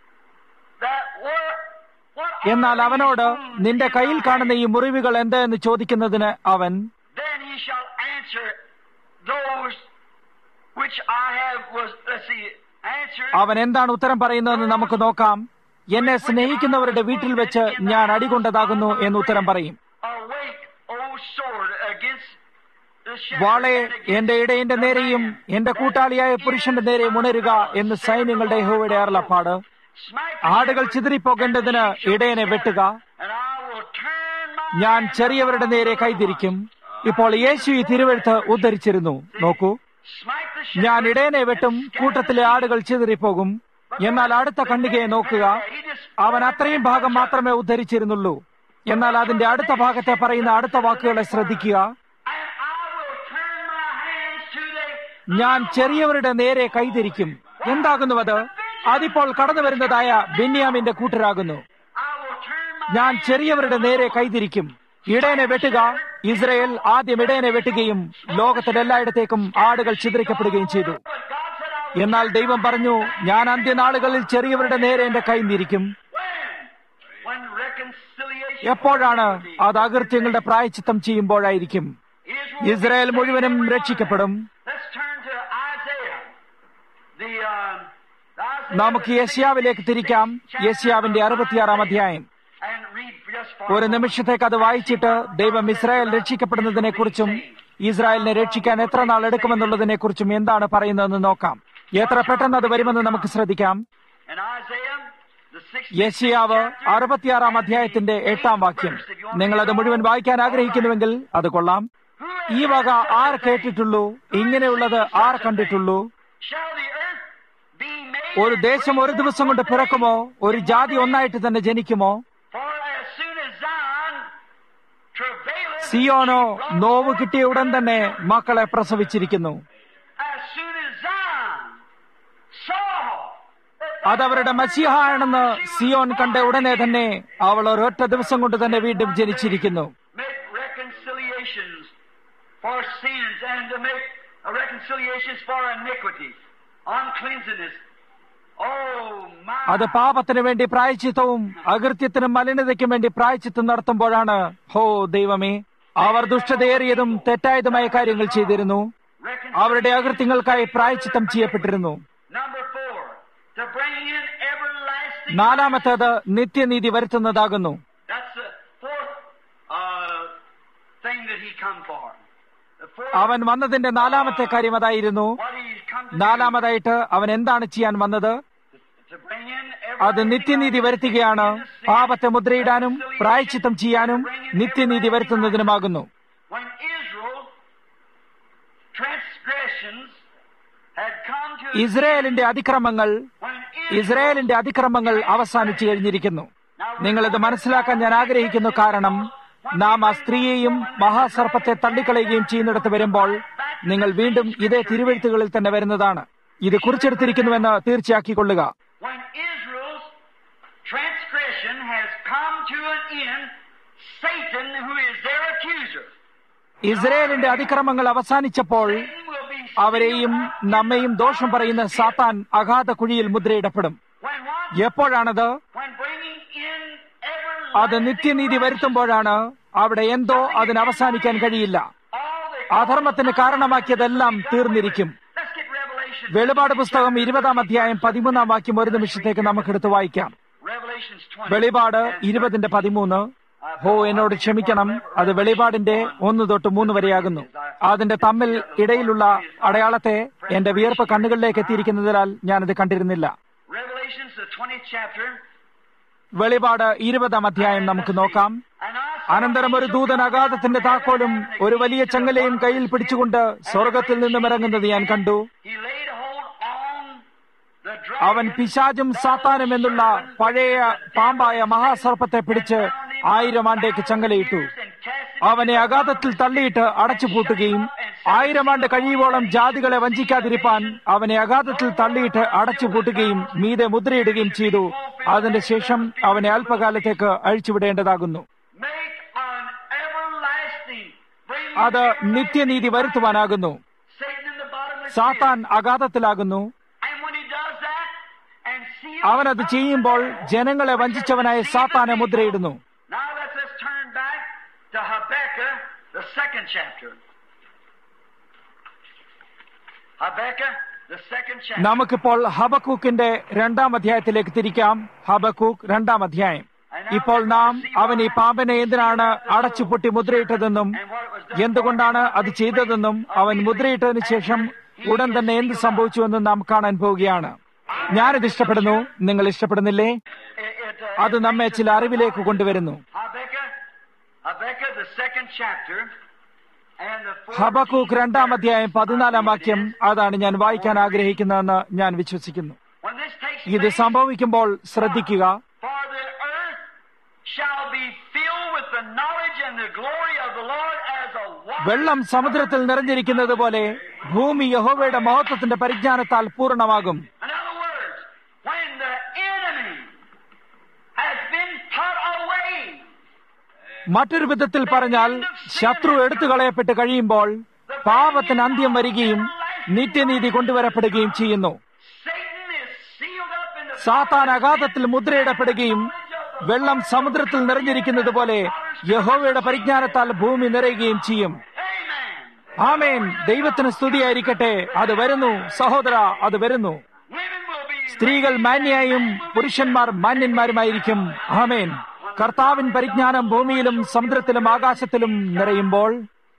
that were what are എന്നാൽ അവനോട് these നിന്റെ wounds in കയ്യിൽ thy കാണുന്ന ഈ മുറിവുകൾ എന്ത് എന്ന് ചോദിക്കുന്നതിന് അവൻ Then he shall answer those which I have was let's see answered അവൻ എന്താണ് ഉത്തരം പറയുന്നതെന്ന് നമുക്ക് നോക്കാം എന്നെ സ്നേഹിക്കുന്നവരുടെ വീട്ടിൽ വെച്ച് ഞാൻ അടികൊണ്ടതാകുന്നു എന്ന് ഉത്തരം പറയും awake, O sword, against the shepherd വാളെ and against എന്റെ ഇടയന്റെ the നേരെയും man എന്റെ കൂട്ടാളിയായ പുരുഷന്റെ നേരെയും ഉണരുക എന്ന് സൈന്യങ്ങളുടെ യഹോവയുടെ അരുളപ്പാട് Smite the ആടുകൾ shepherd, ചിതറിപ്പോകേണ്ടതിന് and the sheep shall ഇടയനെ be വെട്ടുക scattered. And I will turn my ഞാൻ hand ചെറിയവരുടെ നേരെ upon കൈതിരിക്കും the Lord. ഇപ്പോൾ യേശു ഈ തിരുവെഴുത്ത് ഉദ്ധരിച്ചിരുന്നു നോക്കൂ Smite the ഞാൻ shepherd ഇടയനെ വെട്ടും and scatter കൂട്ടത്തിലെ the sheep. ആടുകൾ ചിതറിപ്പോകും എന്നാൽ അടുത്ത ഖണ്ഡികയെ നോക്കുക അവൻ അത്രയും ഭാഗം മാത്രമേ ഉദ്ധരിച്ചിരുന്നുള്ളൂ എന്നാൽ അതിന്റെ അടുത്ത ഭാഗത്തെ പറയുന്ന അടുത്ത വാക്കുകളെ ശ്രദ്ധിക്കുക And I will turn my hands to the ഞാൻ ചെറിയവരുടെ നേരെ കൈതിരിക്കും എന്താകുന്നു അത് അതിപ്പോൾ കടന്നു വരുന്നതായ ബെന്യാമിന്റെ കൂട്ടരാകുന്നു I will turn my ഞാൻ hands ചെറിയവരുടെ to the നേരെ Lord. കൈതിരിക്കും ഇടയനെ വെട്ടുക ഇസ്രയേൽ ആദ്യം ഇടയനെ വെട്ടുകയും ലോകത്തിന്റെ എല്ലായിടത്തേക്കും ആടുകൾ ചിതറിക്കപ്പെടുകയും ചെയ്തു But God said, I will എന്നാൽ ദൈവം പറഞ്ഞു ഞാൻ അന്ത്യനാളുകളിൽ ചെറിയവരുടെ നേരെ എന്റെ കൈ തിരിക്കും When? When reconciliation എപ്പോഴാണ് അത് അകൃത്യങ്ങളുടെ പ്രായച്ചിത്തം ചെയ്യുമ്പോഴായിരിക്കും Israel ഇസ്രായേൽ മുഴുവനും രക്ഷിക്കപ്പെടും Let's turn to Isaiah. The, um, the Isaiah നമുക്ക് യശ്യാവിലേക്ക് തിരിക്കാം യശ്യാവിന്റെ അറുപത്തിയാറാം അധ്യായം And read just for ഒരു നിമിഷത്തേക്ക് അത് വായിച്ചിട്ട് ദൈവം ഇസ്രായേൽ രക്ഷിക്കപ്പെടുന്നതിനെ കുറിച്ചും ഇസ്രായേലിനെ രക്ഷിക്കാൻ എത്ര നാൾ എടുക്കുമെന്നുള്ളതിനെ കുറിച്ചും എന്താണ് പറയുന്നതെന്ന് നോക്കാം എത്ര പെട്ടെന്ന് അത് വരുമെന്ന് നമുക്ക് ശ്രദ്ധിക്കാം And Isaiah, the 60th യശിയാവ് അറുപത്തിയാറാം അധ്യായത്തിന്റെ എട്ടാം വാക്യം നിങ്ങൾ അത് മുഴുവൻ വായിക്കാൻ ആഗ്രഹിക്കുന്നുവെങ്കിൽ അത് കൊള്ളാം ഈ വക ആർ കേട്ടിട്ടുള്ളൂ ഇങ്ങനെയുള്ളത് ആർ കണ്ടിട്ടുള്ളൂ Shall the earth be made ഒരു ദേശം ഒരു ദിവസം കൊണ്ട് പിറക്കുമോ ഒരു ജാതി ഒന്നായിട്ട് തന്നെ ജനിക്കുമോ For as soon as Zion travaileth, സിയോനോ നോവ് കിട്ടിയ ഉടൻ തന്നെ മക്കളെ പ്രസവിച്ചിരിക്കുന്നു as soon as Zion saw that അതവരുടെ മസിഹ ആണെന്ന് സിയോൻ കണ്ട ഉടനെ തന്നെ അവൾ ഒരൊറ്റ ദിവസം കൊണ്ട് തന്നെ വീണ്ടും ജനിച്ചിരിക്കുന്നു make reconciliations for sins and to make uh, reconciliations for iniquities, uncleanness. Oh my! അത് പാപത്തിന് വേണ്ടി പ്രായച്ചിത്തവും അകൃത്യത്തിനും മലിനതയ്ക്കും വേണ്ടി പ്രായച്ചിത്തം നടത്തുമ്പോഴാണ് ഹോ ദൈവമേ അവർ ദുഷ്ടതയേറിയതും തെറ്റായതുമായ കാര്യങ്ങൾ ചെയ്തിരുന്നു Reconcil- അവരുടെ അകൃത്യങ്ങൾക്കായി പ്രായച്ചിത്തം ചെയ്യപ്പെട്ടിരുന്നു Number four, to bring in everlasting. നാലാമത്തേത് നിത്യനീതി വരുത്തുന്നതാകുന്നു That's the fourth uh, thing that he come for. The fourth, അവൻ വന്നതിന്റെ നാലാമത്തെ കാര്യം അതായിരുന്നു what he's come to do, നാലാമതായിട്ട് അവൻ എന്താണ് ചെയ്യാൻ വന്നത് to bring in അത് നിത്യനീതി വരുത്തുകയാണ് പാപത്തെ മുദ്രയിടാനും പ്രായച്ചിത്തം ചെയ്യാനും നിത്യനീതി വരുത്തുന്നതിനുമാകുന്നു When Israel transgressions had come to ഇസ്രയേലിന്റെ അതിക്രമങ്ങൾ when ഇസ്രയേലിന്റെ അതിക്രമങ്ങൾ അവസാനിച്ചു കഴിഞ്ഞിരിക്കുന്നു നിങ്ങളിത് മനസ്സിലാക്കാൻ ഞാൻ ആഗ്രഹിക്കുന്നു കാരണം നാം ആ സ്ത്രീയെയും മഹാസർപ്പത്തെ തള്ളിക്കളയുകയും ചെയ്യുന്നിടത്ത് വരുമ്പോൾ നിങ്ങൾ വീണ്ടും ഇതേ തിരുവെഴുത്തുകളിൽ തന്നെ വരുന്നതാണ് ഇത് കുറിച്ചെടുത്തിരിക്കുന്നുവെന്ന് തീർച്ചയാക്കിക്കൊള്ളുക when Israel's transgression has come to an end, Satan, who is their accuser, ഇസ്രയേലിന്റെ അതിക്രമങ്ങൾ അവസാനിച്ചപ്പോൾ Satan will be അവരെയും sealed up നമ്മയും in the ദോഷം പറയുന്ന bottomless pit. സാത്താൻ അഗാധ കുഴിയിൽ മുദ്രയിടപ്പെടും When what? എപ്പോഴാണത് When bringing in അത് everlasting നിത്യനീതി righteousness, വരുത്തുമ്പോഴാണ് അവിടെ എന്തോ അതിന് അവസാനിക്കാൻ കഴിയില്ല all the അധർമ്മത്തിന് കാരണമാക്കിയതെല്ലാം തീർന്നിരിക്കും Let's get Revelation. വെളിപാട് പുസ്തകം ഇരുപതാം അധ്യായം പതിമൂന്നാം വാക്യം ഒരു നിമിഷത്തേക്ക് നമുക്കെടുത്ത് വായിക്കാം Revelations 20. വെളിപാട് ഇരുപതിന്റെ പതിമൂന്ന് ഹോ എന്നോട് ക്ഷമിക്കണം അത് വെളിപാടിന്റെ ഒന്ന് തൊട്ട് മൂന്ന് വരെയാകുന്നു അതിന്റെ തമ്മിൽ ഇടയിലുള്ള അടയാളത്തെ എന്റെ വിയർപ്പ് കണ്ണുകളിലേക്ക് എത്തിയിരിക്കുന്നതിനാൽ ഞാനത് കണ്ടിരുന്നില്ല Revelations, the 20th chapter. വെളിപാട് ഇരുപതാം അധ്യായം നമുക്ക് നോക്കാം And I saw അനന്തരം ഒരു ദൂതൻ അഗാധത്തിന്റെ താക്കോലും ഒരു വലിയ ചങ്ങലയും കയ്യിൽ പിടിച്ചുകൊണ്ട് സ്വർഗത്തിൽ നിന്നും ഇറങ്ങുന്നത് ഞാൻ കണ്ടു He laid hold on the അവൻ പിശാചും സാത്താനും എന്നുള്ള പഴയ പാമ്പായ മഹാസർപ്പത്തെ പിടിച്ച് ആയിരം ആണ്ടേക്ക് ചങ്ങലയിട്ടു അവനെ അഗാധത്തിൽ തള്ളിയിട്ട് അടച്ചുപൂട്ടുകയും ആയിരം ആണ്ട് കഴിയുവോളം ജാതികളെ വഞ്ചിക്കാതിരിപ്പാൻ അവനെ അഗാധത്തിൽ തള്ളിയിട്ട് അടച്ചുപൂട്ടുകയും മീതെ മുദ്രയിടുകയും ചെയ്തു അതിന്റെ ശേഷം അവനെ അല്പകാലത്തേക്ക് അഴിച്ചുവിടേണ്ടതാകുന്നു Make an everlasting. Bring അത് നിത്യനീതി വരുത്തുവാനാകുന്നു Satan in the bottomless സാത്താൻ അഗാധത്തിലാകുന്നു pit. And when he does that and seals അവനത് ചെയ്യുമ്പോൾ ജനങ്ങളെ വഞ്ചിച്ചവനായ സാത്താനെ മുദ്രയിടുന്നു Now let's just turn back to Habakkuk, the second chapter. Habakkuk, the second chapter. നമുക്കിപ്പോൾ ഹബക്കൂക്കിന്റെ രണ്ടാം അധ്യായത്തിലേക്ക് തിരിക്കാം ഹബക്കൂക്ക് രണ്ടാം അധ്യായം ഇപ്പോൾ നാം അവൻ ഈ പാമ്പനെ എന്തിനാണ് അടച്ചുപൊട്ടി മുദ്രയിട്ടതെന്നും എന്തുകൊണ്ടാണ് അത് ചെയ്തതെന്നും അവൻ മുദ്രയിട്ടതിനു ശേഷം ഉടൻ തന്നെ എന്ത് സംഭവിച്ചുവെന്നും നാം കാണാൻ പോവുകയാണ് ഞാനിത് ഇഷ്ടപ്പെടുന്നു നിങ്ങൾ ഇഷ്ടപ്പെടുന്നില്ലേ It, it, uh, അത് നമ്മെ ചില അറിവിലേക്ക് കൊണ്ടുവരുന്നു Habakkuk, Habakkuk, the second chapter, and the fourteenth Habakkuk രണ്ടാം അധ്യായം പതിനാലാം വാക്യം അതാണ് ഞാൻ വായിക്കാൻ ആഗ്രഹിക്കുന്നതെന്ന് ഞാൻ വിശ്വസിക്കുന്നു When this takes ഇത് place, സംഭവിക്കുമ്പോൾ ശ്രദ്ധിക്കുക for the earth shall be filled with the knowledge and the glory of the Lord as a water. വെള്ളം സമുദ്രത്തിൽ നിറഞ്ഞിരിക്കുന്നത് പോലെ ഭൂമി യഹോവയുടെ മഹത്വത്തിന്റെ പരിജ്ഞാനത്താൽ പൂർണ്ണമാകും In other words, when the enemy has been put away, മറ്റൊരു വിധത്തിൽ പറഞ്ഞാൽ ശത്രു എടുത്തു കളയപ്പെട്ട് കഴിയുമ്പോൾ പാപത്തിന് അന്ത്യം വരികയും നിത്യനീതി കൊണ്ടുവരപ്പെടുകയും ചെയ്യുന്നു Satan is sealed up in the സാത്താൻ അഗാധത്തിൽ മുദ്രയിടപ്പെടുകയും വെള്ളം സമുദ്രത്തിൽ നിറഞ്ഞിരിക്കുന്നത് പോലെ യഹോവയുടെ പരിജ്ഞാനത്താൽ ഭൂമി നിറയുകയും ചെയ്യും Amen. ആമേൻ ദൈവത്തിന് സ്തുതിയായിരിക്കട്ടെ അത് വരുന്നു സഹോദര അത് വരുന്നു Women will be സ്ത്രീകൾ മാന്യായും പുരുഷന്മാർ മാന്യന്മാരുമായിരിക്കും ആമേൻ കർത്താവിൻ പരിജ്ഞാനം ഭൂമിയിലും സമുദ്രത്തിലും ആകാശത്തിലും നിറയുമ്പോൾ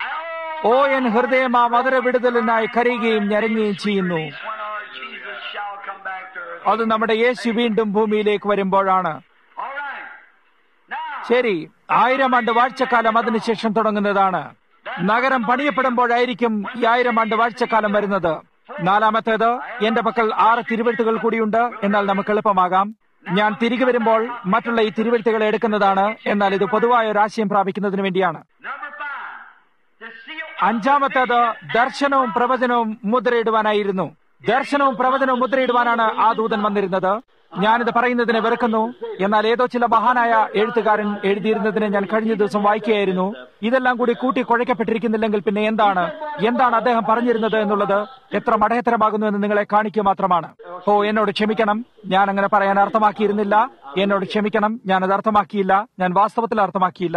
ഓ എൻ ഹൃദയം ആ മധുര വിടുതലിനായി കരയുകയും ഞരങ്ങുകയും ചെയ്യുന്നു when our Jesus shall come back to earth. അത് നമ്മുടെ യേശു വീണ്ടും ഭൂമിയിലേക്ക് വരുമ്പോഴാണ് All right. Now, ശരി ആയിരം ആണ്ട് വാഴ്ചക്കാലം അതിനുശേഷം തുടങ്ങുന്നതാണ് നഗരം പണിയപ്പെടുമ്പോഴായിരിക്കും ഈ ആയിരം ആണ്ട് വാഴ്ചക്കാലം വരുന്നത് നാലാമത്തേത് എന്റെ പക്കൽ ആറ് തിരുവെഴുത്തുകൾ കൂടിയുണ്ട് എന്നാൽ നമുക്ക് എളുപ്പമാകാം ഞാൻ തിരികെ വരുമ്പോൾ മറ്റുള്ള ഈ തിരുവെഴുത്തുകൾ എടുക്കുന്നതാണ് എന്നാൽ ഇത് പൊതുവായ ഒരു ആശയം പ്രാപിക്കുന്നതിന് വേണ്ടിയാണ് number five, to seal അഞ്ചാമത്തേത് ദർശനവും പ്രവചനവും മുദ്രയിടുവാനായിരുന്നു ദർശനവും പ്രവചനവും മുദ്രയിടുവാനാണ് ആ ദൂതൻ വന്നിരുന്നത് ഞാനിത് പറയുന്നതിനെ വെറുക്കുന്നു എന്നാൽ ഏതോ ചില മഹാനായ എഴുത്തുകാരൻ എഴുതിയിരുന്നതിനെ ഞാൻ കഴിഞ്ഞ ദിവസം വായിക്കുകയായിരുന്നു ഇതെല്ലാം കൂടി കൂട്ടി കുഴയ്ക്കപ്പെട്ടിരിക്കുന്നില്ലെങ്കിൽ പിന്നെ എന്താണ് എന്താണ് അദ്ദേഹം പറഞ്ഞിരുന്നത് എന്നുള്ളത് എത്ര മടയത്തരമാകുന്നു എന്ന് നിങ്ങളെ കാണിക്കുക മാത്രമാണ് ഓ എന്നോട് ക്ഷമിക്കണം ഞാൻ അങ്ങനെ പറയാൻ അർത്ഥമാക്കിയിരുന്നില്ല എന്നോട് ക്ഷമിക്കണം ഞാൻ അത് അർത്ഥമാക്കിയില്ല ഞാൻ വാസ്തവത്തിൽ അർത്ഥമാക്കിയില്ല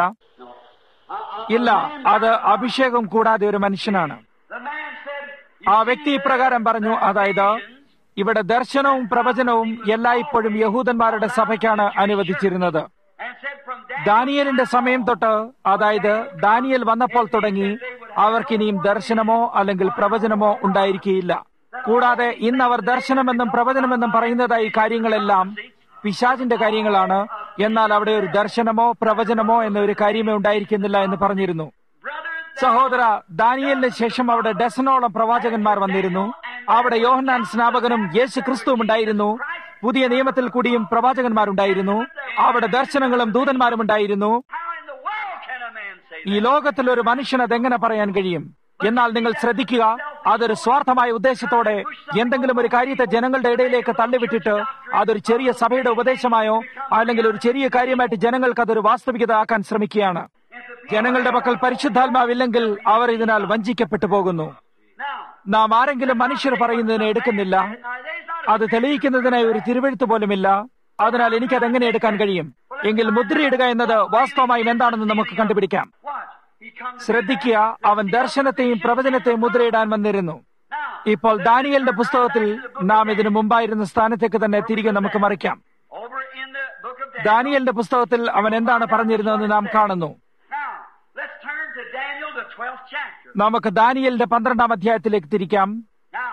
ഇല്ല അത് അഭിഷേകം കൂടാതെ ഒരു മനുഷ്യനാണ് The man said, ആ വ്യക്തി ഇപ്രകാരം പറഞ്ഞു അതായത് ഇവിടെ ദർശനവും പ്രവചനവും എല്ലായ്പ്പോഴും യഹൂദന്മാരുടെ സഭയ്ക്കാണ് അനുവദിച്ചിരുന്നത് and said from that ദാനിയലിന്റെ സമയം തൊട്ട് അതായത് ദാനിയൽ വന്നപ്പോൾ തുടങ്ങി അവർക്കിനിയും ദർശനമോ അല്ലെങ്കിൽ പ്രവചനമോ ഉണ്ടായിരിക്കുകയില്ല കൂടാതെ ഇന്ന് അവർ ദർശനമെന്നും പ്രവചനമെന്നും പറയുന്നതായി കാര്യങ്ങളെല്ലാം പിശാചിന്റെ കാര്യങ്ങളാണ് എന്നാൽ അവിടെ ഒരു ദർശനമോ പ്രവചനമോ എന്ന ഒരു കാര്യമേ ഉണ്ടായിരിക്കുന്നില്ല എന്ന് പറഞ്ഞിരുന്നു brother, സഹോദര ദാനിയലിന് ശേഷം അവിടെ ഡസനോളം പ്രവാചകന്മാർ വന്നിരുന്നു അവിടെ യോഹന്നാൻ സ്നാപകനും യേശു ക്രിസ്തുവും ഉണ്ടായിരുന്നു പുതിയ നിയമത്തിൽ കൂടിയും പ്രവാചകന്മാരുണ്ടായിരുന്നു അവിടെ ദർശനങ്ങളും ദൂതന്മാരും ഉണ്ടായിരുന്നു how in the world can a man say ഈ ലോകത്തിൽ ഒരു മനുഷ്യൻ അതെങ്ങനെ പറയാൻ കഴിയും എന്നാൽ നിങ്ങൾ ശ്രദ്ധിക്കുക അതൊരു സ്വാർത്ഥമായ ഉദ്ദേശത്തോടെ എന്തെങ്കിലും ഒരു കാര്യത്തെ ജനങ്ങളുടെ ഇടയിലേക്ക് തള്ളിവിട്ടിട്ട് അതൊരു ചെറിയ സഭയുടെ ഉപദേശമായോ അല്ലെങ്കിൽ ഒരു ചെറിയ കാര്യമായിട്ട് ജനങ്ങൾക്ക് അതൊരു വാസ്തവികത ആക്കാൻ ശ്രമിക്കുകയാണ് ജനങ്ങളുടെ പക്കൽ പരിശുദ്ധാത്മാവില്ലെങ്കിൽ അവർ ഇതിനാൽ വഞ്ചിക്കപ്പെട്ടു പോകുന്നു now? നാം ആരെങ്കിലും മനുഷ്യർ പറയുന്നതിനെ എടുക്കുന്നില്ല Now there's not അത് തെളിയിക്കുന്നതിനായി ഒരു തിരുവെഴുത്ത് പോലുമില്ല അതിനാൽ എനിക്കത് എങ്ങനെ എടുക്കാൻ കഴിയും എങ്കിൽ മുദ്രയിടുക എന്നത് വാസ്തവമായും എന്താണെന്ന് നമുക്ക് കണ്ടുപിടിക്കാം what he comes to ശ്രദ്ധിക്കുക അവൻ ദർശനത്തെയും പ്രവചനത്തെയും മുദ്രയിടാൻ വന്നിരുന്നു now. ഇപ്പോൾ ദാനിയലിന്റെ പുസ്തകത്തിൽ നാം ഇതിനു മുമ്പായിരുന്ന സ്ഥാനത്തേക്ക് തന്നെ തിരികെ നമുക്ക് മറിക്കാം Over in the book of Daniel. ദാനിയലിന്റെ പുസ്തകത്തിൽ അവൻ എന്താണ് പറഞ്ഞിരുന്നതെന്ന് നാം കാണുന്നു Now, let's turn to Daniel, the 12th chapter. നമുക്ക് ദാനിയലിന്റെ പന്ത്രണ്ടാം അധ്യായത്തിലേക്ക് തിരിക്കാം Now,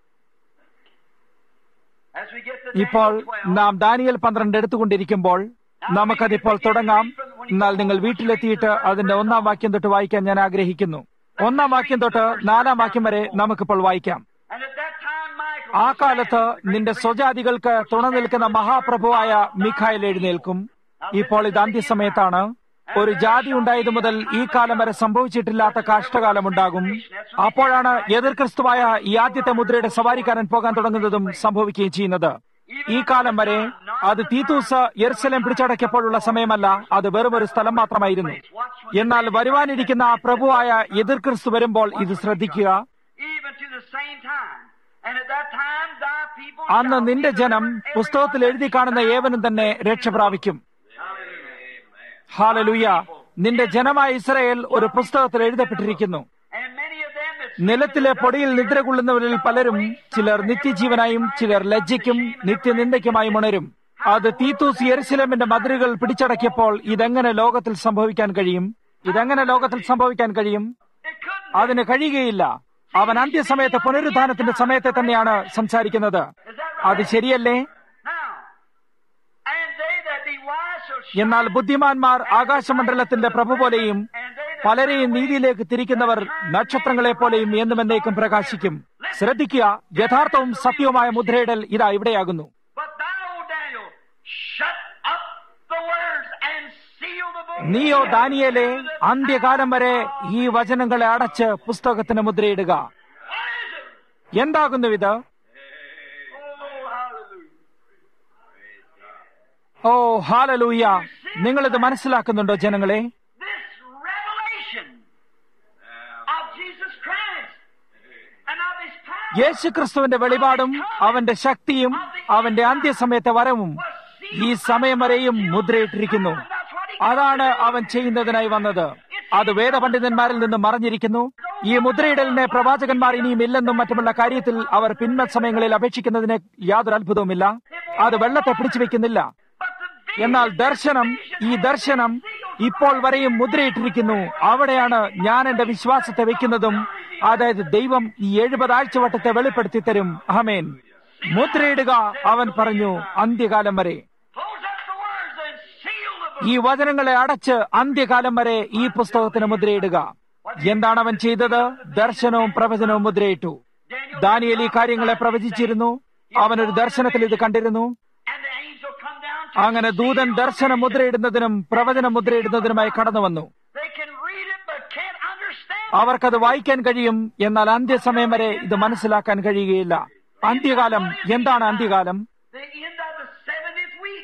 as we get to ഇപ്പോൾ Daniel 12, നാം ദാനിയൽ പന്ത്രണ്ട് എടുത്തുകൊണ്ടിരിക്കുമ്പോൾ നമുക്കതിപ്പോൾ തുടങ്ങാം എന്നാൽ നിങ്ങൾ വീട്ടിലെത്തിയിട്ട് അതിന്റെ ഒന്നാം വാക്യം തൊട്ട് വായിക്കാൻ ഞാൻ ആഗ്രഹിക്കുന്നു ഒന്നാം വാക്യം തൊട്ട് നാലാം വാക്യം വരെ നമുക്കിപ്പോൾ വായിക്കാം and at that time Michael ആ കാലത്ത് നിന്റെ സ്വജാതികൾക്ക് തുണ നിൽക്കുന്ന മഹാപ്രഭുവായ മിഖായിൽ എഴുന്നേൽക്കും ഇപ്പോൾ ഇത് അന്ത്യസമയത്താണ് ഒരു ജാതി ഉണ്ടായതു മുതൽ ഈ കാലം വരെ സംഭവിച്ചിട്ടില്ലാത്ത കാഷ്ടകാലമുണ്ടാകും അപ്പോഴാണ് എതിർ ക്രിസ്തുവായ ഈ ആദ്യത്തെ മുദ്രയുടെ സവാരിക്കാരൻ പോകാൻ തുടങ്ങുന്നതും സംഭവിക്കുകയും ചെയ്യുന്നത് ഈ കാലം വരെ അത് തീത്തൂസ് യെർസലം പിടിച്ചടക്കിയപ്പോഴുള്ള സമയമല്ല അത് വെറും ഒരു സ്ഥലം മാത്രമായിരുന്നു എന്നാൽ വരുവാനിരിക്കുന്ന ആ പ്രഭുവായ എതിർ ക്രിസ്തു വരുമ്പോൾ ഇത് ശ്രദ്ധിക്കുക even to the same time. And at that time, thy people അന്ന് shall നിന്റെ be ജനം delivered, every പുസ്തകത്തിൽ one എഴുതി കാണുന്ന ഏവനും തന്നെ രക്ഷ പ്രാപിക്കും ഹാലലുയ നിന്റെ ജനമായ ഇസ്രയേൽ ഒരു പുസ്തകത്തിൽ എഴുതപ്പെട്ടിരിക്കുന്നു And many of them that നിലത്തിലെ പൊടിയിൽ നിദ്ര കൊള്ളുന്നവരിൽ പലരും ചിലർ നിത്യജീവനായും ചിലർ ലജ്ജയ്ക്കും നിത്യനിന്ദയ്ക്കുമായും ഉണരും അത് തീത്തൂസ് യെരുസലേമിന്റെ മതിലുകൾ പിടിച്ചടക്കിയപ്പോൾ ഇതെങ്ങനെ ലോകത്തിൽ സംഭവിക്കാൻ കഴിയും ഇതെങ്ങനെ ലോകത്തിൽ സംഭവിക്കാൻ കഴിയും it couldn't. അതിന് കഴിയുകയില്ല അവൻ അന്ത്യസമയത്ത് പുനരുദ്ധാനത്തിന്റെ സമയത്തെ തന്നെയാണ് സംസാരിക്കുന്നത് അത് ശരിയല്ലേ Now, and they that be wise shall shine, എന്നാൽ ബുദ്ധിമാന്മാർ ആകാശമണ്ഡലത്തിന്റെ പ്രഭു പോലെയും പലരെയും നീതിയിലേക്ക് തിരിക്കുന്നവർ നക്ഷത്രങ്ങളെ പോലെയും എന്നും എന്നേക്കും പ്രകാശിക്കും ശ്രദ്ധിക്കുക യഥാർത്ഥവും സത്യവുമായ മുദ്രയിടൽ ഇതാ ഇവിടെയാകുന്നു But thou, O Daniel, shut up the words and seal the book. നീയോ ദാനിയേലെ അന്ത്യകാലം വരെ ഈ വചനങ്ങളെ അടച്ച് പുസ്തകത്തിന് മുദ്രയിടുക What is it? എന്താകുന്നു ഇത് Oh, hallelujah. ഓ ഹാലലൂയ നിങ്ങളിത് മനസ്സിലാക്കുന്നുണ്ടോ ജനങ്ങളെ This revelation of Jesus Christ and of His power യേശുക്രിസ്തുവിന്റെ വെളിപാടും അവന്റെ ശക്തിയും അവന്റെ അന്ത്യസമയത്തെ വരവും ഈ സമയം വരെയും മുദ്രയിട്ടിരിക്കുന്നു അതാണ് അവൻ ചെയ്യുന്നതിനായി വന്നത് അത് വേദപണ്ഡിതന്മാരിൽ നിന്ന് മറഞ്ഞിരിക്കുന്നു ഈ മുദ്രയിടലിനെ പ്രവാചകന്മാർ ഇനിയും ഇല്ലെന്നും മറ്റുമുള്ള കാര്യത്തിൽ അവർ പിന്മ സമയങ്ങളിൽ അപേക്ഷിക്കുന്നതിന് യാതൊരു അത്ഭുതവുമില്ല അത് വെള്ളത്തെ പിടിച്ചു വെക്കുന്നില്ല But the എന്നാൽ ദർശനം ഈ ദർശനം ഇപ്പോൾ വരെയും മുദ്രയിട്ടിരിക്കുന്നു അവിടെയാണ് ഞാൻ എന്റെ വിശ്വാസത്തെ വെക്കുന്നതും അതായത് ദൈവം ഈ എഴുപത് ആഴ്ചവട്ടത്തെ വെളിപ്പെടുത്തി തരും അഹമേൻ മുദ്രയിടുക അവൻ പറഞ്ഞു അന്ത്യകാലം വരെ close up the words and seal the book. ഈ വചനങ്ങളെ അടച്ച് അന്ത്യകാലം വരെ ഈ പുസ്തകത്തിന് മുദ്രയിടുക എന്താണ് അവൻ ചെയ്തത് ദർശനവും പ്രവചനവും മുദ്രയിട്ടു ദാനിയേൽ ഈ കാര്യങ്ങളെ പ്രവചിച്ചിരുന്നു അവനൊരു ദർശനത്തിൽ ഇത് കണ്ടിരുന്നു And the angel come down to അങ്ങനെ ദൂതൻ ദർശന മുദ്രയിടുന്നതിനും പ്രവചന മുദ്രയിടുന്നതിനുമായി കടന്നു വന്നു They can read it but can't understand. അവർക്കത് വായിക്കാൻ കഴിയും എന്നാൽ അന്ത്യസമയം വരെ ഇത് മനസ്സിലാക്കാൻ കഴിയുകയില്ല അന്ത്യകാലം എന്താണ് അന്ത്യകാലം The end of the 70th week.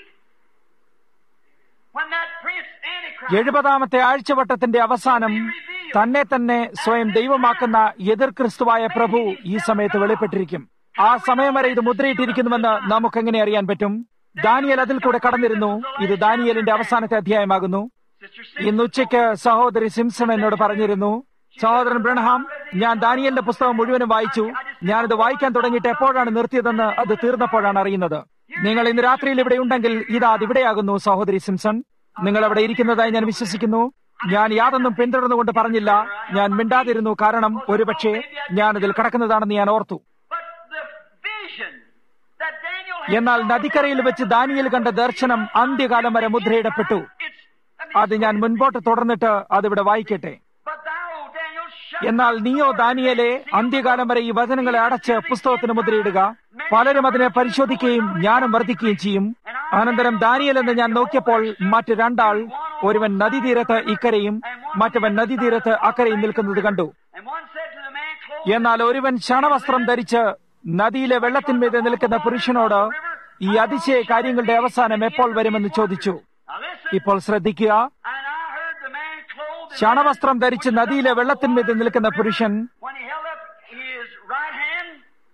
When that prince Antichrist എഴുപതാമത്തെ ആഴ്ചവട്ടത്തിന്റെ അവസാനം തന്നെ തന്നെ സ്വയം ദൈവമാക്കുന്ന എതിർ ക്രിസ്തുവായ പ്രഭു ഈ സമയത്ത് വെളിപ്പെട്ടിരിക്കും ആ സമയം വരെ ഇത് മുദ്രയിട്ടിരിക്കുന്നുവെന്ന് നമുക്കെങ്ങനെ അറിയാൻ പറ്റും ദാനിയൽ അതിൽ കൂടെ കടന്നിരുന്നു ഇത് ദാനിയലിന്റെ അവസാനത്തെ അധ്യായമാകുന്നു Sister ഇന്ന് ഉച്ചയ്ക്ക് സഹോദരി സിംസൺ എന്നോട് പറഞ്ഞിരുന്നു സഹോദരൻ ബ്രഹ്ഹാം ഞാൻ ദാനിയലിന്റെ പുസ്തകം മുഴുവനും വായിച്ചു ഞാനിത് വായിക്കാൻ തുടങ്ങിയിട്ട് എപ്പോഴാണ് നിർത്തിയതെന്ന് അത് തീർന്നപ്പോഴാണ് അറിയുന്നത് നിങ്ങൾ ഇന്ന് രാത്രിയിൽ ഇവിടെ ഉണ്ടെങ്കിൽ ഇതാ അതിവിടെയാകുന്നു സഹോദരി സിംസൺ നിങ്ങൾ അവിടെ ഇരിക്കുന്നതായി ഞാൻ വിശ്വസിക്കുന്നു ഞാൻ യാതൊന്നും പിന്തുടർന്നുകൊണ്ട് പറഞ്ഞില്ല ഞാൻ മിണ്ടാതിരുന്നു കാരണം ഒരുപക്ഷെ ഞാൻ ഇതിൽ കടക്കുന്നതാണെന്ന് ഞാൻ ഓർത്തു But the vision that Daniel എന്നാൽ നദിക്കരയിൽ വെച്ച് ദാനിയൽ കണ്ട ദർശനം അന്ത്യകാലം വരെ മുദ്രയിടപ്പെട്ടു it's, I mean, അത് ഞാൻ മുൻപോട്ട് തുടർന്നിട്ട് അതിവിടെ വായിക്കട്ടെ but thou, O Daniel, shut എന്നാൽ നീയോ ദാനിയേലെ അന്ത്യകാലം വരെ ഈ വചനങ്ങളെ അടച്ച് പുസ്തകത്തിന് മുദ്രയിടുക പലരും അതിനെ പരിശോധിക്കുകയും ജ്ഞാനം വർദ്ധിക്കുകയും ചെയ്യും അനന്തരം ദാനിയൽ എന്ന് ഞാൻ നോക്കിയപ്പോൾ മറ്റ് രണ്ടാൾ ഒരുവൻ നദീതീരത്ത് ഇക്കരയും മറ്റവൻ നദീതീരത്ത് അക്കരയും നിൽക്കുന്നത് കണ്ടു And one said to the man clothed എന്നാൽ ഒരുവൻ ക്ഷണവസ്ത്രം ധരിച്ച് നദിയിലെ വെള്ളത്തിന്മീതെ നിൽക്കുന്ന പുരുഷനോട് ഈ അതിശയ കാര്യങ്ങളുടെ അവസാനം എപ്പോൾ വരുമെന്ന് ചോദിച്ചു Now listen, ഇപ്പോൾ ശ്രദ്ധിക്കുക and I heard the man clothed in ക്ഷണവസ്ത്രം ധരിച്ച് നദിയിലെ വെള്ളത്തിന്മീതെ നിൽക്കുന്ന പുരുഷൻ when he held up his right hand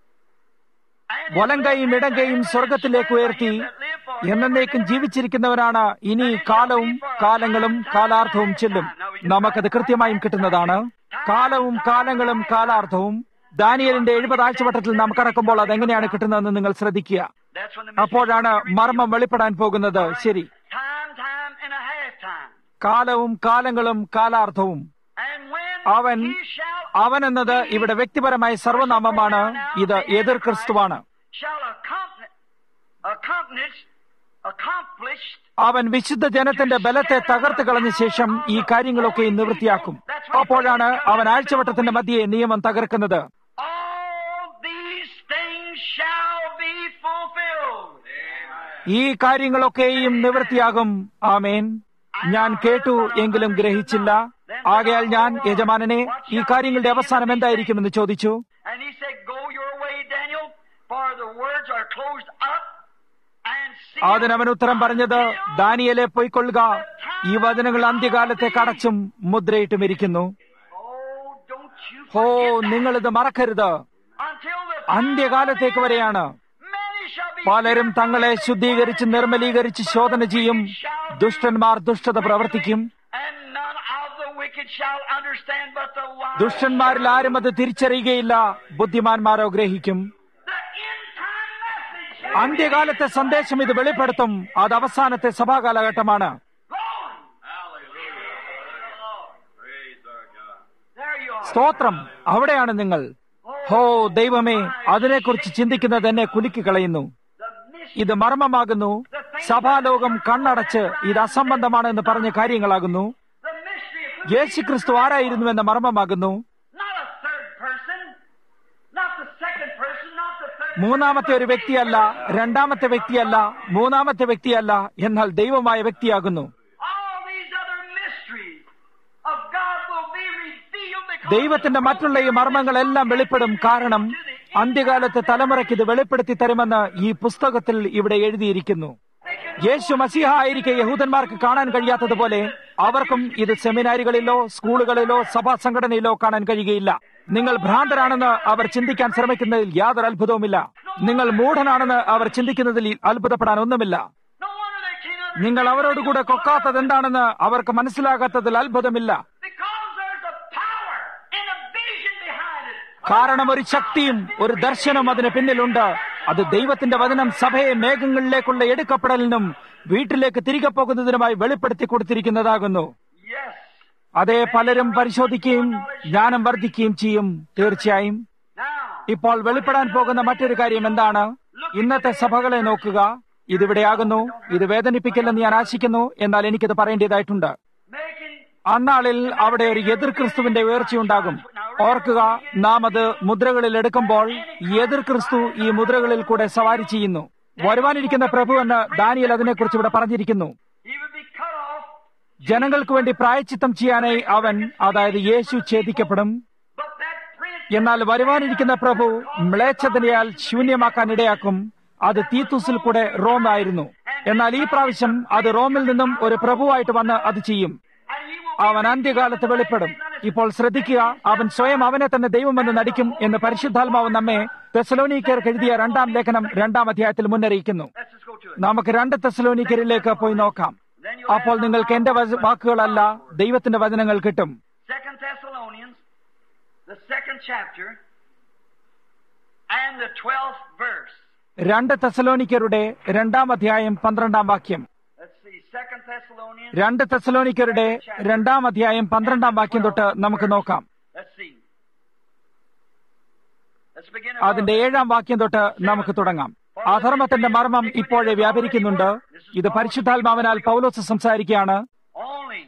and വലങ്കയും ഇടങ്കയും സ്വർഗത്തിലേക്ക് ഉയർത്തി എന്നേക്കും ജീവിച്ചിരിക്കുന്നവനാണ് ഇനി കാലവും കാലങ്ങളും കാലാർത്ഥവും ചെല്ലും നമുക്കത് കൃത്യമായും കിട്ടുന്നതാണ് കാലവും കാലങ്ങളും കാലാർത്ഥവും ദാനിയലിന്റെ എഴുപത് ആഴ്ചവട്ടത്തിൽ നാം കടക്കുമ്പോൾ അതെങ്ങനെയാണ് കിട്ടുന്നതെന്ന് നിങ്ങൾ ശ്രദ്ധിക്കുക That's when the അപ്പോഴാണ് മർമ്മം വെളിപ്പെടാൻ പോകുന്നത് ശരി time, time and a half time. കാലവും കാലങ്ങളും കാലാർത്ഥവും And when അവൻ he shall അവൻ എന്നത് ഇവിടെ വ്യക്തിപരമായ സർവനാമമാണ് ഇത് എതിർ ക്രിസ്തുവാണ് shall accomplish, accomplish, accomplished അവൻ വിശുദ്ധ ജനത്തിന്റെ ബലത്തെ തകർത്ത് കളഞ്ഞ ശേഷം ഈ കാര്യങ്ങളൊക്കെ നിവൃത്തിയാക്കും അപ്പോഴാണ് അവൻ ആഴ്ചവട്ടത്തിന്റെ മധ്യയെ നിയമം തകർക്കുന്നത് all these things shall ഈ കാര്യങ്ങളൊക്കെയും നിവൃത്തിയാകും ആമേൻ ഞാൻ കേട്ടു എങ്കിലും ഗ്രഹിച്ചില്ല ആകയാൽ ഞാൻ യജമാനനെ ഈ കാര്യങ്ങളുടെ അവസാനം എന്തായിരിക്കുമെന്ന് ചോദിച്ചു And he said, Go your way, Daniel, for the words are closed up and sealed അതിനവൻ ഉത്തരം പറഞ്ഞത് until ദാനിയലെ പൊയ്ക്കൊള്ളുക ഈ വചനങ്ങൾ അന്ത്യകാലത്തെ കടച്ചും മുദ്രയിട്ടും ഇരിക്കുന്നു Oh, don't you ഹോ forget that. നിങ്ങളിത് മറക്കരുത് Until the അന്ത്യകാലത്തേക്ക് വരെയാണ് many shall be പലരും തങ്ങളെ ശുദ്ധീകരിച്ച് നിർമ്മലീകരിച്ച് ശോധന ചെയ്യും ദുഷ്ടന്മാർ ദുഷ്ടത പ്രവർത്തിക്കും and none of the wicked shall understand but the wise. ദുഷ്ടന്മാരിൽ ആരും അത് തിരിച്ചറിയുകയില്ല ബുദ്ധിമാന്മാരോ ഗ്രഹിക്കും The end time message. അന്ത്യകാലത്തെ സന്ദേശം ഇത് വെളിപ്പെടുത്തും അത് അവസാനത്തെ സഭാകാലഘട്ടമാണ് Glory. There you are. സ്തോത്രം അവിടെയാണ് നിങ്ങൾ ഹോ ദൈവമേ അതിനെക്കുറിച്ച് ചിന്തിക്കുന്നത് എന്നെ കുലുക്കി കളയുന്നു The mystery. ഇത് മർമ്മമാകുന്നു സഭാലോകം കണ്ണടച്ച് ഇത് അസംബന്ധമാണെന്ന് പറഞ്ഞ കാര്യങ്ങളാകുന്നു The mystery of who യേശുക്രിസ്തു ആരായിരുന്നുവെന്ന മർമ്മമാകുന്നു not a third person, not the second person, not the third. മൂന്നാമത്തെ ഒരു വ്യക്തിയല്ല രണ്ടാമത്തെ വ്യക്തിയല്ല മൂന്നാമത്തെ വ്യക്തിയല്ല എന്നാൽ ദൈവമായ വ്യക്തിയാകുന്നു All these other mysteries of God will be revealed because ദൈവത്തിന്റെ മറ്റുള്ള ഈ മർമ്മങ്ങളെല്ലാം വെളിപ്പെടും കാരണം അന്ത്യകാലത്തെ തലമുറയ്ക്ക് ഇത് വെളിപ്പെടുത്തി തരുമെന്ന് ഈ പുസ്തകത്തിൽ ഇവിടെ എഴുതിയിരിക്കുന്നു യേശു മസിഹ ആയിരിക്കെ യഹൂദന്മാർക്ക് കാണാൻ കഴിയാത്തതുപോലെ അവർക്കും ഇത് സെമിനാരികളിലോ സ്കൂളുകളിലോ സഭാ സംഘടനയിലോ കാണാൻ കഴിയുകയില്ല നിങ്ങൾ ഭ്രാന്തരാണെന്ന് അവർ ചിന്തിക്കാൻ ശ്രമിക്കുന്നതിൽ യാതൊരു അത്ഭുതവുമില്ല നിങ്ങൾ മൂഢനാണെന്ന് അവർ ചിന്തിക്കുന്നതിൽ അത്ഭുതപ്പെടാൻ ഒന്നുമില്ല no wonder they cannot നിങ്ങൾ അവരോടുകൂടെ കൊക്കാത്തത് എന്താണെന്ന് അവർക്ക് മനസ്സിലാകാത്തതിൽ അത്ഭുതമില്ല because there's a power and a vision behind it. കാരണം ഒരു ശക്തിയും ഒരു ദർശനം അതിന് പിന്നിലുണ്ട് അത് ദൈവത്തിന്റെ വചനം സഭയെ മേഘങ്ങളിലേക്കുള്ള എടുക്കപ്പെടലിനും വീട്ടിലേക്ക് തിരികെ പോകുന്നതിനുമായി വെളിപ്പെടുത്തി കൊടുത്തിരിക്കുന്നതാകുന്നു Yes. അതേ പലരും പരിശോധിക്കുകയും ജ്ഞാനം വർദ്ധിക്കുകയും ചെയ്യും തീർച്ചയായും Now, ഇപ്പോൾ വെളിപ്പെടാൻ പോകുന്ന മറ്റൊരു കാര്യം എന്താണ് ഇന്നത്തെ സഭകളെ നോക്കുക ഇതിവിടെയാകുന്നു ഇത് വേദനിപ്പിക്കില്ലെന്ന് ഞാൻ ആശിക്കുന്നു എന്നാൽ എനിക്കിത് പറയേണ്ടതായിട്ടുണ്ട് making അന്നാളിൽ അവിടെ ഒരു എതിർ ക്രിസ്തുവിന്റെ ഉയർച്ചയുണ്ടാകും ഓർക്കുക നാം അത് മുദ്രകളിൽ എടുക്കുമ്പോൾ ഈ എതിർ ക്രിസ്തു ഈ മുദ്രകളിൽ കൂടെ സവാരി ചെയ്യുന്നു വരുവാനിരിക്കുന്ന പ്രഭു എന്ന് ദാനിയൽ അതിനെക്കുറിച്ച് ഇവിടെ പറഞ്ഞിരിക്കുന്നു he would be cut off, ജനങ്ങൾക്ക് വേണ്ടി പ്രായച്ചിത്തം ചെയ്യാനായി അവൻ അതായത് യേശു ഛേദിക്കപ്പെടും but that prince എന്നാൽ വരുവാനിരിക്കുന്ന പ്രഭു മ്ലേച്ഛതയാൽ ശൂന്യമാക്കാൻ ഇടയാക്കും അത് തീത്തൂസിൽ കൂടെ റോം ആയിരുന്നു എന്നാൽ ഈ പ്രാവശ്യം അത് റോമിൽ നിന്നും ഒരു പ്രഭുവായിട്ട് വന്ന് അത് ചെയ്യും and he will അവൻ അന്ത്യകാലത്ത് വെളിപ്പെടും ഇപ്പോൾ ശ്രദ്ധിക്കുക അവൻ സ്വയം അവനെ തന്നെ ദൈവമെന്ന് നടിക്കും എന്ന് പരിശുദ്ധാത്മാവ് നമ്മെ തെസലോനിക്കർക്ക് എഴുതിയ രണ്ടാം ലേഖനം രണ്ടാം അധ്യായത്തിൽ മുന്നറിയിക്കുന്നു let's just go to it. നമുക്ക് രണ്ട് തെസലോനിക്കരിലേക്ക് പോയി നോക്കാം അപ്പോൾ നിങ്ങൾക്ക് എന്റെ വച- വാക്കുകളല്ല ദൈവത്തിന്റെ വചനങ്ങൾ കിട്ടും Second Thessalonians, the second chapter, and the twelfth verse. രണ്ട് തെസലോനിക്കരുടെ രണ്ടാം അധ്യായം പന്ത്രണ്ടാം വാക്യം Let's see, Second Thessalonians. രണ്ട് തെസലോനിക്കരുടെ രണ്ടാം അധ്യായം പന്ത്രണ്ടാം വാക്യം തൊട്ട് നമുക്ക് നോക്കാം Let's see. Let's begin. at അതിന്റെ ഏഴാം വാക്യം തൊട്ട് നമുക്ക് തുടങ്ങാം അധർമ്മത്തിന്റെ മർമ്മം ഇപ്പോഴേ വ്യാപരിക്കുന്നുണ്ട് ഇത് പരിശുദ്ധാത്മാവിനാൽ പൗലോസ് സംസാരിക്കുകയാണ് Only,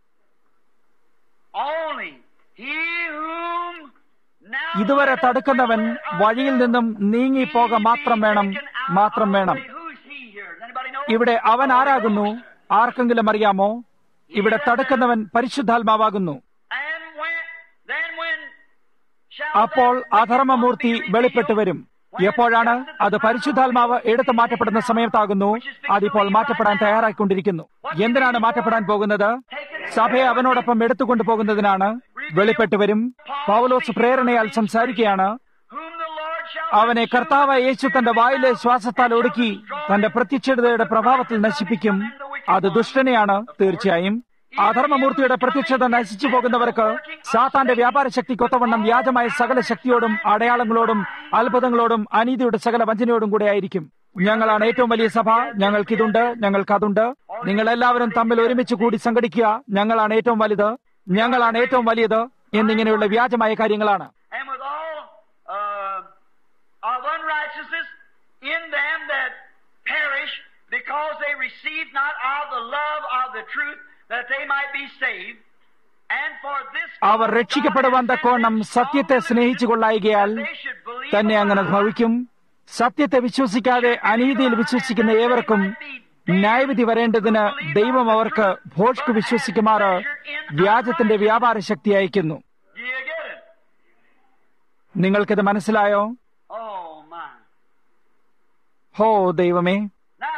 only he whom now ഇതുവരെ തടുക്കുന്നവൻ വഴിയിൽ നിന്നും നീങ്ങിപ്പോക മാത്രം വേണം മാത്രം വേണം Who's he here? Does anybody know? ഇവിടെ അവൻ ആരാകുന്നു ആർക്കെങ്കിലും അറിയാമോ ഇവിടെ തടുക്കുന്നവൻ പരിശുദ്ധാത്മാവാകുന്നു And when, then when shall അപ്പോൾ that അധർമ്മമൂർത്തി be revealed? വെളിപ്പെട്ടു വരും എപ്പോഴാണ് അത് പരിശുദ്ധാത്മാവ് എടുത്തു മാറ്റപ്പെടുന്ന സമയത്താകുന്നു അതിപ്പോൾ മാറ്റപ്പെടാൻ തയ്യാറായിക്കൊണ്ടിരിക്കുന്നു എന്തിനാണ് മാറ്റപ്പെടാൻ പോകുന്നത് സഭയെ അവനോടൊപ്പം എടുത്തുകൊണ്ടു പോകുന്നതിനാണ് വെളിപ്പെട്ടു വരും പൗലോസ് പ്രേരണയാൽ സംസാരിക്കുകയാണ് Whom the Lord shall അവനെ കർത്താവ് യേശു തന്റെ വായിലെ ശ്വാസത്താൽ ഒടുക്കി തന്റെ പ്രത്യക്ഷതയുടെ പ്രഭാവത്തിൽ നശിപ്പിക്കും അത് ദുഷ്ടനെയാണ് തീർച്ചയായും അധർമ്മമൂർത്തിയുടെ പ്രത്യക്ഷത നശിച്ചു പോകുന്നവർക്ക് സാത്താന്റെ വ്യാപാര ശക്തിക്കൊത്തവണ്ണം വ്യാജമായ സകല ശക്തിയോടും അടയാളങ്ങളോടും അത്ഭുതങ്ങളോടും അനീതിയുടെ സകല വഞ്ചനയോടും കൂടെ ആയിരിക്കും ഞങ്ങളാണ് ഏറ്റവും വലിയ സഭ ഞങ്ങൾക്കിതുണ്ട് ഞങ്ങൾക്കതുണ്ട് നിങ്ങൾ എല്ലാവരും തമ്മിൽ ഒരുമിച്ച് കൂടി സംഘടിക്കുക ഞങ്ങളാണ് ഏറ്റവും വലുത് ഞങ്ങളാണ് ഏറ്റവും വലിയത് എന്നിങ്ങനെയുള്ള വ്യാജമായ കാര്യങ്ങളാണ് and with all uh, of unrighteousness in them that perish, because they received not of the love of the truth, that they might be saved. And for this അവർ രക്ഷിക്കപ്പെടുവാൻ തക്കോണം സത്യത്തെ സ്നേഹിച്ചു കൊള്ളായികയാൽ തന്നെ അങ്ങനെ ഭവിക്കും സത്യത്തെ വിശ്വസിക്കാതെ അനീതിയിൽ വിശ്വസിക്കുന്ന ഏവർക്കും ന്യായവിധി വരേണ്ടതിന് ദൈവം അവർക്ക് ഭോഷ്ക് വിശ്വസിക്കുമാറ് വ്യാജത്തിന്റെ വ്യാപാര ശക്തി അയക്കുന്നു Do you get it? നിങ്ങൾക്കിത് മനസ്സിലായോ Oh, my. ഹോ ദൈവമേ Now,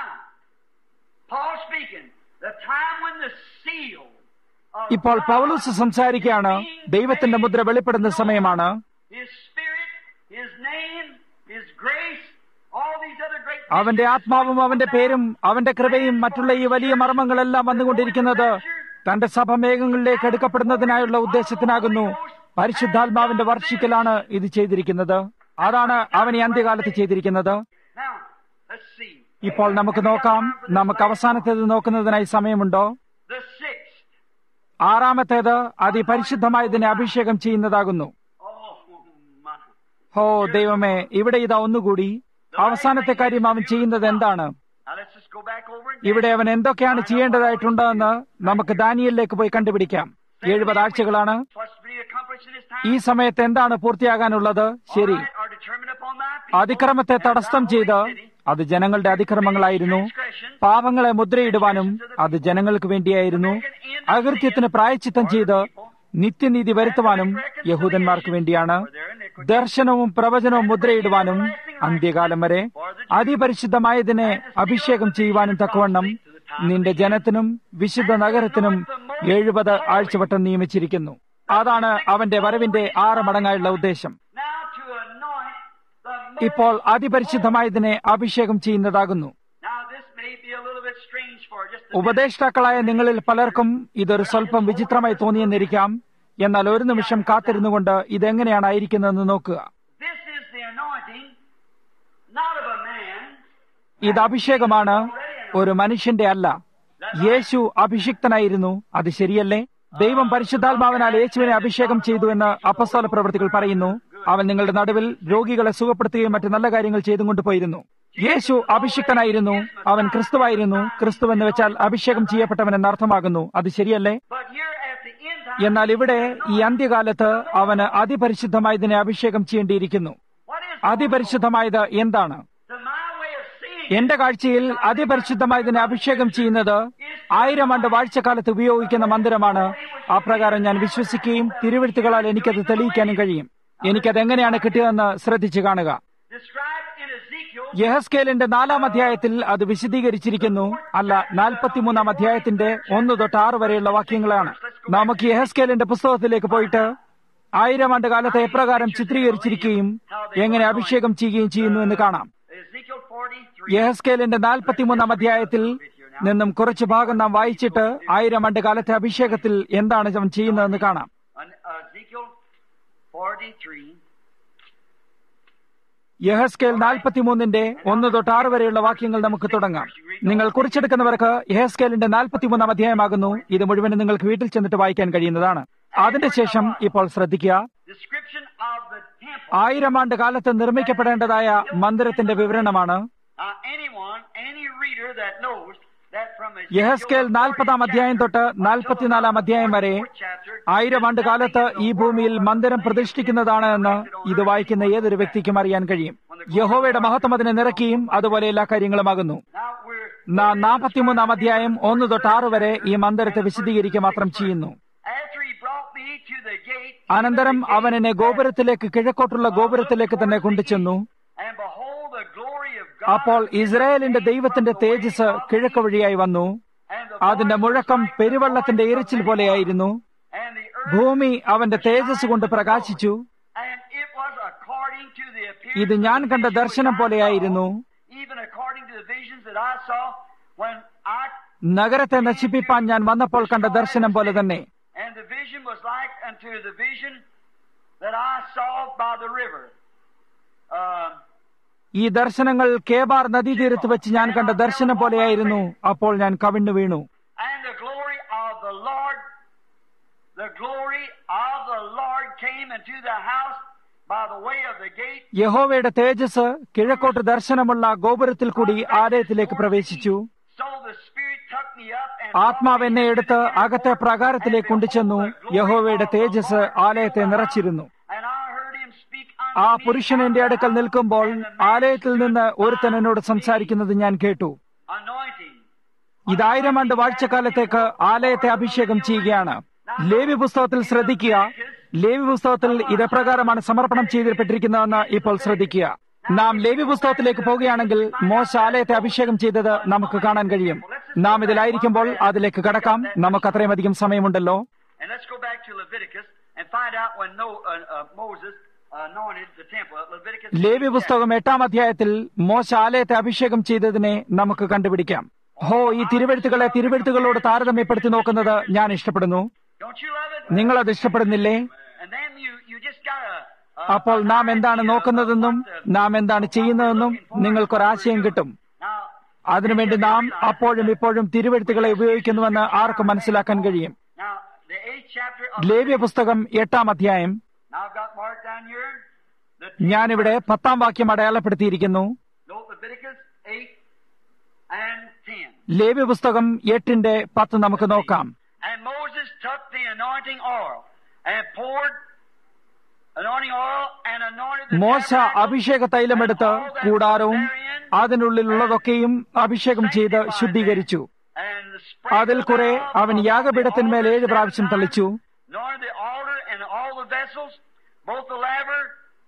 Paul speaking, the time when the seal of ഇപ്പോൾ പൗലോസ് സംസാരിക്കുകയാണ് ദൈവത്തിന്റെ മുദ്ര വെളിപ്പെടുന്ന സമയമാണ് His spirit, His name, His grace, all these other great അവന്റെ ആത്മാവും അവന്റെ പേരും അവന്റെ കൃപയും മറ്റുള്ള ഈ വലിയ മർമ്മങ്ങളെല്ലാം വന്നുകൊണ്ടിരിക്കുന്നത് തന്റെ സഭ മേഘങ്ങളിലേക്ക് എടുക്കപ്പെടുന്നതിനായുള്ള ഉദ്ദേശത്തിനാകുന്നു പരിശുദ്ധാത്മാവിന്റെ വർഷിക്കലാണ് ഇത് ചെയ്തിരിക്കുന്നത് അതാണ് അവൻ ഈ അന്ത്യകാലത്ത് ചെയ്തിരിക്കുന്നത് Now, let's see. ഇപ്പോൾ നമുക്ക് നോക്കാം നമുക്ക് അവസാനത്തേത് നോക്കുന്നതിനായി സമയമുണ്ടോ The sixth. ആറാമത്തേത് അതിപരിശുദ്ധമായതിനെ അഭിഷേകം ചെയ്യുന്നതാകുന്നു Oh, my. ഹോ ദൈവമേ ഇവിടെ ഇതാ ഒന്നുകൂടി അവസാനത്തെ കാര്യം അവൻ ചെയ്യുന്നത് എന്താണ് Now, let's just go back over and ഇവിടെ അവൻ എന്തൊക്കെയാണ് ചെയ്യേണ്ടതായിട്ടുണ്ടെന്ന് നമുക്ക് ദാനിയലിലേക്ക് പോയി കണ്ടുപിടിക്കാം എഴുപത് ആഴ്ചകളാണ് what's to be accomplished in this time. ഈ സമയത്ത് എന്താണ് പൂർത്തിയാകാനുള്ളത് ശരി All right, are determined upon thy people, അതിക്രമത്തെ and തടസ്സം thy ചെയ്ത് holy city, അത് ജനങ്ങളുടെ അതിക്രമങ്ങളായിരുന്നു പാപങ്ങളെ മുദ്രയിടുവാനും അത് ജനങ്ങൾക്ക് വേണ്ടിയായിരുന്നു അകൃത്യത്തിന് പ്രായച്ചിത്തം ചെയ്ത് നിത്യനീതി വരുത്തുവാനും യഹൂദന്മാർക്ക് വേണ്ടിയാണ് ദർശനവും പ്രവചനവും മുദ്രയിടുവാനും അന്ത്യകാലം വരെ അതിപരിശുദ്ധമായതിനെ അഭിഷേകം ചെയ്യുവാനും തക്കവണ്ണം നിന്റെ ജനത്തിനും വിശുദ്ധ നഗരത്തിനും എഴുപത് ആഴ്ചവട്ടം നിയമിച്ചിരിക്കുന്നു അതാണ് അവന്റെ വരവിന്റെ ആറ് മടങ്ങായുള്ള ഉദ്ദേശം Now to anoint the most ഇപ്പോൾ അതിപരിശുദ്ധമായതിനെ അഭിഷേകം ചെയ്യുന്നതാകുന്നു Now, this may be a little bit strange for just a minute. ഉപദേഷ്ടാക്കളായ നിങ്ങളിൽ പലർക്കും ഇതൊരു സ്വല്പം വിചിത്രമായി തോന്നിയെന്നിരിക്കാം എന്നാൽ ഒരു നിമിഷം കാത്തിരുന്നുകൊണ്ട് ഇതെങ്ങനെയാണ് ആയിരിക്കുന്നതെന്ന് നോക്കുക This is the anointing, not of a man, ഇത് അഭിഷേകമാണ് ഒരു മനുഷ്യന്റെ അല്ല യേശു അഭിഷിക്തനായിരുന്നു അത് ശരിയല്ലേ ദൈവം പരിശുദ്ധാത്മാവിനാൽ യേശുവിനെ അഭിഷേകം ചെയ്തു എന്ന് അപ്പസ്തോല പ്രവൃത്തികൾ പറയുന്നു അവൻ നിങ്ങളുടെ നടുവിൽ രോഗികളെ സുഖപ്പെടുത്തുകയും മറ്റു നല്ല കാര്യങ്ങൾ ചെയ്തും കൊണ്ടുപോയിരുന്നു യേശു അഭിഷിക്തനായിരുന്നു അവൻ ക്രിസ്തുവായിരുന്നു ക്രിസ്തു എന്ന് വെച്ചാൽ അഭിഷേകം ചെയ്യപ്പെട്ടവൻ എന്നർത്ഥമാകുന്നു അത് ശരിയല്ലേ but here at the end time, എന്നാൽ ഇവിടെ ഈ അന്ത്യകാലത്ത് അവന് അതിപരിശുദ്ധമായതിനെ അഭിഷേകം ചെയ്യേണ്ടിയിരിക്കുന്നു what is അതിപരിശുദ്ധമായത് എന്താണ് to my way of seeing എന്റെ കാഴ്ചയിൽ അതിപരിശുദ്ധമായതിനെ അഭിഷേകം ചെയ്യുന്നത് ആയിരം ആണ്ട് വാഴ്ചക്കാലത്ത് ഉപയോഗിക്കുന്ന മന്ദിരമാണ് അപ്രകാരം ഞാൻ വിശ്വസിക്കുകയും തിരുവഴുത്തുകളാൽ എനിക്കത് തെളിയിക്കാനും കഴിയും എനിക്കത് എങ്ങനെയാണ് കിട്ടിയതെന്ന് ശ്രദ്ധിച്ചു കാണുക described in Ezekiel, യഹസ്കേലിന്റെ നാലാം അധ്യായത്തിൽ അത് വിശദീകരിച്ചിരിക്കുന്നു അല്ല നാൽപ്പത്തിമൂന്നാം അധ്യായത്തിന്റെ ഒന്ന് തൊട്ട് ആറ് വരെയുള്ള വാക്യങ്ങളാണ് നമുക്ക് യഹസ്കേലിന്റെ പുസ്തകത്തിലേക്ക് പോയിട്ട് ആയിരം ആണ്ട് കാലത്തെ എപ്രകാരം ചിത്രീകരിച്ചിരിക്കുകയും എങ്ങനെ അഭിഷേകം ചെയ്യുകയും ചെയ്യുന്നു എന്ന് കാണാം Ezekiel 43, യഹസ്കേലിന്റെ നാൽപ്പത്തിമൂന്നാം അധ്യായത്തിൽ നിന്നും കുറച്ചു ഭാഗം നാം വായിച്ചിട്ട് ആയിരം ആണ്ട് കാലത്തെ അഭിഷേകത്തിൽ എന്താണ് അവൻ ചെയ്യുന്നതെന്ന് കാണാം and, uh, Ezekiel 43, യഹസ്കേൽ നാൽപ്പത്തിമൂന്നിന്റെ ഒന്ന് തൊട്ട് ആറ് വരെയുള്ള വാക്യങ്ങൾ നമുക്ക് തുടങ്ങാം നിങ്ങൾ കുറിച്ചെടുക്കുന്നവർക്ക് യഹസ്കേലിന്റെ നാൽപ്പത്തിമൂന്നാം അധ്യായമാകുന്നു ഇത് മുഴുവനും നിങ്ങൾക്ക് വീട്ടിൽ ചെന്നിട്ട് വായിക്കാൻ കഴിയുന്നതാണ് അതിന്റെ ശേഷം ഇപ്പോൾ ശ്രദ്ധിക്കുക description of the temple. ആയിരം ആണ്ട് കാലത്ത് നിർമ്മിക്കപ്പെടേണ്ടതായ മന്ദിരത്തിന്റെ വിവരണമാണ് Uh, anyone, any reader that knows that from യഹസ്കേൽ നാൽപ്പതാം അധ്യായം തൊട്ട് നാൽപ്പത്തിനാലാം അധ്യായം വരെ ആയിരം ആണ്ട് കാലത്ത് ഈ ഭൂമിയിൽ മന്ദിരം പ്രതിഷ്ഠിക്കുന്നതാണ് എന്ന് ഇത് വായിക്കുന്ന ഏതൊരു വ്യക്തിക്കും അറിയാൻ കഴിയും യഹോവയുടെ മഹത്വം അതിനെ നിറയ്ക്കുകയും അതുപോലെ എല്ലാ കാര്യങ്ങളുമാകുന്നു Now we're നാം നാൽപ്പത്തിമൂന്നാം അധ്യായം ഒന്ന് തൊട്ട് ആറ് വരെ ഈ മന്ദിരത്തെ വിശദീകരിക്കുക മാത്രം ചെയ്യുന്നു after he brought me to the gate, അനന്തരം അവൻ എന്നെ ഗോപുരത്തിലേക്ക് കിഴക്കോട്ടുള്ള ഗോപുരത്തിലേക്ക് തന്നെ കൊണ്ടുചെന്നു and behold the glory of God, അപ്പോൾ ഇസ്രായേലിന്റെ ദൈവത്തിന്റെ തേജസ് കിഴക്ക് വഴിയായി വന്നു and the അതിന്റെ മുഴക്കം പെരുവെള്ളത്തിന്റെ ഇരച്ചിൽ പോലെയായിരുന്നു and the earth, ഭൂമി അവന്റെ തേജസ് കൊണ്ട് പ്രകാശിച്ചു and it was according to the appearance ഇത് ഞാൻ of the കണ്ട vision ദർശനം which I പോലെയായിരുന്നു saw, even according to the visions that I saw when I നഗരത്തെ നശിപ്പിപ്പാൻ ഞാൻ വന്നപ്പോൾ കണ്ട ദർശനം പോലെ തന്നെ and the vision was like unto the vision that I saw by the river. Um, ഈ ദർശനങ്ങൾ കേബാർ നദീതീരത്ത് വെച്ച് ഞാൻ കണ്ട ദർശനം പോലെയായിരുന്നു അപ്പോൾ ഞാൻ കവിണ്ണു വീണു and the glory of the Lord, the glory of the Lord came into the house by the way of the gate. യഹോവയുടെ തേജസ് കിഴക്കോട്ട് ദർശനമുള്ള ഗോപുരത്തിൽ കൂടി ആലയത്തിലേക്ക് പ്രവേശിച്ചു So the Spirit took me up and ആത്മാവ് എന്നെ എടുത്ത് അകത്തെ പ്രാകാരത്തിലേക്ക് കൊണ്ടുചെന്നു യഹോവയുടെ തേജസ് ആലയത്തെ നിറച്ചിരുന്നു and I heard him speak unto ആ പുരുഷൻ എന്റെ അടുക്കൽ നിൽക്കുമ്പോൾ ആലയത്തിൽ നിന്ന് ഒരുത്തൻ എന്നോട് സംസാരിക്കുന്നത് ഞാൻ കേട്ടു anointing. ഇതായിരം ആണ്ട് വാഴ്ചക്കാലത്തേക്ക് ആലയത്തെ അഭിഷേകം ചെയ്യുകയാണ് ലേവി പുസ്തകത്തിൽ ശ്രദ്ധിക്കുക ലേവി പുസ്തകത്തിൽ ഇത് എപ്രകാരമാണ് സമർപ്പണം ചെയ്തിപ്പെട്ടിരിക്കുന്നതെന്ന് ഇപ്പോൾ ശ്രദ്ധിക്കുക നാം ലേവി പുസ്തകത്തിലേക്ക് പോവുകയാണെങ്കിൽ മോശ ആലയത്തെ അഭിഷേകം ചെയ്തത് നമുക്ക് കാണാൻ കഴിയും നാം ഇതിലായിരിക്കുമ്പോൾ അതിലേക്ക് കടക്കാം നമുക്ക് അത്രയും അധികം സമയമുണ്ടല്ലോ And let's go back to Leviticus and find out when no, uh, uh, Moses anointed the temple. Leviticus. Levi പുസ്തകം എട്ടാം അധ്യായത്തിൽ മോശ ആലയത്തെ അഭിഷേകം ചെയ്തതിനെ നമുക്ക് കണ്ടുപിടിക്കാം ഹോ ഈ തിരുവെഴുത്തുകളെ തിരുവെഴുത്തുകളോട് താരതമ്യപ്പെടുത്തി നോക്കുന്നത് ഞാൻ ഇഷ്ടപ്പെടുന്നു Don't you love it? നിങ്ങൾ അത് ഇഷ്ടപ്പെടുന്നില്ലേ And then you, you just got a. അപ്പോൾ നാം എന്താണ് നോക്കുന്നതെന്നും നാം എന്താണ് ചെയ്യുന്നതെന്നും നിങ്ങൾക്കൊരാശയം കിട്ടും Now, അതിനുവേണ്ടി നാം അപ്പോഴും ഇപ്പോഴും തിരുവെഴുത്തുകളെ ഉപയോഗിക്കുന്നുവെന്ന് ആർക്ക് മനസ്സിലാക്കാൻ കഴിയും now the eighth chapter of. ലേവ്യ പുസ്തകം എട്ടാം അധ്യായം Now I've got marked down here. The ഞാനിവിടെ പത്താം വാക്യം അടയാളപ്പെടുത്തിയിരിക്കുന്നു Note Leviticus 8 and 10. ലേവ്യ പുസ്തകം എട്ടിന്റെ പത്ത് നമുക്ക് നോക്കാം And Moses took the anointing oil and poured anointing oil and anointed the മോശ tabernacle അഭിഷേക തൈലമെടുത്ത് and all that കൂടാരവും was therein, അതിനുള്ളിലുള്ളതൊക്കെയും അഭിഷേകം ചെയ്ത് ശുദ്ധീകരിച്ചു and sprinkled അതിൽ കുറെ thereof അവൻ upon the യാഗപീഠത്തിന്മേൽ altar ഏഴ് seven പ്രാവശ്യം times, തളിച്ചു anointed the altar and all the vessels, both the laver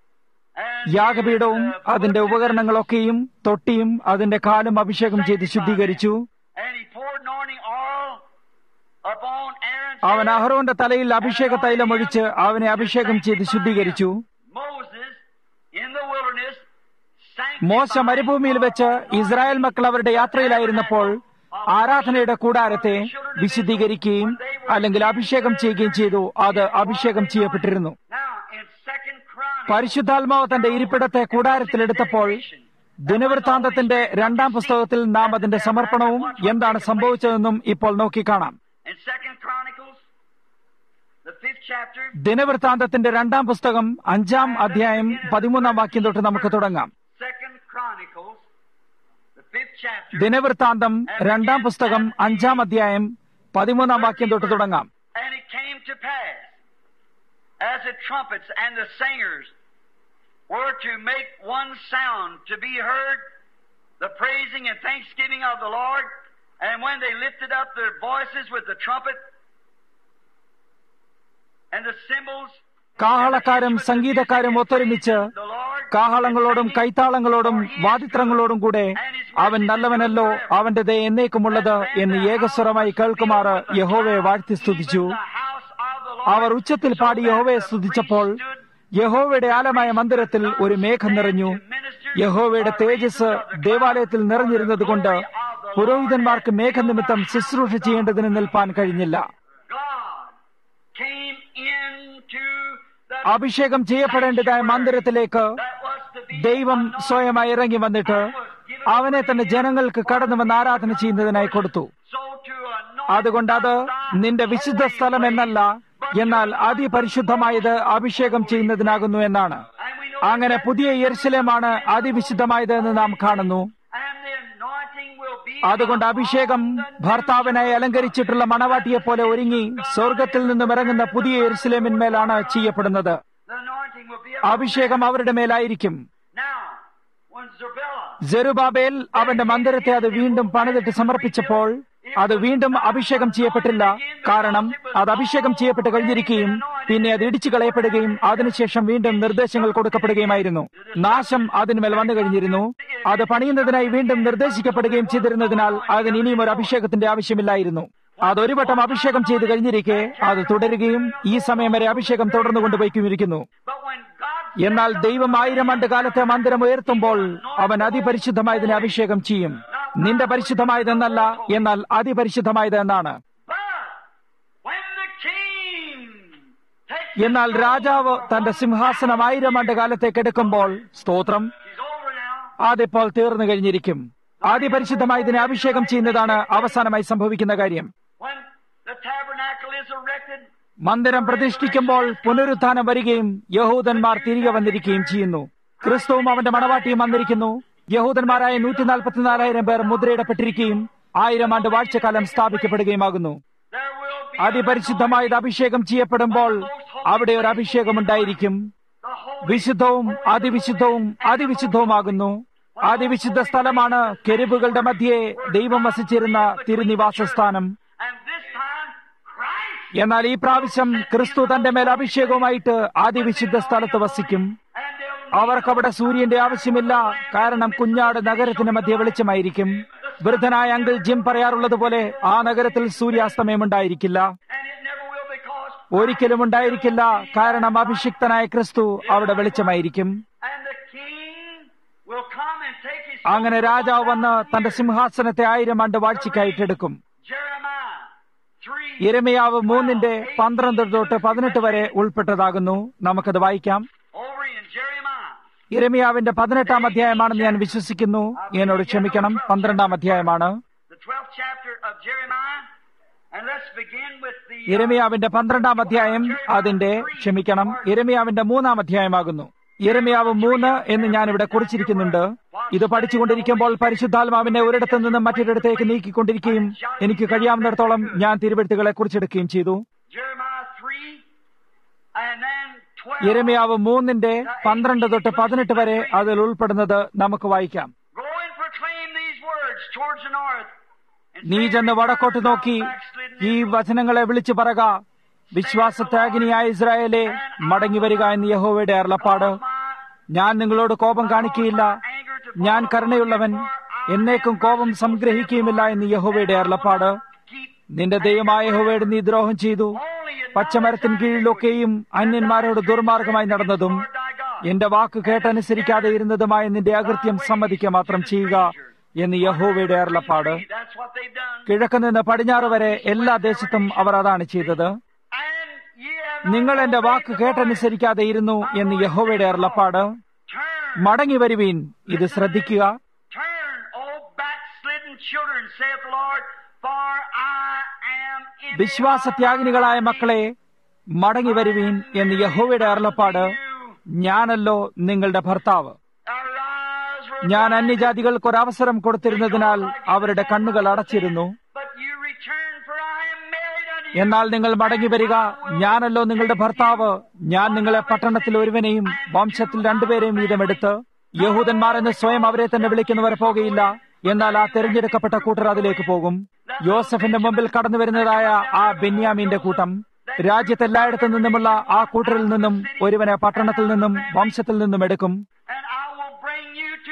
and യാഗപീഠവും his, uh, അതിന്റെ foot and ഉപകരണങ്ങളൊക്കെയും തൊട്ടിയും അതിന്റെ കാലും അഭിഷേകം ചെയ്ത് ശുദ്ധീകരിച്ചു And he poured anointing oil upon Aaron's അവൻ head. അഹ്റോന്റെ തലയിൽ അഭിഷേക തൈലം ഒഴിച്ച് അവനെ അഭിഷേകം ചെയ്ത് ശുദ്ധീകരിച്ചു Moses in the wilderness മോശ മരുഭൂമിയിൽ വെച്ച് ഇസ്രായേൽ മക്കൾ അവരുടെ യാത്രയിലായിരുന്നപ്പോൾ ആരാധനയുടെ കൂടാരത്തെ വിശുദ്ധീകരിക്കുകയും അല്ലെങ്കിൽ അഭിഷേകം ചെയ്യുകയും ചെയ്തു അത് അഭിഷേകം ചെയ്യപ്പെട്ടിരുന്നു Now in Second Chronicles, പരിശുദ്ധാത്മാവ് തന്റെ ഇരിപ്പിടത്തെ കൂടാരത്തിലെടുത്തപ്പോൾ ദിനവൃത്താന്തത്തിന്റെ രണ്ടാം പുസ്തകത്തിൽ നാം അതിന്റെ സമർപ്പണവും എന്താണ് സംഭവിച്ചതെന്നും ഇപ്പോൾ നോക്കിക്കാണാം in Second Chronicles, the fifth chapter, ദിനവൃത്താന്തത്തിന്റെ രണ്ടാം പുസ്തകം അഞ്ചാം അധ്യായം പതിമൂന്നാം വാക്യം തൊട്ട് നമുക്ക് തുടങ്ങാം Second Chronicles, the fifth chapter, ദിനവൃത്താന്തം രണ്ടാം പുസ്തകം അഞ്ചാം അധ്യായം പതിമൂന്നാം വാക്യം തൊട്ട് തുടങ്ങാം and it came to pass, as the trumpets and the singers were to make one sound to be heard, the praising and thanksgiving of the Lord, and when they lifted up their voices with the trumpet and the cymbals, കാഹളക്കാരും സംഗീതക്കാരും ഒത്തൊരുമിച്ച് കാഹളങ്ങളോടും കൈത്താളങ്ങളോടും വാദിത്രങ്ങളോടും കൂടെ അവൻ നല്ലവനല്ലോ അവന്റെ ദയ എന്നേക്കുമുള്ളത് എന്ന് ഏകസ്വരമായി കേൾക്കുമാറ് യഹോവയെ വാഴ്ത്തി സ്തുതിച്ചു അവർ ഉച്ചത്തിൽ പാടി യഹോവയെ സ്തുതിച്ചപ്പോൾ യഹോവയുടെ ആലമായ മന്ദിരത്തിൽ ഒരു മേഘം നിറഞ്ഞു യഹോവയുടെ തേജസ് ദേവാലയത്തിൽ നിറഞ്ഞിരുന്നതുകൊണ്ട് പുരോഹിതന്മാർക്ക് മേഘനിമിത്തം ശുശ്രൂഷ ചെയ്യേണ്ടതിന് നിൽപ്പാൻ കഴിഞ്ഞില്ല God came into the അഭിഷേകം ചെയ്യപ്പെടേണ്ടതായ മന്ദിരത്തിലേക്ക് that was to be ദൈവം സ്വയമായി ഇറങ്ങി വന്നിട്ട് അവനെ തന്നെ ജനങ്ങൾക്ക് കടന്നു വന്ന് ആരാധന ചെയ്യുന്നതിനായി കൊടുത്തു so to anoint അതുകൊണ്ട് അത് നിന്റെ വിശുദ്ധ സ്ഥലം എന്നല്ല എന്നാൽ അതിപരിശുദ്ധമായത് അഭിഷേകം ചെയ്യുന്നതിനാകുന്നു എന്നാണ് and we know അങ്ങനെ പുതിയ യെരുശലേമാണ് അതിവിശുദ്ധമായത് എന്ന് നാം കാണുന്നു and the anointing will be അതുകൊണ്ട് അഭിഷേകം ഭർത്താവിനായി അലങ്കരിച്ചിട്ടുള്ള മണവാട്ടിയെ പോലെ ഒരുങ്ങി സ്വർഗത്തിൽ നിന്നും ഇറങ്ങുന്ന പുതിയ യെരുസലേമിന്മേലാണ് ചെയ്യപ്പെടുന്നത് the anointing will be അഭിഷേകം അവരുടെ മേലായിരിക്കും now when Zerubbabel ജെറുബാബേൽ അവന്റെ മന്ദിരത്തെ അത് വീണ്ടും പണിതിട്ട് സമർപ്പിച്ചപ്പോൾ അത് വീണ്ടും അഭിഷേകം ചെയ്യപ്പെട്ടില്ല കാരണം അത് അഭിഷേകം ചെയ്യപ്പെട്ട് കഴിഞ്ഞിരിക്കുകയും പിന്നെ അത് ഇടിച്ചു കളയപ്പെടുകയും അതിനുശേഷം വീണ്ടും നിർദ്ദേശങ്ങൾ കൊടുക്കപ്പെടുകയുമായിരുന്നു നാശം അതിന്മേൽ വന്നു കഴിഞ്ഞിരുന്നു അത് പണിയുന്നതിനായി വീണ്ടും നിർദ്ദേശിക്കപ്പെടുകയും ചെയ്തിരുന്നതിനാൽ അതിന് ഇനിയും ഒരു അഭിഷേകത്തിന്റെ ആവശ്യമില്ലായിരുന്നു അതൊരു വട്ടം അഭിഷേകം ചെയ്ത് കഴിഞ്ഞിരിക്കെ അത് തുടരുകയും ഈ സമയം വരെ അഭിഷേകം തുടർന്നു കൊണ്ടുപോയിക്കുമിരിക്കുന്നു but when God എന്നാൽ ദൈവം ആയിരം ആണ്ട് കാലത്തെ മന്ദിരം ഉയർത്തുമ്പോൾ അവൻ അതിപരിശുദ്ധമായതിനെ അഭിഷേകം ചെയ്യും നിന്റെ പരിശുദ്ധമായതെന്നല്ല എന്നാൽ അതിപരിശുദ്ധമായത് എന്നാണ് but when the king takes എന്നാൽ രാജാവ് തന്റെ സിംഹാസനം ആയിരം ആണ്ട് കാലത്തേക്ക് എടുക്കുമ്പോൾ സ്തോത്രം he's over now അതിപ്പോൾ തീർന്നു കഴിഞ്ഞിരിക്കും അതിപരിശുദ്ധമായതിനെ അഭിഷേകം ചെയ്യുന്നതാണ് അവസാനമായി സംഭവിക്കുന്ന കാര്യം when the tabernacle is erected മന്ദിരം പ്രതിഷ്ഠിക്കുമ്പോൾ പുനരുത്ഥാനം വരികയും യഹൂദന്മാർ തിരികെ വന്നിരിക്കുകയും ചെയ്യുന്നു ക്രിസ്തുവും അവന്റെ മണവാട്ടിയും വന്നിരിക്കുന്നു യഹൂദന്മാരായ നൂറ്റി നാൽപ്പത്തിനാലായിരം പേർ മുദ്രയിടപ്പെട്ടിരിക്കുകയും ആയിരം ആണ്ട് വാഴ്ചക്കാലം സ്ഥാപിക്കപ്പെടുകയുമാകുന്നു there will be അതിപരിശുദ്ധമായത് അഭിഷേകം ചെയ്യപ്പെടുമ്പോൾ അവിടെ ഒരു അഭിഷേകം ഉണ്ടായിരിക്കും the വിശുദ്ധവും അതിവിശുദ്ധവും അതിവിശുദ്ധവുമാകുന്നു അതിവിശുദ്ധ സ്ഥലമാണ് കെരുബുകളുടെ മധ്യേ ദൈവം വസിച്ചിരുന്ന തിരുനിവാസ സ്ഥാനം And this time, Christ എന്നാൽ ഈ പ്രാവശ്യം ക്രിസ്തു തന്റെ മേൽ അഭിഷേകവുമായിട്ട് അതിവിശുദ്ധ സ്ഥലത്ത് വസിക്കും and they'll അവർക്കവിടെ സൂര്യന്റെ ആവശ്യമില്ല കാരണം കുഞ്ഞാട് നഗരത്തിന് മധ്യ വെളിച്ചമായിരിക്കും വൃദ്ധനായ അങ്കിൾ ജിം പറയാറുള്ളത് പോലെ ആ നഗരത്തിൽ സൂര്യാസ്തമയം ഉണ്ടായിരിക്കില്ല and it never will because ഒരിക്കലും ഉണ്ടായിരിക്കില്ല കാരണം അഭിഷിക്തനായ ക്രിസ്തു അവിടെ വെളിച്ചമായിരിക്കും and the king will come and take his അങ്ങനെ രാജാവ് വന്ന് തന്റെ സിംഹാസനത്തെ ആയിരം ആണ്ട് വാഴ്ചയ്ക്കായിട്ടെടുക്കും Jeremiah 3 ഇരമയാവ് മൂന്നിന്റെ പന്ത്രണ്ട് തൊട്ട് പതിനെട്ട് വരെ ഉൾപ്പെട്ടതാകുന്നു നമുക്കത് വായിക്കാം over in Jeremiah. ഇരമയാവിന്റെ പതിനെട്ടാം അധ്യായമാണെന്ന് ഞാൻ വിശ്വസിക്കുന്നു എന്നോട് ക്ഷമിക്കണം പന്ത്രണ്ടാം അധ്യായമാണ് The 12th chapter of Jeremiah. And let's begin with the uh, ഇരമയാവിന്റെ പന്ത്രണ്ടാം അധ്യായം അതിന്റെ ക്ഷമിക്കണം ഇരമയാവിന്റെ മൂന്നാം അധ്യായമാകുന്നു ഇരമയാവ് മൂന്ന് എന്ന് ഞാൻ ഇവിടെ കുറിച്ചിരിക്കുന്നുണ്ട് ഇത് പഠിച്ചുകൊണ്ടിരിക്കുമ്പോൾ പരിശുദ്ധാത്മാവിനെ ഒരിടത്തു നിന്നും മറ്റൊരിടത്തേക്ക് നീക്കിക്കൊണ്ടിരിക്കുകയും എനിക്ക് കഴിയാവുന്നിടത്തോളം ഞാൻ തിരുവെഴുത്തുകളെ കുറിച്ചെടുക്കുകയും ചെയ്തു Jeremiah 3 and then 12. ഇരമയാവ് മൂന്നിന്റെ പന്ത്രണ്ട് തൊട്ട് പതിനെട്ട് വരെ അതിൽ ഉൾപ്പെടുന്നത് നമുക്ക് വായിക്കാം Go and proclaim these words towards the north. and നീ say, ചെന്ന് വടക്കോട്ട് "Return, നോക്കി thou backslidden ഈ Israel." വചനങ്ങളെ വിളിച്ചു പറക വിശ്വാസത്യാഗിനിയായ ഇസ്രായേലെ മടങ്ങി വരിക എന്ന് യഹോവയുടെ അരുളപ്പാട് ഞാൻ നിങ്ങളോട് കോപം കാണിക്കുകയില്ല ഞാൻ കരുണയുള്ളവൻ എന്നേക്കും കോപം സംഗ്രഹിക്കുകയുമില്ല എന്ന് യഹോവയുടെ അരുളപ്പാട് Keep നിന്റെ ദൈവമായ യഹോവയുടെ നീ ദ്രോഹം ചെയ്തു only in പച്ചമരത്തിന് കീഴിലൊക്കെയും അന്യന്മാരോട് ദുർമാർഗമായി നടന്നതും Lord thy God. എന്റെ വാക്ക് കേട്ടനുസരിക്കാതെ ഇരുന്നതുമായ നിന്റെ അകൃത്യം സമ്മതിക്കുക മാത്രം ചെയ്യുക എന്ന് യഹോവയുടെ അരുളപ്പാട് That's what they've done. കിഴക്ക് നിന്ന് പടിഞ്ഞാറ് വരെ എല്ലാ ദേശത്തും അവർ അതാണ് ചെയ്തത് And ye have നിങ്ങൾ എന്റെ വാക്ക് കേട്ടനുസരിക്കാതെ ഇരുന്നു എന്ന് യഹോവയുടെ അരുളപ്പാട് Turn, മടങ്ങി വരുവീൻ ഇത് ശ്രദ്ധിക്കുക turn, O backslidden children, saith the Lord, for I am in വിശ്വാസത്യാഗിനികളായ മക്കളെ മടങ്ങി വരുവീൻ എന്ന് യഹോവയുടെ അരുളപ്പാട് ഞാനല്ലോ നിങ്ങളുടെ ഭർത്താവ് Arise, ഞാൻ അന്യജാതികൾക്ക് ഒരവസരം കൊടുത്തിരുന്നതിനാൽ അവരുടെ കണ്ണുകൾ അടച്ചിരുന്നു but you return, for I am married unto you. എന്നാൽ നിങ്ങൾ മടങ്ങി വരിക ഞാനല്ലോ നിങ്ങളുടെ ഭർത്താവ് ഞാൻ നിങ്ങളെ പട്ടണത്തിൽ ഒരുവനെയും വംശത്തിൽ രണ്ടുപേരെയും വീതമെടുത്ത് യഹൂദന്മാർ എന്ന് സ്വയം അവരെ തന്നെ വിളിക്കുന്നവർ പോകുകയില്ല എന്നാൽ ആ തെരഞ്ഞെടുക്കപ്പെട്ട കൂട്ടർ അതിലേക്ക് പോകും യോസഫിന്റെ മുമ്പിൽ കടന്നു വരുന്നതായ ആ ബെന്യാമീന്റെ കൂട്ടം രാജ്യത്തെല്ലായിടത്തു നിന്നുമുള്ള ആ കൂട്ടരിൽ നിന്നും ഒരുവനെ പട്ടണത്തിൽ നിന്നും വംശത്തിൽ നിന്നും എടുക്കും And I will bring you to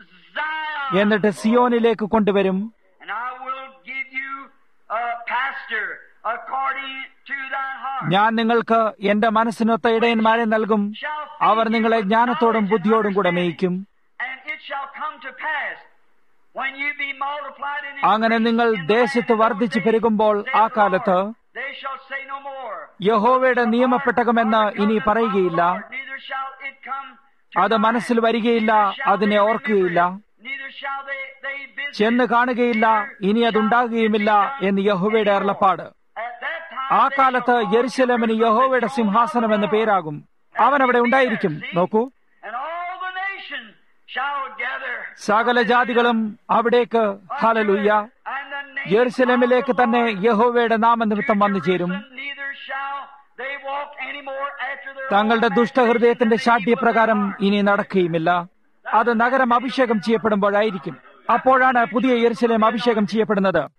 Zion. എന്നിട്ട് സിയോനിലേക്ക് കൊണ്ടുവരും And I will give you a pastor according to thine heart. ഞാൻ നിങ്ങൾക്ക് എന്റെ മനസ്സിനൊത്ത ഇടയന്മാരെ നൽകും Shall അവർ നിങ്ങളെ ജ്ഞാനത്തോടും ബുദ്ധിയോടും കൂടെ മേയിക്കും And it shall come to pass when you be multiplied in അങ്ങനെ നിങ്ങൾ ദേശത്ത് വർദ്ധിച്ചു പെരുകുമ്പോൾ ആ കാലത്ത് they shall say no more. യഹോവയുടെ നിയമപ്പെട്ടകമെന്ന് ഇനി പറയുകയില്ല Neither shall it come അത് മനസ്സിൽ വരികയില്ല അതിനെ ഓർക്കുകയില്ല Neither shall they, they visit. ചെന്ന് കാണുകയില്ല ഇനി അതുണ്ടാകുകയുമില്ല എന്ന് യഹോവയുടെ അരുളപ്പാട് At that time ആ they കാലത്ത് shall call യെരുശലേമിന് the യഹോവയുടെ throne സിംഹാസനം of എന്ന് the Lord. പേരാകും അവൻ അവിടെ ഉണ്ടായിരിക്കും നോക്കൂ And all the nations shall gather. സകല ജാതികളും അവിടേക്ക് ഹലലുയ്യ And the name യെരുശലേമിലേക്ക് of the തന്നെ Lord യഹോവയുടെ നാമനിമിത്തം to വന്നു ചേരും Jerusalem, Neither shall they walk any more after their തങ്ങളുടെ own ദുഷ്ടഹൃദയത്തിന്റെ imagination that they ശാഠ്യപ്രകാരം do with their ഇനി നടക്കുകയുമില്ല അത് നഗരം അഭിഷേകം ചെയ്യപ്പെടുമ്പോഴായിരിക്കും അപ്പോഴാണ് പുതിയ യെരുശലേം അഭിഷേകം ചെയ്യപ്പെടുന്നത് heart.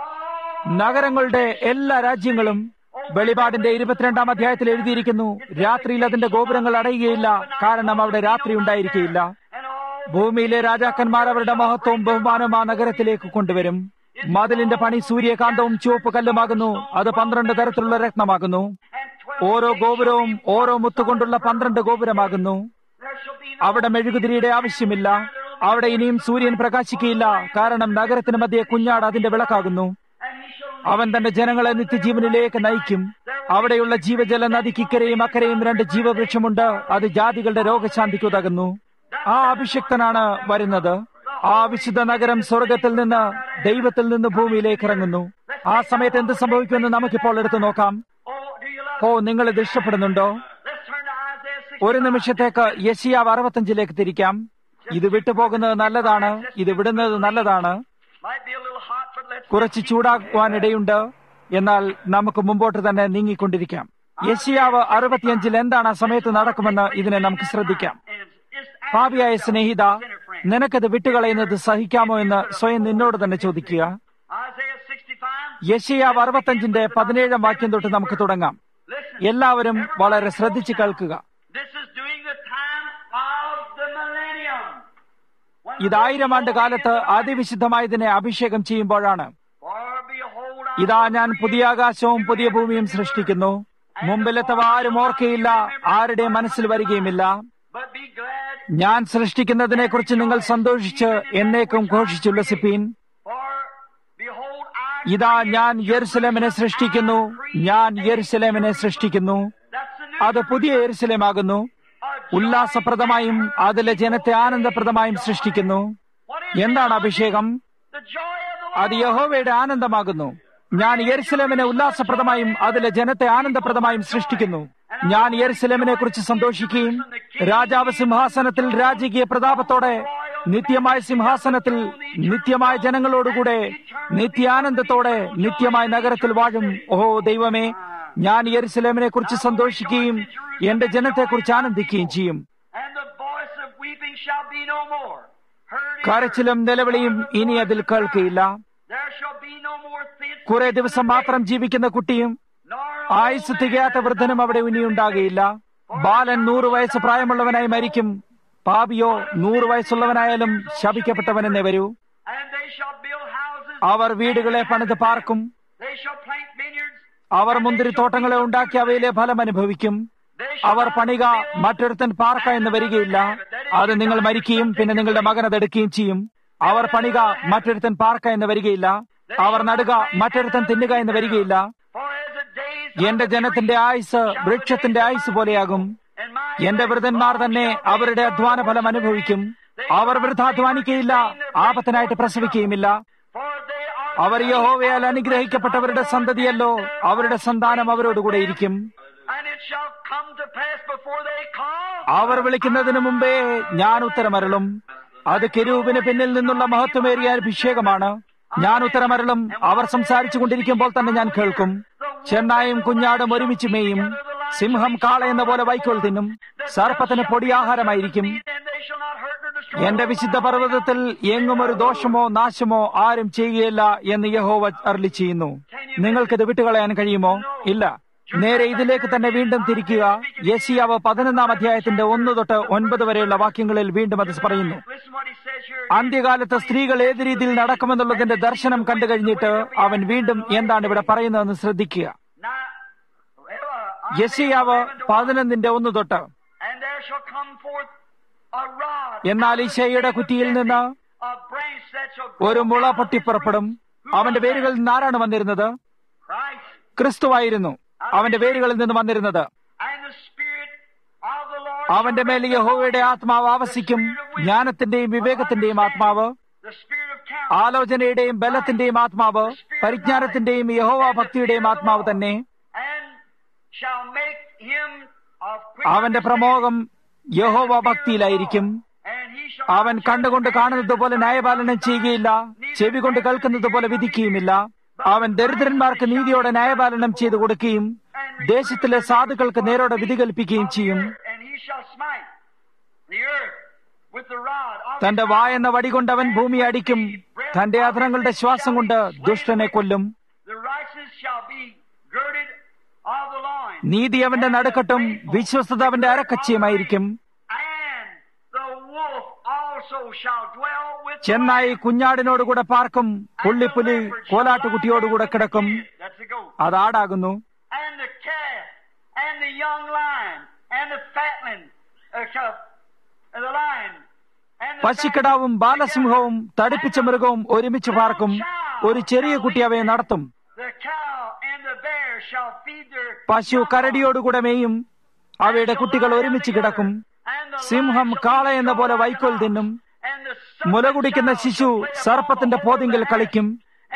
And all നഗരങ്ങളുടെ എല്ലാ രാജ്യങ്ങളും വെളിപാടിന്റെ ഇരുപത്തിരണ്ടാം അധ്യായത്തിൽ എഴുതിയിരിക്കുന്നു രാത്രിയിൽ അതിന്റെ ഗോപുരങ്ങൾ അടയുകയില്ല കാരണം അവിടെ രാത്രി ഉണ്ടായിരിക്കുകയില്ല and all ഭൂമിയിലെ രാജാക്കന്മാർ അവരുടെ മഹത്വവും ബഹുമാനവും ആ നഗരത്തിലേക്ക് കൊണ്ടുവരും മതിലിന്റെ പണി സൂര്യകാന്തവും ചുവപ്പ് കല്ലുമാകുന്നു അത് പന്ത്രണ്ട് തരത്തിലുള്ള രത്നമാകുന്നു and twelve ഓരോ gates ഗോപുരവും shall be ഓരോ മുത്തുകൊണ്ടുള്ള പന്ത്രണ്ട് ഗോപുരമാകുന്നു There shall be no അവിടെ മെഴുകുതിരിയുടെ ആവശ്യമില്ല അവിടെ ഇനിയും സൂര്യൻ പ്രകാശിക്കുകയില്ല കാരണം നഗരത്തിന് മധ്യേ കുഞ്ഞാട് അതിന്റെ വിളക്കാകുന്നു and he shall അവൻ തന്റെ ജനങ്ങളെ നിത്യജീവനിലേക്ക് നയിക്കും അവിടെയുള്ള ജീവജല നദിക്കിക്കരയും അക്കരയും രണ്ട് ജീവവൃക്ഷമുണ്ട് അത് ജാതികളുടെ രോഗശാന്തിക്കുതകുന്നു ആ അഭിഷിക്തനാണ് വരുന്നത് ആ വിശുദ്ധ നഗരം സ്വർഗത്തിൽ നിന്ന് ദൈവത്തിൽ നിന്ന് ഭൂമിയിലേക്ക് ഇറങ്ങുന്നു ആ സമയത്ത് എന്ത് സംഭവിക്കുമെന്ന് നമുക്കിപ്പോൾ എടുത്തു നോക്കാം Oh, do you love ഓ നിങ്ങൾ ഇത് ഇഷ്ടപ്പെടുന്നുണ്ടോ Let's turn to Isaiah 6. ഒരു നിമിഷത്തേക്ക് യശിയാവ് അറുപത്തഞ്ചിലേക്ക് തിരിക്കാം ഇത് വിട്ടുപോകുന്നത് നല്ലതാണ് ഇത് വിടുന്നത് നല്ലതാണ് Might be a little hot, but let's കുറച്ച് ചൂടാക്കുവാനിടയുണ്ട് എന്നാൽ നമുക്ക് മുമ്പോട്ട് തന്നെ നീങ്ങിക്കൊണ്ടിരിക്കാം യശിയാവ് അറുപത്തിയഞ്ചിൽ എന്താണ് ആ സമയത്ത് നടക്കുമെന്ന് ഇതിനെ നമുക്ക് ശ്രദ്ധിക്കാം And it's, it's after പാപിയായ yourself, സ്നേഹിത sinner friend. നിനക്കത് വിട്ടുകളയുന്നത് സഹിക്കാമോ എന്ന് സ്വയം നിന്നോട് തന്നെ ചോദിക്കുക Isaiah 65. യശയാവ് അറുപത്തഞ്ചിന്റെ പതിനേഴാം വാക്യം തൊട്ട് നമുക്ക് തുടങ്ങാം Listen. എല്ലാവരും വളരെ ശ്രദ്ധിച്ച് കേൾക്കുക This is during the time of the millennium. When the ഇതായിരം ആണ്ട് കാലത്ത് അതിവിശുദ്ധമായതിനെ അഭിഷേകം ചെയ്യുമ്പോഴാണ് For behold, I ഇതാ ഞാൻ പുതിയ ആകാശവും പുതിയ ഭൂമിയും സൃഷ്ടിക്കുന്നു മുമ്പിലത്തവ ആരും ഓർക്കയില്ല ആരുടെ മനസ്സിൽ വരികയുമില്ല But be glad, ഞാൻ സൃഷ്ടിക്കുന്നതിനെ കുറിച്ച് നിങ്ങൾ സന്തോഷിച്ച് എന്നേക്കും ഘോഷിച്ചുല്ലസിപ്പീൻ for behold, I ഇതാ ഞാൻ യെരുസലേമിനെ സൃഷ്ടിക്കുന്നു ഞാൻ യെരുസലേമിനെ സൃഷ്ടിക്കുന്നു that's the new അത് പുതിയ യെരുസലേമാകുന്നു ഉല്ലാസപ്രദമായും അതിലെ ജനത്തെ ആനന്ദപ്രദമായും സൃഷ്ടിക്കുന്നു What is എന്താണ് അഭിഷേകം the joy of the അത് യഹോവയുടെ ആനന്ദമാകുന്നു ഞാൻ യെരുസലേമിനെ ഉല്ലാസപ്രദമായും അതിലെ ജനത്തെ ആനന്ദപ്രദമായും സൃഷ്ടിക്കുന്നു ഞാൻ യെരുസലേമിനെ കുറിച്ച് സന്തോഷിക്കുകയും രാജാവ് സിംഹാസനത്തിൽ രാജകീയ പ്രതാപത്തോടെ നിത്യമായ സിംഹാസനത്തിൽ നിത്യമായ ജനങ്ങളോടുകൂടെ നിത്യാനന്ദത്തോടെ നിത്യമായ നഗരത്തിൽ വാഴും ഓഹോ ദൈവമേ ഞാൻ യെരുസലേമിനെ കുറിച്ച് സന്തോഷിക്കുകയും എന്റെ ജനത്തെക്കുറിച്ച് ആനന്ദിക്കുകയും ചെയ്യും And the voice of weeping shall be no more. Heard in കരച്ചിലും നിലവിളിയും ഇനി അതിൽ കേൾക്കുകയില്ല There shall be no more fits, കുറെ ദിവസം മാത്രം ജീവിക്കുന്ന കുട്ടിയും nor ആയുസ് തികയാത്ത വൃദ്ധനും അവിടെ ഇനിയുണ്ടാകുകയില്ല ബാലൻ നൂറ് വയസ്സ് പ്രായമുള്ളവനായി മരിക്കും പാപിയോ നൂറ് വയസ്സുള്ളവനായാലും ശപിക്കപ്പെട്ടവനെന്നേ വരൂ and they shall build houses, അവർ വീടുകളെ പണിത് പാർക്കും they shall plant vineyards, അവർ മുന്തിരിത്തോട്ടങ്ങളെ ഉണ്ടാക്കി അവയിലെ ഫലം അനുഭവിക്കും they അവർ പണിക മറ്റൊരുത്തൻ പാർക്ക എന്ന് വരികയില്ല അത് നിങ്ങൾ മരിക്കുകയും പിന്നെ നിങ്ങളുടെ മകൻ അതെടുക്കുകയും ചെയ്യും അവർ പണിക മറ്റൊരുത്തൻ പാർക്ക എന്ന് വരികയില്ല അവർ നടുക മറ്റൊരുത്തൻ തിന്നുക എന്ന് വരികയില്ല For as the days എന്റെ ജനത്തിന്റെ ആയുസ് വൃക്ഷത്തിന്റെ ആയുസ് പോലെയാകും and my എന്റെ വൃതന്മാർ തന്നെ അവരുടെ അധ്വാന ഫലം അനുഭവിക്കും അവർ വൃദ്ധാധ്വാനിക്കയില്ല ആപത്തിനായിട്ട് പ്രസവിക്കുകയുമില്ല for they are അവർ യഹോവയാൽ അനുഗ്രഹിക്കപ്പെട്ടവരുടെ സന്തതിയല്ലോ അവരുടെ സന്താനം അവരോടുകൂടെ ഇരിക്കും and it shall come to pass before they call. അവർ വിളിക്കുന്നതിന് മുമ്പേ ഞാൻ ഉത്തരമരളും അത് കെരൂപിന് പിന്നിൽ നിന്നുള്ള മഹത്വമേറിയ അഭിഷേകമാണ് ഞാൻ ഉത്തരമരളും അവർ സംസാരിച്ചു കൊണ്ടിരിക്കുമ്പോൾ തന്നെ ഞാൻ കേൾക്കും ചെന്നായും കുഞ്ഞാടും ഒരുമിച്ച് മേയും സിംഹം കാള എന്ന പോലെ വൈക്കോൽ തിന്നും സർപ്പത്തിന് പൊടിയാഹാരമായിരിക്കും And they shall not hurt nor destroy. എന്റെ വിശുദ്ധ പർവ്വതത്തിൽ എങ്ങും ഒരു ദോഷമോ നാശമോ ആരും ചെയ്യുകയില്ല എന്ന് യഹോവ അർളി ചെയ്യുന്നു നിങ്ങൾക്കിത് വിട്ടുകളയാൻ കഴിയുമോ ഇല്ല നേരെ ഇതിലേക്ക് തന്നെ വീണ്ടും തിരിക്കുക യശിയാവ് പതിനൊന്നാം അധ്യായത്തിന്റെ ഒന്ന് തൊട്ട് ഒൻപത് വരെയുള്ള വാക്യങ്ങളിൽ വീണ്ടും അത് പറയുന്നു Listen what he says here. അന്ത്യകാലത്ത് സ്ത്രീകൾ ഏത് രീതിയിൽ നടക്കുമെന്നുള്ളതിന്റെ ദർശനം കണ്ടു കഴിഞ്ഞിട്ട് അവൻ വീണ്ടും എന്താണ് ഇവിടെ പറയുന്നതെന്ന് ശ്രദ്ധിക്കുക Now, uh, യശിയാവ് പതിനൊന്നിന്റെ ഒന്ന് തൊട്ട് and there shall come forth a rod, എന്നാൽ ഈശയുടെ കുറ്റിയിൽ നിന്ന് a branch that shall ഒരു grow മുള out of his പൊട്ടിപ്പുറപ്പെടും root. അവന്റെ വേരുകളിൽ നിന്ന് ആരാണ് വന്നിരുന്നത് Christ. ക്രിസ്തുവായിരുന്നു അവന്റെ വേരുകളിൽ നിന്ന് വന്നിരുന്നത് And the Spirit of the Lord അവന്റെ shall മേൽ rest യഹോവയുടെ upon him. ആത്മാവ് ആവസിക്കും ജ്ഞാനത്തിന്റെയും വിവേകത്തിന്റെയും ആത്മാവ് The Spirit of counsel. ആലോചനയുടെയും ബലത്തിന്റെയും ആത്മാവ് പരിജ്ഞാനത്തിന്റെയും യഹോവ ഭക്തിയുടെയും ആത്മാവ് തന്നെ And shall make him of quick അവന്റെ പ്രമോഹം യഹോവ ഭക്തിയിലായിരിക്കും And he shall അവൻ കണ്ടുകൊണ്ട് കാണുന്നത് പോലെ ന്യായപാലനം ചെയ്യുകയില്ല ചെവി കൊണ്ട് കേൾക്കുന്നത് പോലെ വിധിക്കുകയുമില്ല അവൻ ദരിദ്രന്മാർക്ക് നീതിയോടെ ന്യായപാലനം ചെയ്തു കൊടുക്കുകയും ദേശത്തിലെ സാധുക്കൾക്ക് നേരോടെ വിധി കൽപ്പിക്കുകയും ചെയ്യും And he shall smite the earth with the rod of തന്റെ വായെന്ന വടി കൊണ്ട് അവൻ ഭൂമിയെ അടിക്കും തന്റെ അധരങ്ങളുടെ ശ്വാസം കൊണ്ട് ദുഷ്ടനെ കൊല്ലും The righteous shall be girded of the loins. നീതി അവന്റെ നടുക്കട്ടും വിശ്വസ്തത അവന്റെ അരക്കച്ചയുമായിരിക്കും And the wolf also shall dwell with the ചെന്നായി lamb. കുഞ്ഞാടിനോടുകൂടെ പാർക്കും പുള്ളിപ്പുലി കോലാട്ടുകുട്ടിയോടുകൂടെ കിടക്കും That's the goat. അത് ആടാകുന്നു And the calf, and the young lion, and the fatling, uh, calf, and the lion, and the പശുക്കിടാവും ബാലസിംഹവും തടിപ്പിച്ച മൃഗവും ഒരുമിച്ച് പാർക്കും ഒരു ചെറിയ കുട്ടി അവയെ നടത്തും The cow and the bear shall feed their പശു കരടിയോടുകൂടെ മേയും അവയുടെ കുട്ടികൾ ഒരുമിച്ച് കിടക്കും സിംഹം കാള എന്ന പോലെ വൈക്കോൽ തിന്നും മുല കുടിക്കുന്ന ശിശു സർപ്പത്തിന്റെ പോതിങ്കിൽ കളിക്കും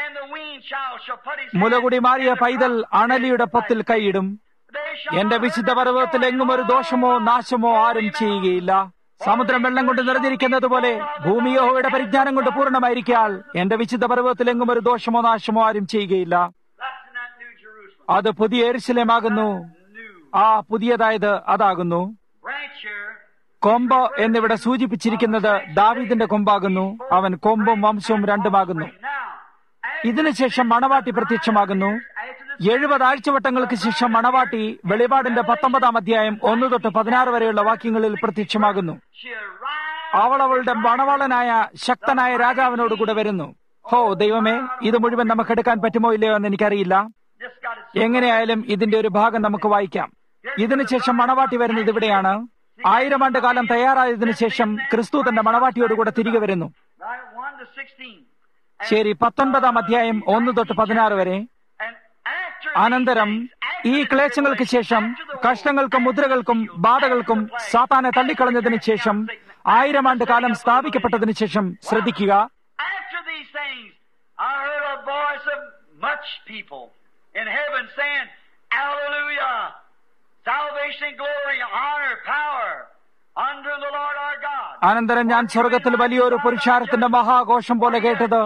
മുലകുടി മാറിയ പൈതൽ അണലിയുടെ പൊത്തിൽ കൈയിടും എന്റെ വിശുദ്ധ പർവ്വതത്തിൽ എങ്ങും ഒരു ദോഷമോ നാശമോ ആരും ചെയ്യുകയില്ല സമുദ്രം വെള്ളം കൊണ്ട് നിറഞ്ഞിരിക്കുന്നത് പോലെ ഭൂമിയോഹയുടെ പരിജ്ഞാനം കൊണ്ട് പൂർണ്ണമായിരിക്കാൽ എന്റെ വിശുദ്ധ പർവ്വതത്തിൽ എങ്ങും ഒരു ദോഷമോ നാശമോ ആരും ചെയ്യുകയില്ല അത് പുതിയ എരിശിലമാകുന്നു ആ പുതിയതായത് അതാകുന്നു Branch here. കൊമ്പ് എന്നിവിടെ സൂചിപ്പിച്ചിരിക്കുന്നത് ദാവീദിന്റെ കൊമ്പാകുന്നു അവൻ കൊമ്പും വംശവും രണ്ടുമാകുന്നു Now, ഇതിനുശേഷം മണവാട്ടി പ്രത്യക്ഷമാകുന്നു എഴുപത് ആഴ്ചവട്ടങ്ങൾക്ക് ശേഷം മണവാട്ടി വെളിപാടിന്റെ പത്തൊമ്പതാം അധ്യായം ഒന്ന് തൊട്ട് പതിനാറ് വരെയുള്ള വാക്യങ്ങളിൽ പ്രത്യക്ഷമാകുന്നു she arrived. അവൾ അവളുടെ മണവാളനായ ശക്തനായ രാജാവിനോട് കൂടെ വരുന്നു ഹോ ദൈവമേ ഇത് മുഴുവൻ നമുക്ക് എടുക്കാൻ പറ്റുമോ ഇല്ലയോ എന്ന് എനിക്കറിയില്ല Just got it. എങ്ങനെയായാലും ഇതിന്റെ ഒരു ഭാഗം നമുക്ക് വായിക്കാം ഇതിനുശേഷം മണവാട്ടി വരുന്നത് ഇവിടെയാണ് ആയിരം ആണ്ട് കാലം തയ്യാറായതിനു ശേഷം ക്രിസ്തു തന്റെ മണവാട്ടിയോടുകൂടെ തിരികെ വരുന്നു Right, 1 to 16. ശരി പത്തൊൻപതാം അധ്യായം ഒന്ന് തൊട്ട് പതിനാറ് വരെ And after അനന്തരം ഈ ക്ലേശങ്ങൾക്ക് ശേഷം കഷ്ടങ്ങൾക്കും മുദ്രകൾക്കും ബാധകൾക്കും സാത്താനെ തള്ളിക്കളഞ്ഞതിനു ശേഷം ആയിരം ആണ്ട് കാലം സ്ഥാപിക്കപ്പെട്ടതിനു ശേഷം ശ്രദ്ധിക്കുക After these things, I heard a voice of much people in heaven saying, Hallelujah! Salvation and glory, honor, power unto the Lord our God. അനന്തരം ഞാൻ സ്വർഗത്തിൽ വലിയൊരു പുരുഷാരത്തിന്റെ മഹാഘോഷം പോലെ കേട്ടത്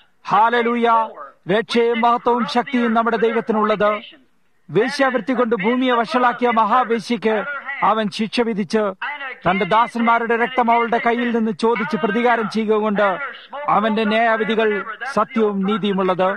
ഹാലലൂയ രക്ഷയും മഹത്വവും ശക്തിയും നമ്മുടെ ദൈവത്തിനുള്ളത് വേശ്യാവൃത്തി കൊണ്ട് ഭൂമിയെ വഷളാക്കിയ മഹാവേശ്യയ്ക്ക് അവൻ ശിക്ഷ വിധിച്ച് തന്റെ ദാസന്മാരുടെ രക്തം അവളുടെ കയ്യിൽ നിന്ന് ചോദിച്ച് പ്രതികാരം ചെയ്യുക കൊണ്ട് അവന്റെ ന്യായവിധികൾ സത്യവും നീതിയുമുള്ളത്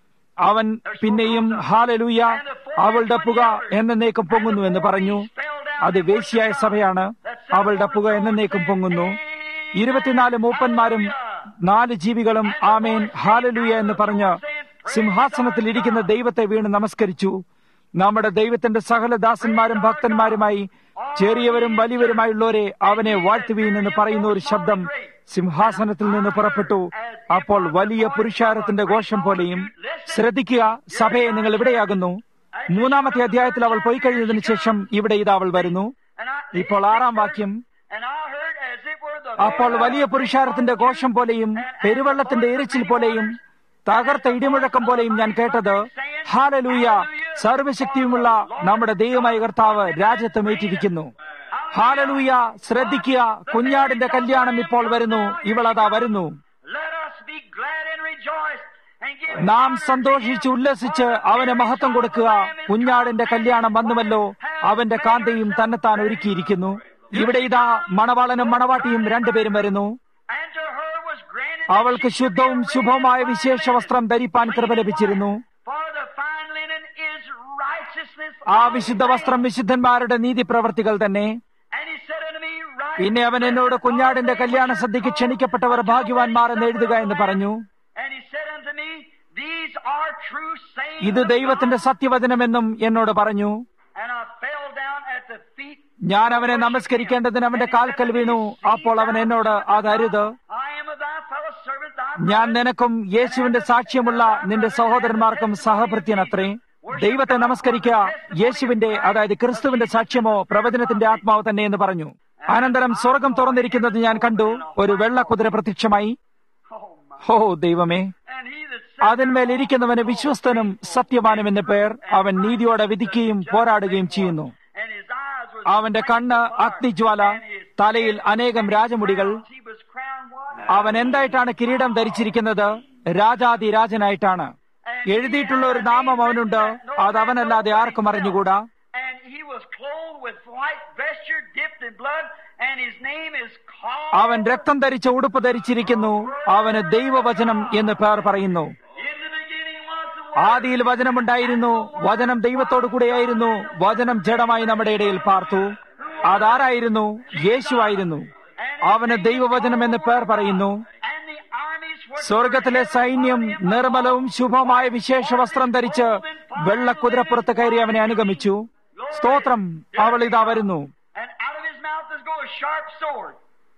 അവൻ പിന്നെയും ഹാലലൂയ അവളുടെ പുക എന്നേക്കും പൊങ്ങുന്നു എന്ന് പറഞ്ഞു അത് വേശ്യായ സഭയാണ് അവളുടെ പുക എന്നേക്കും പൊങ്ങുന്നു ഇരുപത്തിനാല് മൂപ്പന്മാരും നാല് ജീവികളും ആമേൻ ഹാലലൂയ എന്ന് പറഞ്ഞ് സിംഹാസനത്തിൽ ഇരിക്കുന്ന ദൈവത്തെ വീണ് നമസ്കരിച്ചു നമ്മുടെ ദൈവത്തിന്റെ സകല ദാസന്മാരും ഭക്തന്മാരുമായി ചെറിയവരും വലിയവരുമായുള്ളവരെ അവനെ വാഴ്ത്തുവീൻ എന്ന് പറയുന്ന ഒരു ശബ്ദം സിംഹാസനത്തിൽ നിന്ന് പുറപ്പെട്ടു അപ്പോൾ വലിയ പുരുഷാരത്തിന്റെ ഘോഷം പോലെയും ശ്രദ്ധിക്കുക സഭയെ നിങ്ങൾ ഇവിടെയാകുന്നു മൂന്നാമത്തെ അധ്യായത്തിൽ അവൾ പോയി കഴിഞ്ഞതിന് ശേഷം ഇവിടെ ഇത് അവൾ വരുന്നു ഇപ്പോൾ ആറാം വാക്യം And I heard as it were the അപ്പോൾ വലിയ പുരുഷാരത്തിന്റെ ഘോഷം പോലെയും പെരുവെള്ളത്തിന്റെ ഇരച്ചിൽ പോലെയും തകർത്ത ഇടിമുഴക്കം പോലെയും ഞാൻ കേട്ടത് ഹാലലൂയ സർവശക്തിയുമുള്ള നമ്മുടെ ദൈവമായ കർത്താവ് രാജ്യത്വമേറ്റിരിക്കുന്നു ഹാലലൂയ ശ്രദ്ധിക്കുക കുഞ്ഞാടിന്റെ കല്യാണം ഇപ്പോൾ വരുന്നു ഇവളതാ വരുന്നു Let us be glad and rejoice and give നാം സന്തോഷിച്ച് ഉല്ലസിച്ച് അവന് മഹത്വം കൊടുക്കുക കുഞ്ഞാടിന്റെ കല്യാണം വന്നുവല്ലോ അവന്റെ കാന്തയും തന്നെത്താൻ ഒരുക്കിയിരിക്കുന്നു ഇവിടെ ഇതാ മണവാളനും മണവാട്ടിയും രണ്ടുപേരും വരുന്നു And to her was granted അവൾക്ക് ശുദ്ധവും ശുഭവുമായ വിശേഷ വസ്ത്രം ധരിപ്പാൻ കൃപ ലഭിച്ചിരുന്നു for the fine linen is righteousness. ആ വിശുദ്ധ വസ്ത്രം വിശുദ്ധന്മാരുടെ നീതി പ്രവർത്തികൾ തന്നെ And he said unto me, Write പിന്നെ അവൻ എന്നോട് കുഞ്ഞാടിന്റെ കല്യാണ സദ്യക്ക് ക്ഷണിക്കപ്പെട്ടവർ ഭാഗ്യവാന്മാർ എന്ന് എഴുതുക എന്ന് പറഞ്ഞു And he said unto me, These are true sayings. ഇത് of ദൈവത്തിന്റെ God. സത്യവചനമെന്നും എന്നോട് പറഞ്ഞു And I fell down at the feet. ഞാൻ അവനെ നമസ്കരിക്കേണ്ടതിന് അവന്റെ കാൽക്കൽ വീണു അപ്പോൾ അവൻ എന്നോട് അതരുത് I am of thy fellow servant, thy ഞാൻ brother. നിനക്കും യേശുവിന്റെ സാക്ഷ്യമുള്ള നിന്റെ സഹോദരന്മാർക്കും സഹഭൃത്യനത്രേ ദൈവത്തെ നമസ്കരിക്കുക യേശുവിന്റെ അതായത് ക്രിസ്തുവിന്റെ സാക്ഷ്യമോ പ്രവചനത്തിന്റെ ആത്മാവ് തന്നെ എന്ന് പറഞ്ഞു അനന്തരം സ്വർഗം തുറന്നിരിക്കുന്നത് ഞാൻ കണ്ടു ഒരു വെള്ള കുതിര പ്രത്യക്ഷമായി Oh my. ഹോ ദൈവമേ And he that sat അതിന്മേൽ ഇരിക്കുന്നവന് വിശ്വസ്തനും സത്യവാനും എന്ന പേർ അവൻ നീതിയോടെ വിധിക്കുകയും പോരാടുകയും ചെയ്യുന്നു and his eyes were അവന്റെ കണ്ണ് അഗ്നിജ്വാല തലയിൽ അനേകം രാജമുടികൾ he was crowned what? അവൻ എന്തായിട്ടാണ് കിരീടം ധരിച്ചിരിക്കുന്നത് രാജാതിരാജനായിട്ടാണ് എഴുതിയിട്ടുള്ള ഒരു നാമം അവനുണ്ട് അത് അവനല്ലാതെ ആർക്കും അറിഞ്ഞുകൂടാ And he was clothed with white vesture dipped in blood, and his name is called. അവൻ രക്തം ധരിച്ച ഉടുപ്പ് ധരിച്ചിരിക്കുന്നു അവന് ദൈവവചനം എന്ന് പേർ പറയുന്നു In the beginning was the word. ആദിയിൽ വചനമുണ്ടായിരുന്നു വചനം ദൈവത്തോടു കൂടെയായിരുന്നു വചനം ജഡമായി നമ്മുടെ ഇടയിൽ പാർത്തു അതാരായിരുന്നു യേശുവായിരുന്നു അവന് ദൈവവചനം എന്ന് പേർ പറയുന്നു And the armies were സ്വർഗത്തിലെ സൈന്യം നിർമ്മലവും ശുഭമായ വിശേഷ വസ്ത്രം ധരിച്ച് വെള്ളക്കുതിരപ്പുറത്ത് കയറി അവനെ അനുഗമിച്ചു സ്തോത്രം അവൾ ഇതാ വരുന്നു and out of his mouth is go a sharp sword.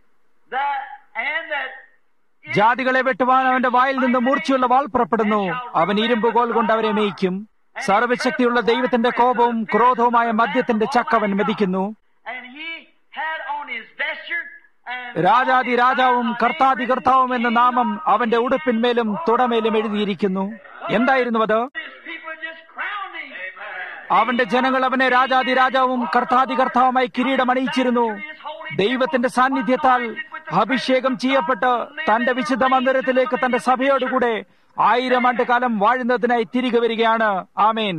That and that ജാതികളെ വെട്ടുവാൻ അവന്റെ വായിൽ നിന്ന് മൂർച്ചയുള്ള വാൾ പുറപ്പെടുന്നു അവൻ ഇരുമ്പ് കോൽ കൊണ്ട് അവരെ മേയ്ക്കും സർവശക്തിയുള്ള ദൈവത്തിന്റെ കോപവും ക്രോധവുമായ മദ്യത്തിന്റെ ചക്കവൻ മെതിക്കുന്നു and he had on his vesture and രാജാതി രാജാവും കർത്താതി കർത്താവും എന്ന നാമം അവന്റെ ഉടുപ്പിന്മേലും തുടമേലും എഴുതിയിരിക്കുന്നു എന്തായിരുന്നു അത് his people just crowned him. അവന്റെ ജനങ്ങൾ അവനെ രാജാതി രാജാവും കർത്താതി കർത്താവുമായി കിരീടം അണിയിച്ചിരുന്നു ദൈവത്തിന്റെ സാന്നിധ്യത്താൽ അഭിഷേകം ചെയ്യപ്പെട്ട് തന്റെ വിശുദ്ധ മന്ദിരത്തിലേക്ക് തന്റെ സഭയോടുകൂടെ ആയിരം ആണ്ട് കാലം വാഴുന്നതിനായി തിരികെ വരികയാണ് ആമേൻ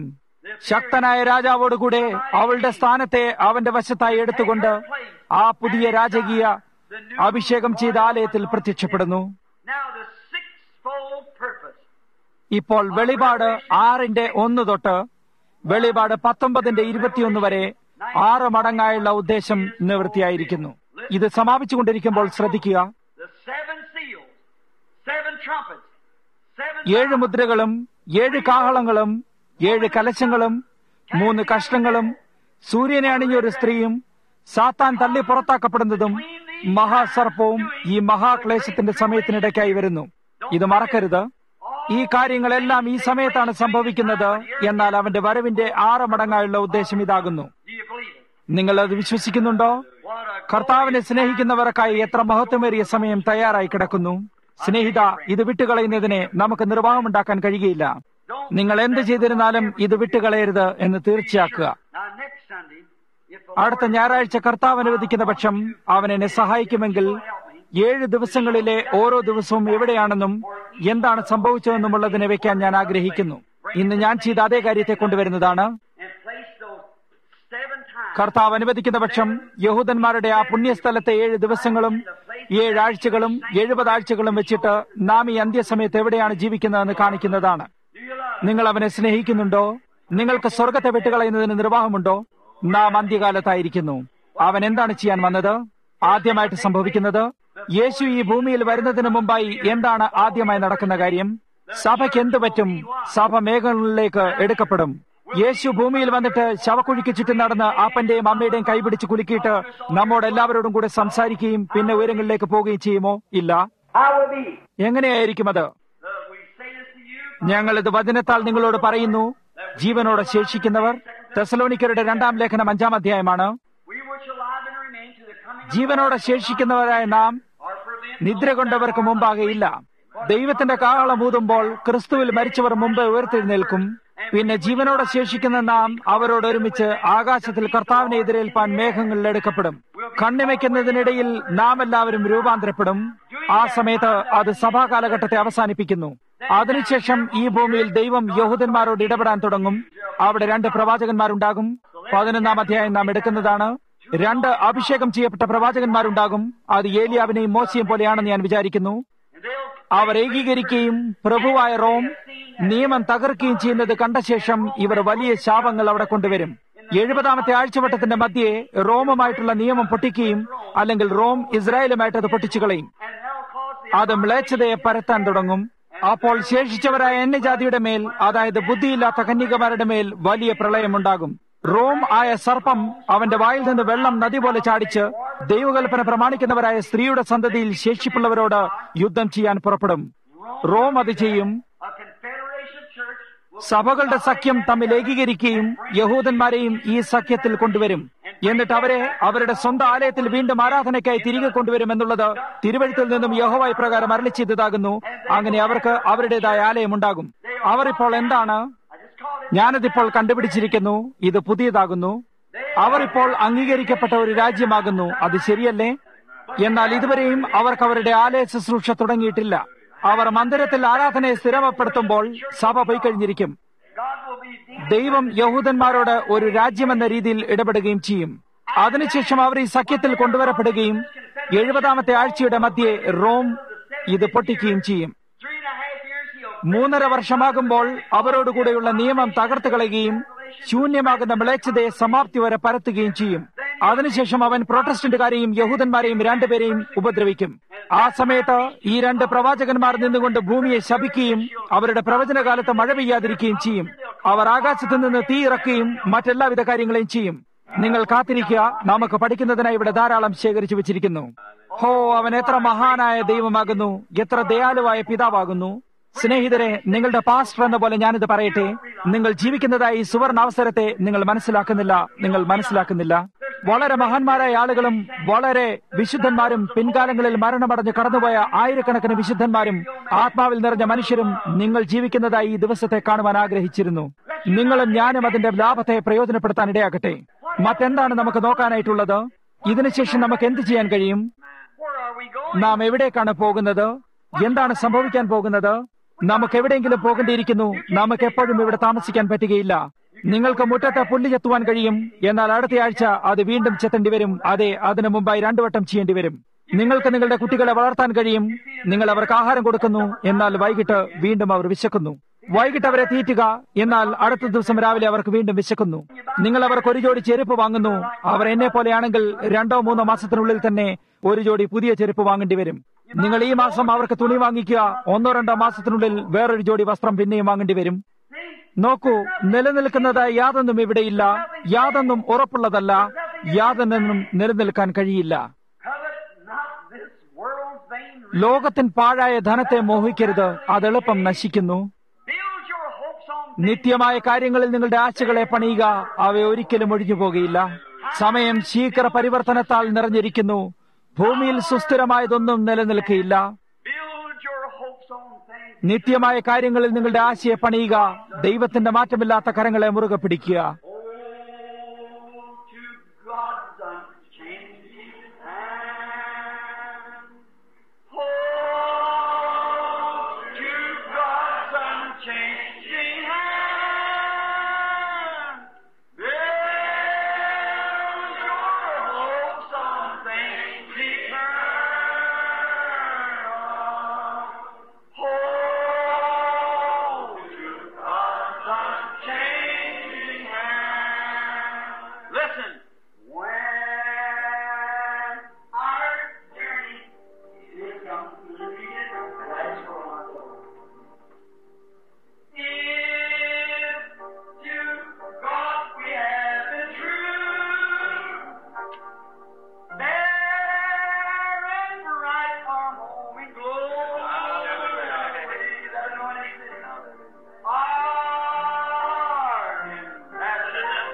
ശക്തനായ രാജാവോടുകൂടെ അവളുടെ സ്ഥാനത്തെ അവന്റെ വശത്തായി എടുത്തുകൊണ്ട് ആ പുതിയ രാജകീയ അഭിഷേകം ചെയ്ത ആലയത്തിൽ പ്രത്യക്ഷപ്പെടുന്നു Now the sixfold purpose. ഇപ്പോൾ വെളിപാട് ആറിന്റെ ഒന്ന് തൊട്ട് വെളിപാട് പത്തൊമ്പതിന്റെ ഇരുപത്തിയൊന്ന് വരെ ആറ് മടങ്ങായുള്ള ഉദ്ദേശം നിവൃത്തിയായിരിക്കുന്നു ഇത് സമാപിച്ചുകൊണ്ടിരിക്കുമ്പോൾ ശ്രദ്ധിക്കുക The seven seals, seven trumpets, seven ഏഴ് മുദ്രകളും ഏഴ് കാഹളങ്ങളും ഏഴ് കലശങ്ങളും മൂന്ന് കഷ്ണങ്ങളും സൂര്യനെ അണിഞ്ഞ ഒരു സ്ത്രീയും സാത്താൻ തള്ളി പുറത്താക്കപ്പെടുന്നതും മഹാസർപ്പവും ഈ മഹാക്ലേശത്തിന്റെ സമയത്തിനിടയ്ക്കായി വരുന്നു ഇത് മറക്കരുത് ഈ കാര്യങ്ങളെല്ലാം ഈ സമയത്താണ് സംഭവിക്കുന്നത് എന്നാൽ അവന്റെ വരവിന്റെ ആറ് മടങ്ങായുള്ള ഉദ്ദേശം ഇതാകുന്നു Do you believe it? നിങ്ങൾ അത് വിശ്വസിക്കുന്നുണ്ടോ What a കർത്താവിനെ സ്നേഹിക്കുന്നവർക്കായി എത്ര മഹത്വമേറിയ സമയം തയ്യാറായി കിടക്കുന്നു സ്നേഹിത ഇത് വിട്ടുകളയുന്നതിനെ നമുക്ക് നിർവാഹമുണ്ടാക്കാൻ കഴിയുകയില്ല നിങ്ങൾ എന്ത് ചെയ്തിരുന്നാലും ഇത് വിട്ടുകളയരുത് എന്ന് തീർച്ചയാക്കുക Now next Sunday, if the അടുത്ത ഞായറാഴ്ച കർത്താവ് അനുവദിക്കുന്ന പക്ഷം അവൻ എന്നെ സഹായിക്കുമെങ്കിൽ ഏഴ് ദിവസങ്ങളിലെ ഓരോ ദിവസവും എവിടെയാണെന്നും എന്താണ് സംഭവിച്ചതെന്നുമുള്ളതിനെ വെക്കാൻ ഞാൻ ആഗ്രഹിക്കുന്നു ഇന്ന് ഞാൻ ചെയ്ത അതേ കാര്യത്തെ കൊണ്ടുവരുന്നതാണ് and place those seven times കർത്താവ് അനുവദിക്കുന്ന പക്ഷം യഹൂദന്മാരുടെ ആ പുണ്യസ്ഥലത്തെ ഏഴ് ദിവസങ്ങളും ഏഴ് ആഴ്ചകളും എഴുപത് ആഴ്ചകളും വെച്ചിട്ട് നാം ഈ അന്ത്യസമയത്ത് എവിടെയാണ് ജീവിക്കുന്നതെന്ന് കാണിക്കുന്നതാണ് Do you love നിങ്ങൾ അവനെ സ്നേഹിക്കുന്നുണ്ടോ നിങ്ങൾക്ക് സ്വർഗത്തെ വിട്ടുകളയുന്നതിന് നിർവാഹമുണ്ടോ നാം അന്ത്യകാലത്തായിരിക്കുന്നു അവൻ എന്താണ് ചെയ്യാൻ വന്നത് ആദ്യമായിട്ട് സംഭവിക്കുന്നത് യേശു ഈ ഭൂമിയിൽ വരുന്നതിന് മുമ്പായി എന്താണ് ആദ്യമായി നടക്കുന്ന കാര്യം സഭയ്ക്ക് എന്ത് പറ്റും സഭ മേഘങ്ങളിലേക്ക് എടുക്കപ്പെടും യേശു ഭൂമിയിൽ വന്നിട്ട് ശവക്കുഴിക്ക് ചുറ്റും നടന്ന് അപ്പന്റെയും അമ്മയുടെയും കൈപിടിച്ച് കുലുക്കിയിട്ട് നമ്മോട് എല്ലാവരോടും കൂടെ സംസാരിക്കുകയും പിന്നെ ഉയരങ്ങളിലേക്ക് പോവുകയും ചെയ്യുമോ ഇല്ല How will be? എങ്ങനെയായിരിക്കും അത് Uh, we say this to you. ഞങ്ങൾ ഇത് വചനത്താൽ നിങ്ങളോട് പറയുന്നു ജീവനോടെ ശേഷിക്കുന്നവർ തെസലോനിക്കരുടെ രണ്ടാം ലേഖനം അഞ്ചാം അധ്യായമാണ് We which alive and remain to the coming of ജീവനോടെ ശേഷിക്കുന്നവരായ നാം are for them നിദ്ര കൊണ്ടവർക്ക് മുമ്പാകെ ഇല്ല ദൈവത്തിന്റെ കാഹളം ഊതുമ്പോൾ ക്രിസ്തുവിൽ മരിച്ചവർ മുമ്പ് ഉയർത്തെഴുന്നേൽക്കും പിന്നെ ജീവനോടെ ശേഷിക്കുന്ന നാം അവരോട് ഒരുമിച്ച് ആകാശത്തിൽ കർത്താവിനെ എതിരേൽപ്പാൻ മേഘങ്ങളിൽ എടുക്കപ്പെടും കണ്ണിമയ്ക്കുന്നതിനിടയിൽ നാം എല്ലാവരും രൂപാന്തരപ്പെടും ആ സമയത്ത് അത് സഭാ കാലഘട്ടത്തെ അവസാനിപ്പിക്കുന്നു അതിനുശേഷം ഈ ഭൂമിയിൽ ദൈവം യഹൂദന്മാരോട് ഇടപെടാൻ തുടങ്ങും അവിടെ രണ്ട് പ്രവാചകന്മാരുണ്ടാകും പതിനൊന്നാം അധ്യായം നാം എടുക്കുന്നതാണ് രണ്ട് അഭിഷേകം ചെയ്യപ്പെട്ട പ്രവാചകന്മാരുണ്ടാകും അത് ഏലിയാവിനെയും മോശയും പോലെയാണെന്ന് ഞാൻ വിചാരിക്കുന്നു and they'll അവർ ഏകീകരിക്കുകയും പ്രഭുവായ റോം നിയമം തകർക്കുകയും ചെയ്യുന്നത് കണ്ട ശേഷം ഇവർ വലിയ ശാപങ്ങൾ അവിടെ കൊണ്ടുവരും എഴുപതാമത്തെ ആഴ്ചവട്ടത്തിന്റെ മധ്യേ റോമുമായിട്ടുള്ള നിയമം പൊട്ടിക്കുകയും അല്ലെങ്കിൽ റോം ഇസ്രായേലുമായിട്ട് അത് പൊട്ടിച്ചു കളയും and they'll cause the അത് മ്ലേച്ഛതയെ പരത്താൻ തുടങ്ങും അപ്പോൾ ശേഷിച്ചവരായ അന്യജാതിയുടെ മേൽ അതായത് ബുദ്ധിയില്ലാത്ത കന്യകമാരുടെ മേൽ വലിയ പ്രളയമുണ്ടാകും റോം ആയ സർപ്പം അവന്റെ വായിൽ നിന്ന് വെള്ളം നദി പോലെ ചാടിച്ച് ദൈവകൽപ്പന പ്രമാണിക്കുന്നവരായ സ്ത്രീയുടെ സന്തതിയിൽ ശേഷിപ്പുള്ളവരോട് യുദ്ധം ചെയ്യാൻ പുറപ്പെടും റോം അത് ചെയ്യും a confederation church will സഭകളുടെ സഖ്യം തമ്മിൽ ഏകീകരിക്കുകയും യഹൂദന്മാരെയും ഈ സഖ്യത്തിൽ കൊണ്ടുവരും എന്നിട്ട് അവരെ അവരുടെ സ്വന്തം ആലയത്തിൽ വീണ്ടും ആരാധനയ്ക്കായി തിരികെ കൊണ്ടുവരും എന്നുള്ളത് തിരുവഴുത്തിൽ നിന്നും യഹോവായി പ്രകാരം അരളി ചെയ്തതാകുന്നു അങ്ങനെ അവർക്ക് അവരുടേതായ ആലയമുണ്ടാകും അവർ ഇപ്പോൾ എന്താണ് I just called it ഞാനതിപ്പോൾ കണ്ടുപിടിച്ചിരിക്കുന്നു ഇത് പുതിയതാകുന്നു അവർ ഇപ്പോൾ അംഗീകരിക്കപ്പെട്ട ഒരു രാജ്യമാകുന്നു അത് ശരിയല്ലേ എന്നാൽ ഇതുവരെയും അവർക്ക് അവരുടെ ആലയ ശുശ്രൂഷ തുടങ്ങിയിട്ടില്ല അവർ മന്ദിരത്തിൽ ആരാധനയെ സ്ഥിരമപ്പെടുത്തുമ്പോൾ സഭ പോയി കഴിഞ്ഞിരിക്കും God will be deep ദൈവം യഹൂദന്മാരോട് ഒരു രാജ്യമെന്ന രീതിയിൽ ഇടപെടുകയും ചെയ്യും അതിനുശേഷം അവർ ഈ സഖ്യത്തിൽ കൊണ്ടുവരപ്പെടുകയും എഴുപതാമത്തെ ആഴ്ചയുടെ മധ്യേ റോം ഇത് പൊട്ടിക്കുകയും ചെയ്യും three and a half years he'll മൂന്നര വർഷമാകുമ്പോൾ അവരോടുകൂടെയുള്ള നിയമം തകർത്ത് കളയുകയും ശൂന്യമാകുന്ന മ്ലേച്ഛതയെ സമാപ്തി വരെ പരത്തുകയും ചെയ്യും അതിനുശേഷം അവൻ പ്രൊട്ടസ്റ്റന്റുകാരെയും യഹൂദന്മാരെയും രണ്ടുപേരെയും ഉപദ്രവിക്കും ആ സമയത്ത് ഈ രണ്ട് പ്രവാചകന്മാർ നിന്നുകൊണ്ട് ഭൂമിയെ ശപിക്കുകയും അവരുടെ പ്രവചനകാലത്ത് മഴ പെയ്യാതിരിക്കുകയും ചെയ്യും അവർ ആകാശത്ത് നിന്ന് തീ ഇറക്കുകയും മറ്റെല്ലാവിധ കാര്യങ്ങളെയും ചെയ്യും നിങ്ങൾ കാത്തിരിക്കുക നമുക്ക് പഠിക്കുന്നതിനായി ഇവിടെ ധാരാളം ശേഖരിച്ചു വെച്ചിരിക്കുന്നു ഹോ അവൻ എത്ര മഹാനായ ദൈവമാകുന്നു എത്ര ദയാലുവായ പിതാവാകുന്നു സ്നേഹിതരെ നിങ്ങളുടെ പാസ്റ്റർ എന്ന പോലെ ഞാനിത് പറയട്ടെ നിങ്ങൾ ജീവിക്കുന്നതായി ഈ സുവർണ അവസരത്തെ നിങ്ങൾ മനസ്സിലാക്കുന്നില്ല നിങ്ങൾ മനസ്സിലാക്കുന്നില്ല വളരെ മഹാന്മാരായ ആളുകളും വളരെ വിശുദ്ധന്മാരും പിൻകാലങ്ങളിൽ മരണമടഞ്ഞ് കടന്നുപോയ ആയിരക്കണക്കിന് വിശുദ്ധന്മാരും ആത്മാവിൽ നിറഞ്ഞ മനുഷ്യരും നിങ്ങൾ ജീവിക്കുന്നതായി ഈ ദിവസത്തെ കാണുവാൻ ആഗ്രഹിച്ചിരുന്നു നിങ്ങളും ഞാനും അതിന്റെ ലാഭത്തെ പ്രയോജനപ്പെടുത്താൻ ഇടയാകട്ടെ മറ്റെന്താണ് നമുക്ക് നോക്കാനായിട്ടുള്ളത് ഇതിനുശേഷം നമുക്ക് എന്ത് ചെയ്യാൻ കഴിയും Where are we going? നാം എവിടേക്കാണ് പോകുന്നത് എന്താണ് സംഭവിക്കാൻ പോകുന്നത് നമുക്ക് എവിടെയെങ്കിലും പോകേണ്ടിയിരിക്കുന്നു നമുക്ക് എപ്പോഴും ഇവിടെ താമസിക്കാൻ പറ്റുകയില്ല നിങ്ങൾക്ക് മുറ്റത്തെ പുല്ല് ചെത്തുവാൻ കഴിയും എന്നാൽ അടുത്തയാഴ്ച അത് വീണ്ടും ചെത്തേണ്ടി വരും അതെ അതിനു മുമ്പായി രണ്ടു വട്ടം ചെയ്യേണ്ടി വരും നിങ്ങൾക്ക് നിങ്ങളുടെ കുട്ടികളെ വളർത്താൻ കഴിയും നിങ്ങൾ അവർക്ക് ആഹാരം കൊടുക്കുന്നു എന്നാൽ വൈകിട്ട് വീണ്ടും അവർ വിശക്കുന്നു വൈകിട്ട് അവരെ തീറ്റുക എന്നാൽ അടുത്ത ദിവസം രാവിലെ അവർക്ക് വീണ്ടും വിശക്കുന്നു നിങ്ങൾ അവർക്ക് ഒരു ജോഡി ചെരുപ്പ് വാങ്ങുന്നു അവർ എന്നെ പോലെയാണെങ്കിൽ രണ്ടോ മൂന്നോ മാസത്തിനുള്ളിൽ തന്നെ ഒരു ജോഡി പുതിയ ചെരുപ്പ് വാങ്ങേണ്ടി വരും നിങ്ങൾ ഈ മാസം അവർക്ക് തുണി വാങ്ങിക്കുക ഒന്നോ രണ്ടോ മാസത്തിനുള്ളിൽ വേറൊരു ജോഡി വസ്ത്രം പിന്നെയും വാങ്ങേണ്ടി വരും നോക്കൂ നിലനിൽക്കുന്നത് യാതൊന്നും ഇവിടെയില്ല യാതൊന്നും ഉറപ്പുള്ളതല്ല യാതൊന്നും നിലനിൽക്കാൻ കഴിയില്ല Covet not this world's vain riches. ലോകത്തിൻ പാഴായ ധനത്തെ മോഹിക്കരുത് അത് എളുപ്പം നശിക്കുന്നു Build your hopes on നിത്യമായ കാര്യങ്ങളിൽ നിങ്ങളുടെ ആശകളെ പണിയുക അവ ഒരിക്കലും ഒഴിഞ്ഞു പോകുകയില്ല സമയം ശീഘ്ര പരിവർത്തനത്താൽ നിറഞ്ഞിരിക്കുന്നു ഭൂമിയിൽ സുസ്ഥിരമായതൊന്നും നിലനിൽക്കുകയില്ല build your hopes on things. നിത്യമായ കാര്യങ്ങളിൽ നിങ്ങളുടെ ആശയെ പണിയുക ദൈവത്തിന്റെ മാറ്റമില്ലാത്ത കരങ്ങളെ മുറുകെ പിടിക്കുക Oh, to God's unchanging hand. Oh, to God's unchanging hand. Build your hopes on things eternal. Oh, to God's unchanging hand. Listen. When our journey is completed, that's for our Lord. If to God we have been true, there and bright our home in glory. That anointing city. Our immaculate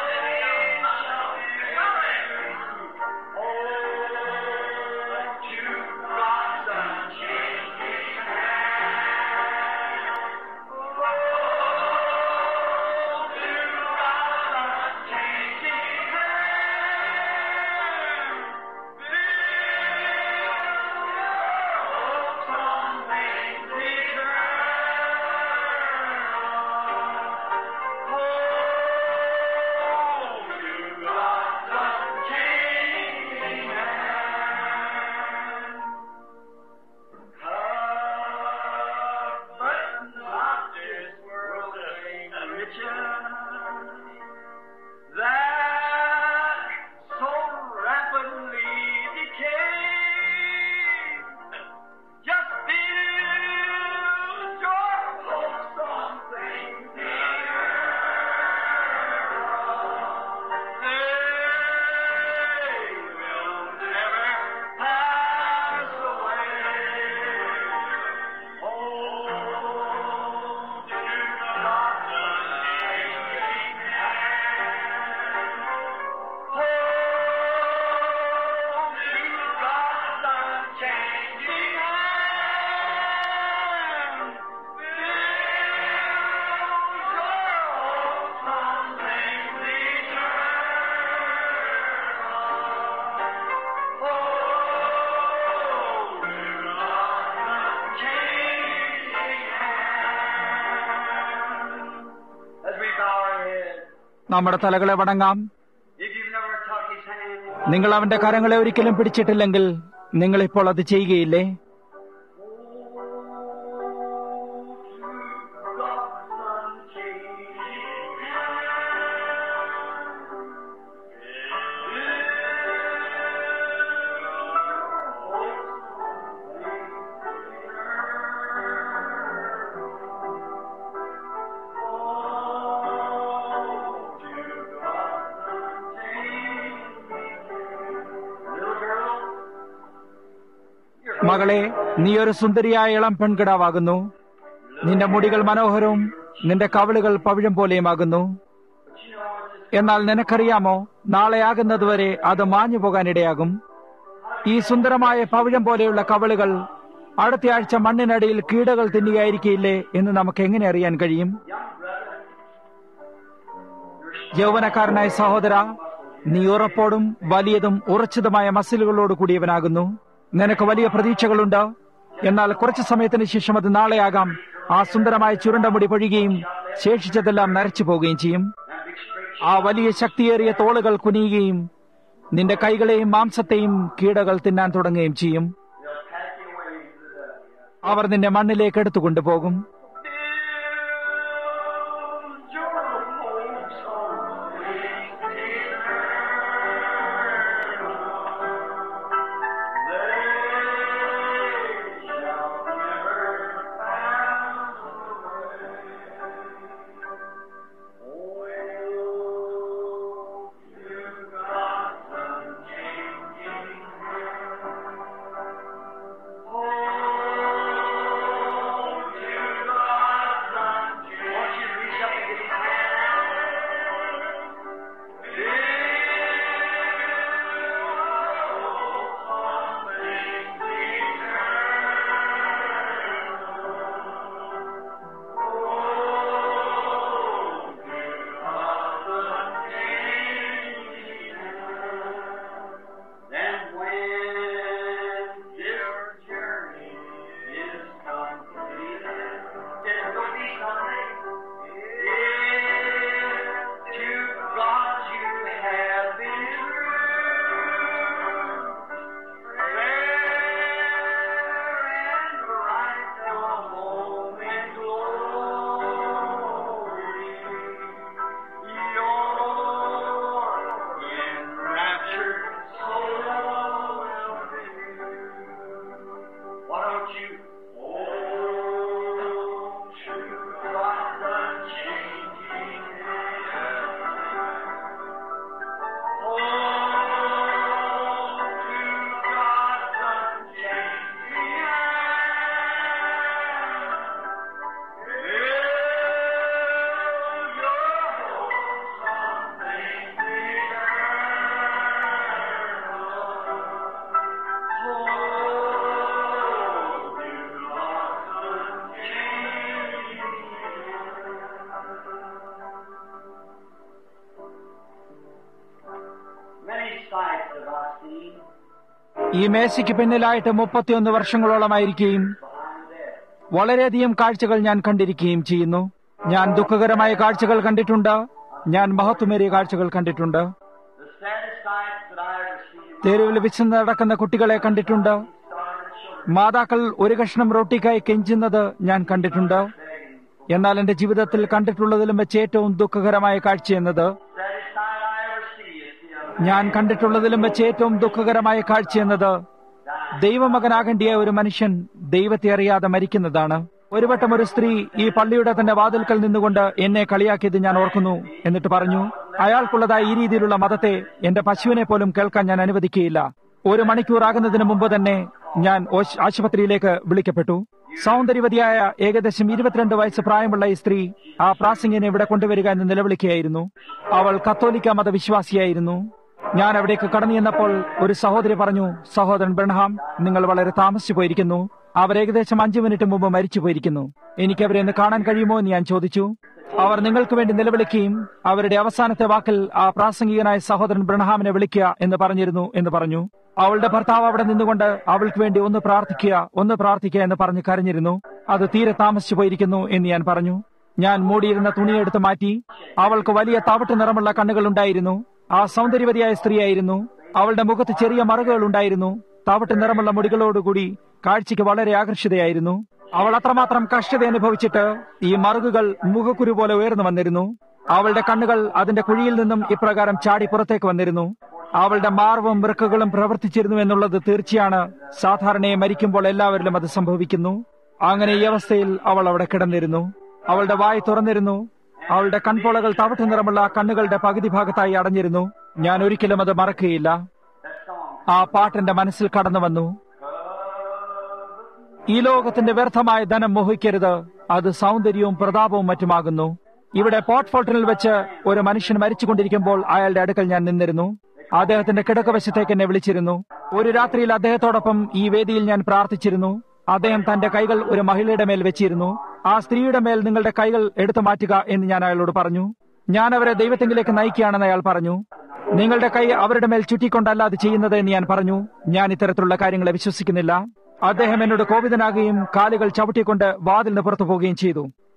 salvation. Oh, to God's unchanging hand. Oh, to God's unchanging hand. Build on things eternal. Oh, to God's unchanging hand. Covet not this world's vain riches that so rapidly decay. Just build your hopes on things eternal. They will never pass away. Oh, to God's unchanging hand. Oh, to God's unchanging hand. Build your hopes on things eternal. Oh, to God's unchanging hand. As we bow our heads, നമ്മുടെ തലകളെ വണങ്ങാം if you've never touched His hand, നിങ്ങൾ അവന്റെ കരങ്ങളെ ഒരിക്കലും പിടിച്ചിട്ടില്ലെങ്കിൽ നിങ്ങൾ ഇപ്പോൾ അത് ചെയ്യുകയില്ലേ മകളെ നീ ഒരു സുന്ദരിയായ ഇളം പെൺകിടാവാകുന്നു നിന്റെ മുടികൾ മനോഹരവും നിന്റെ കവിളുകൾ പവിഴം പോലെയുമാകുന്നു എന്നാൽ നിനക്കറിയാമോ നാളെയാകുന്നതുവരെ അത് മാഞ്ഞു പോകാനിടയാകും ഈ സുന്ദരമായ പവിഴം പോലെയുള്ള കവിളുകൾ അടുത്തയാഴ്ച മണ്ണിനടിയിൽ കീടകൾ തിന്നുകയായിരിക്കില്ലേ എന്ന് നമുക്ക് എങ്ങനെ അറിയാൻ കഴിയും യൗവനക്കാരനായ സഹോദര നീ ഉറപ്പോടും വലിയതും ഉറച്ചതുമായ മസിലുകളോട് കൂടിയവനാകുന്നു നിനക്ക് വലിയ പ്രതീക്ഷകളുണ്ട് എന്നാൽ കുറച്ചു സമയത്തിന് ശേഷം അത് നാളെയാകാം ആ സുന്ദരമായ ചുരുണ്ട മുടി പൊഴിയുകയും ശേഷിച്ചതെല്ലാം നരച്ചു പോവുകയും ചെയ്യും ആ വലിയ ശക്തിയേറിയ തോളുകൾ കുനിയുകയും നിന്റെ കൈകളെയും മാംസത്തെയും കീടകൾ തിന്നാൻ തുടങ്ങുകയും ചെയ്യും അവർ നിന്നെ മണ്ണിലേക്ക് എടുത്തുകൊണ്ടുപോകും Then when your journey is completed, it will be someday. If to God you have been true, fair and bright the home in glory. Your enraptured soul will be. Why don't you hold to God's unchanging hand? Hold to God's unchanging hand. Build your hopes on things eternal. Hold to Many sights have I seen ഈ മേശയ്ക്ക് പിന്നിലായിട്ട് മുപ്പത്തിയൊന്ന് വർഷങ്ങളോളമായിരിക്കുകയും behind death. വളരെയധികം കാഴ്ചകൾ ഞാൻ കണ്ടിരിക്കുകയും ചെയ്യുന്നു ഞാൻ ദുഃഖകരമായ കാഴ്ചകൾ കണ്ടിട്ടുണ്ട് ഞാൻ മഹത്വമേറിയ കാഴ്ചകൾ കണ്ടിട്ടുണ്ട് The saddest sights that I ever seen തെരുവിൽ വിശന്ന് നടക്കുന്ന കുട്ടികളെ കണ്ടിട്ടുണ്ട് starving children മാതാക്കൾ ഒരു കഷ്ണം റൊട്ടിക്കായി കെഞ്ചുന്നത് ഞാൻ കണ്ടിട്ടുണ്ട് begging. എന്നാൽ എന്റെ ജീവിതത്തിൽ കണ്ടിട്ടുള്ളതിലും വെച്ച് ഏറ്റവും ദുഃഖകരമായ കാഴ്ച എന്നത് Saddest sight I ever see is the ഞാൻ കണ്ടിട്ടുള്ളതിലും വെച്ച് ഏറ്റവും ദുഃഖകരമായ കാഴ്ച എന്നത് ദൈവമകനാകേണ്ടിയ ഒരു മനുഷ്യൻ ദൈവത്തെ അറിയാതെ മരിക്കുന്നതാണ് ഒരു വട്ടം ഒരു സ്ത്രീ ഈ പള്ളിയുടെ തന്നെ വാതിൽക്കൽ നിന്നുകൊണ്ട് എന്നെ കളിയാക്കിയത് ഞാൻ ഓർക്കുന്നു എന്നിട്ട് പറഞ്ഞു അയാൾക്കുള്ളതായ ഈ രീതിയിലുള്ള മതത്തെ എന്റെ പശുവിനെ പോലും കേൾക്കാൻ ഞാൻ അനുവദിക്കുകയില്ല ഒരു മണിക്കൂർ ആകുന്നതിന് മുമ്പ് തന്നെ ഞാൻ ഓശ്- ആശുപത്രിയിലേക്ക് വിളിക്കപ്പെട്ടു സൗന്ദര്യവതിയായ ഏകദേശം ഇരുപത്തിരണ്ട് വയസ്സ് പ്രായമുള്ള ഈ സ്ത്രീ ആ പ്രാസംഗിനെ ഇവിടെ കൊണ്ടുവരിക എന്ന് നിലവിളിക്കുകയായിരുന്നു അവൾ കത്തോലിക്ക മതവിശ്വാസിയായിരുന്നു ഞാൻ അവിടേക്ക് കടന്നു ചെന്നപ്പോൾ ഒരു സഹോദരി പറഞ്ഞു സഹോദരൻ ബ്രൺഹാം നിങ്ങൾ വളരെ താമസിച്ചു പോയിരിക്കുന്നു അവർ ഏകദേശം അഞ്ചു മിനിറ്റ് മുമ്പ് മരിച്ചു പോയിരിക്കുന്നു എനിക്ക് അവരെ ഒന്ന് കാണാൻ കഴിയുമോ എന്ന് ഞാൻ ചോദിച്ചു അവർ നിങ്ങൾക്ക് വേണ്ടി നിലവിളിക്കുകയും അവരുടെ അവസാനത്തെ വാക്കിൽ ആ പ്രാസംഗികനായ സഹോദരൻ ബ്രൺഹാമിനെ വിളിക്കുക എന്ന് പറഞ്ഞിരുന്നു എന്ന് പറഞ്ഞു അവളുടെ ഭർത്താവ് അവിടെ നിന്നുകൊണ്ട് അവൾക്ക് വേണ്ടി ഒന്ന് പ്രാർത്ഥിക്കുക ഒന്ന് പ്രാർത്ഥിക്കുക എന്ന് പറഞ്ഞ് കരഞ്ഞിരുന്നു അത് തീരെ താമസിച്ചു പോയിരിക്കുന്നു എന്ന് ഞാൻ പറഞ്ഞു ഞാൻ മൂടിയിരുന്ന തുണിയെടുത്ത് മാറ്റി അവൾക്ക് വലിയ തവിട്ട് നിറമുള്ള കണ്ണുകൾ ഉണ്ടായിരുന്നു ആ സൗന്ദര്യവതിയായ സ്ത്രീയായിരുന്നു അവളുടെ മുഖത്ത് ചെറിയ മറുകുകൾ ഉണ്ടായിരുന്നു തവിട്ട് നിറമുള്ള മുടികളോടുകൂടി കാഴ്ചയ്ക്ക് വളരെ ആകർഷിതയായിരുന്നു അവൾ അത്രമാത്രം കഷ്ടത അനുഭവിച്ചിട്ട് ഈ മറുകുകൾ മുഖക്കുരു പോലെ ഉയർന്നു വന്നിരുന്നു അവളുടെ കണ്ണുകൾ അതിന്റെ കുഴിയിൽ നിന്നും ഇപ്രകാരം ചാടി പുറത്തേക്ക് വന്നിരുന്നു അവളുടെ മാർവും വൃക്കകളും പ്രവർത്തിച്ചിരുന്നു എന്നുള്ളത് തീർച്ചയാണ് സാധാരണയെ മരിക്കുമ്പോൾ എല്ലാവരിലും അത് സംഭവിക്കുന്നു അങ്ങനെ ഈ അവസ്ഥയിൽ അവൾ അവിടെ കിടന്നിരുന്നു അവളുടെ വായ് തുറന്നിരുന്നു അവളുടെ കൺപോളകൾ തവിട്ട് നിറമുള്ള ആ കണ്ണുകളുടെ പകുതി ഭാഗത്തായി അടഞ്ഞിരുന്നു ഞാൻ ഒരിക്കലും അത് മറക്കുകയില്ല That song. ആ പാട്ടെന്റെ മനസ്സിൽ കടന്നു വന്നു ഈ ലോകത്തിന്റെ വ്യർത്ഥമായ ധനം മോഹിക്കരുത് അത് സൗന്ദര്യവും പ്രതാപവും മറ്റുമാകുന്നു ഇവിടെ പോർട്ട് ഫോൾട്ടനിൽ വെച്ച് ഒരു മനുഷ്യൻ മരിച്ചുകൊണ്ടിരിക്കുമ്പോൾ അയാളുടെ അടുക്കൽ ഞാൻ നിന്നിരുന്നു അദ്ദേഹത്തിന്റെ കിടക്കവശത്തേക്ക് എന്നെ വിളിച്ചിരുന്നു ഒരു രാത്രിയിൽ അദ്ദേഹത്തോടൊപ്പം ഈ വേദിയിൽ ഞാൻ പ്രാർത്ഥിച്ചിരുന്നു അദ്ദേഹം തന്റെ കൈകൾ ഒരു മഹിളയുടെ മേൽ വെച്ചിരുന്നു ആ സ്ത്രീയുടെ മേൽ നിങ്ങളുടെ കൈകൾ എടുത്തു മാറ്റുക എന്ന് ഞാൻ അയാളോട് പറഞ്ഞു ഞാൻ അവരെ ദൈവത്തെങ്കിലേക്ക് നയിക്കുകയാണെന്ന് അയാൾ പറഞ്ഞു നിങ്ങളുടെ കൈ അവരുടെ മേൽ ചുറ്റിക്കൊണ്ടല്ല അത് ചെയ്യുന്നത് എന്ന് ഞാൻ പറഞ്ഞു ഞാൻ ഇത്തരത്തിലുള്ള കാര്യങ്ങളെ വിശ്വസിക്കുന്നില്ല അദ്ദേഹം എന്നോട് കോപിതനാകുകയും കാലുകൾ ചവിട്ടിക്കൊണ്ട് വാതിലിന് പുറത്തു പോവുകയും ചെയ്തു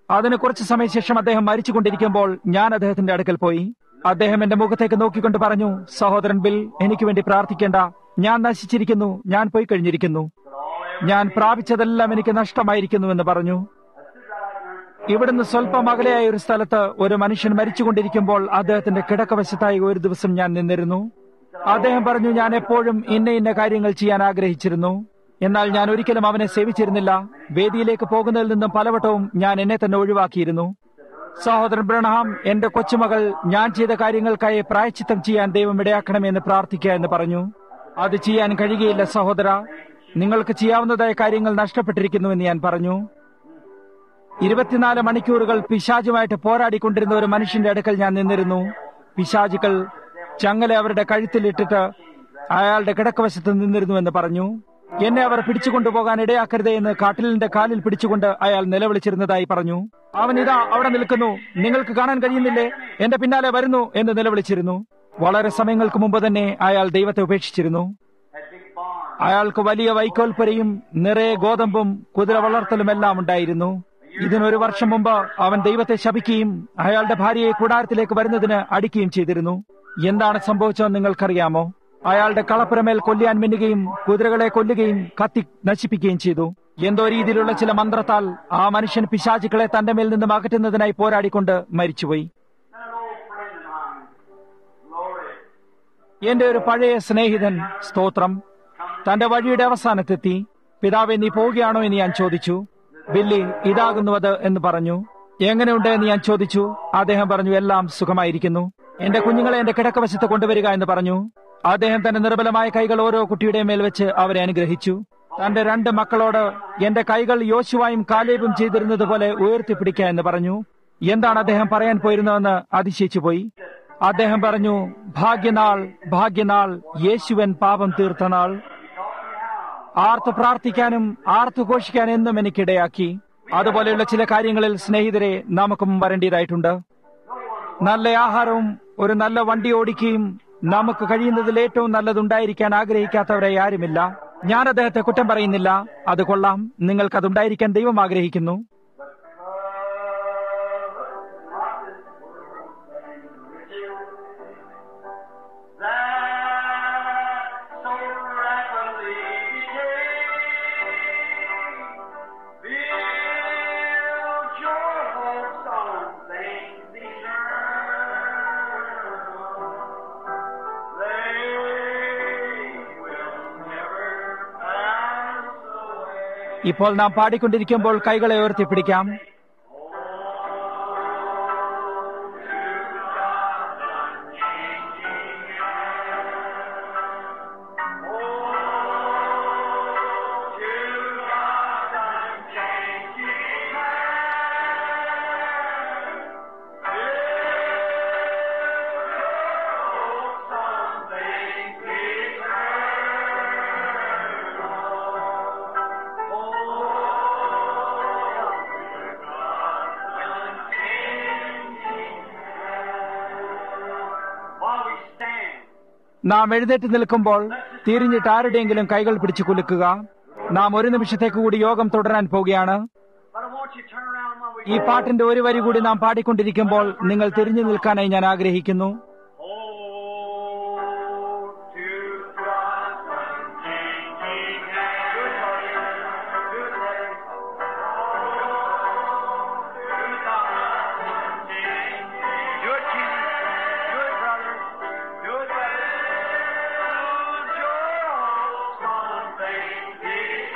അതിന് കുറച്ചു സമയശേഷം അദ്ദേഹം മരിച്ചുകൊണ്ടിരിക്കുമ്പോൾ ഞാൻ അദ്ദേഹത്തിന്റെ അടുക്കൽ പോയി അദ്ദേഹം എന്റെ മുഖത്തേക്ക് നോക്കിക്കൊണ്ട് പറഞ്ഞു സഹോദരൻ ബിൽ എനിക്ക് വേണ്ടി പ്രാർത്ഥിക്കേണ്ട ഞാൻ നശിച്ചിരിക്കുന്നു ഞാൻ പോയി കഴിഞ്ഞിരിക്കുന്നു ഞാൻ പ്രാപിച്ചതെല്ലാം എനിക്ക് നഷ്ടമായിരിക്കുന്നു എന്ന് പറഞ്ഞു ഇവിടുന്ന് സ്വല്പം അകലെയായ ഒരു സ്ഥലത്ത് ഒരു മനുഷ്യൻ മരിച്ചുകൊണ്ടിരിക്കുമ്പോൾ അദ്ദേഹത്തിന്റെ കിടക്കവശത്തായി ഒരു ദിവസം ഞാൻ നിന്നിരുന്നു അദ്ദേഹം പറഞ്ഞു ഞാൻ എപ്പോഴും ഇന്ന ഇന്ന കാര്യങ്ങൾ ചെയ്യാൻ ആഗ്രഹിച്ചിരുന്നു എന്നാൽ ഞാൻ ഒരിക്കലും അവനെ സേവിച്ചിരുന്നില്ല വേദിയിലേക്ക് പോകുന്നതിൽ നിന്നും പലവട്ടവും ഞാൻ എന്നെ തന്നെ ഒഴിവാക്കിയിരുന്നു സഹോദരൻ ബ്രണഹാം എന്റെ കൊച്ചുമകൾ ഞാൻ ചെയ്ത കാര്യങ്ങൾക്കായി പ്രായച്ചിത്തം ചെയ്യാൻ ദൈവം ഇടയാക്കണമെന്ന് പ്രാർത്ഥിക്കുക എന്ന് പറഞ്ഞു അത് ചെയ്യാൻ കഴിയുകയില്ല സഹോദര നിങ്ങൾക്ക് ചെയ്യാവുന്നതായ കാര്യങ്ങൾ നഷ്ടപ്പെട്ടിരിക്കുന്നുവെന്ന് ഞാൻ പറഞ്ഞു ഇരുപത്തിനാല് മണിക്കൂറുകൾ പിശാചുമായിട്ട് പോരാടിക്കൊണ്ടിരുന്ന ഒരു മനുഷ്യന്റെ അടുക്കൽ ഞാൻ നിന്നിരുന്നു പിശാചുക്കൾ ചങ്ങല അവരുടെ കഴുത്തിലിട്ടിട്ട് അയാളുടെ കിടക്കവശത്ത് നിന്നിരുന്നു എന്ന് പറഞ്ഞു എന്നെ അവർ പിടിച്ചുകൊണ്ടുപോകാൻ ഇടയാക്കരുതേ എന്ന് കാട്ടിലിന്റെ കാലിൽ പിടിച്ചുകൊണ്ട് അയാൾ നിലവിളിച്ചിരുന്നതായി പറഞ്ഞു അവൻ ഇതാ അവിടെ നിൽക്കുന്നു നിങ്ങൾക്ക് കാണാൻ കഴിയുന്നില്ലേ എന്റെ പിന്നാലെ വരുന്നു എന്ന് നിലവിളിച്ചിരുന്നു വളരെ സമയങ്ങൾക്ക് മുമ്പ് തന്നെ അയാൾ ദൈവത്തെ ഉപേക്ഷിച്ചിരുന്നു അയാൾക്ക് വലിയ വൈക്കോൽപ്പരയും നിറയെ ഗോതമ്പും കുതിര വളർത്തലുമെല്ലാം ഉണ്ടായിരുന്നു ഇതിനൊരു വർഷം മുമ്പ് അവൻ ദൈവത്തെ ശപിക്കുകയും അയാളുടെ ഭാര്യയെ കൂടാരത്തിലേക്ക് വരുന്നതിന് അടിക്കുകയും ചെയ്തിരുന്നു എന്താണ് സംഭവിച്ചതെന്ന് നിങ്ങൾക്കറിയാമോ അയാളുടെ കളപ്പുരമേൽ കൊല്ലാൻ മിന്നുകയും കുതിരകളെ കൊല്ലുകയും കത്തി നശിപ്പിക്കുകയും ചെയ്തു എന്തോ രീതിയിലുള്ള ചില മന്ത്രത്താൽ ആ മനുഷ്യൻ പിശാചുക്കളെ തന്റെ മേൽ നിന്നും അകറ്റുന്നതിനായി പോരാടിക്കൊണ്ട് മരിച്ചുപോയി എന്റെ ഒരു പഴയ സ്നേഹിതൻ സ്തോത്രം തന്റെ വഴിയുടെ അവസാനത്തെത്തി പിതാവെ നീ പോവുകയാണോ എന്ന് ഞാൻ ചോദിച്ചു ബില്ലി ഇതാകുന്നു അത് എന്ന് പറഞ്ഞു എങ്ങനെയുണ്ട് എന്ന് ഞാൻ ചോദിച്ചു അദ്ദേഹം പറഞ്ഞു എല്ലാം സുഖമായിരിക്കുന്നു എന്റെ കുഞ്ഞുങ്ങളെ എന്റെ കിടക്കവശത്ത് കൊണ്ടുവരിക എന്ന് പറഞ്ഞു അദ്ദേഹം തന്റെ നിർബലമായ കൈകൾ ഓരോ കുട്ടിയുടെ മേൽ വെച്ച് അവരെ അനുഗ്രഹിച്ചു തന്റെ രണ്ട് മക്കളോട് എന്റെ കൈകൾ യോശുവായും കാലേബും ചെയ്തിരുന്നത് പോലെ ഉയർത്തിപ്പിടിക്കുക എന്ന് പറഞ്ഞു എന്താണ് അദ്ദേഹം പറയാൻ പോയിരുന്നതെന്ന് അതിശയിച്ചു പോയി അദ്ദേഹം പറഞ്ഞു ഭാഗ്യനാൾ ഭാഗ്യനാൾ യേശുവൻ പാപം തീർത്ത നാൾ ആർത്ത് പ്രാർത്ഥിക്കാനും ആർത്ത് ഘോഷിക്കാൻ എന്നും എനിക്കിടയാക്കി അതുപോലെയുള്ള ചില കാര്യങ്ങളിൽ സ്നേഹിതരെ നമുക്കും വരേണ്ടതായിട്ടുണ്ട് നല്ല ആഹാരവും ഒരു നല്ല വണ്ടി ഓടിക്കുകയും നമുക്ക് കഴിയുന്നതിൽ ഏറ്റവും നല്ലതുണ്ടായിരിക്കാൻ ആഗ്രഹിക്കാത്തവരെ ആരുമില്ല ഞാൻ അദ്ദേഹത്തെ കുറ്റം പറയുന്നില്ല അത് കൊള്ളാം നിങ്ങൾക്കതുണ്ടായിരിക്കാൻ ദൈവം ആഗ്രഹിക്കുന്നു that so rapidly decay. Build your hopes on things eternal. They will never pass away. ഇപ്പോൾ നാം പാടിക്കൊണ്ടിരിക്കുമ്പോൾ കൈകളെ ഉയർത്തിപ്പിടിക്കാം While we stand, നാം എഴുന്നേറ്റ് നിൽക്കുമ്പോൾ തിരിഞ്ഞിട്ട് ആരുടെയെങ്കിലും കൈകൾ പിടിച്ചു കുലുക്കുക നാം ഒരു നിമിഷത്തേക്ക് കൂടി യോഗം തുടരാൻ പോവുകയാണ് but I want you to turn around while we ഈ പാട്ടിന്റെ ഒരു വരി കൂടി നാം പാടിക്കൊണ്ടിരിക്കുമ്പോൾ നിങ്ങൾ തിരിഞ്ഞു നിൽക്കാനായി ഞാൻ ആഗ്രഹിക്കുന്നു Hold to God's unchanging hand. Good morning. Good morning. Hold to God's unchanging hand. Good, Jesus. Good, brother. Good, brother. Hold your hopes on things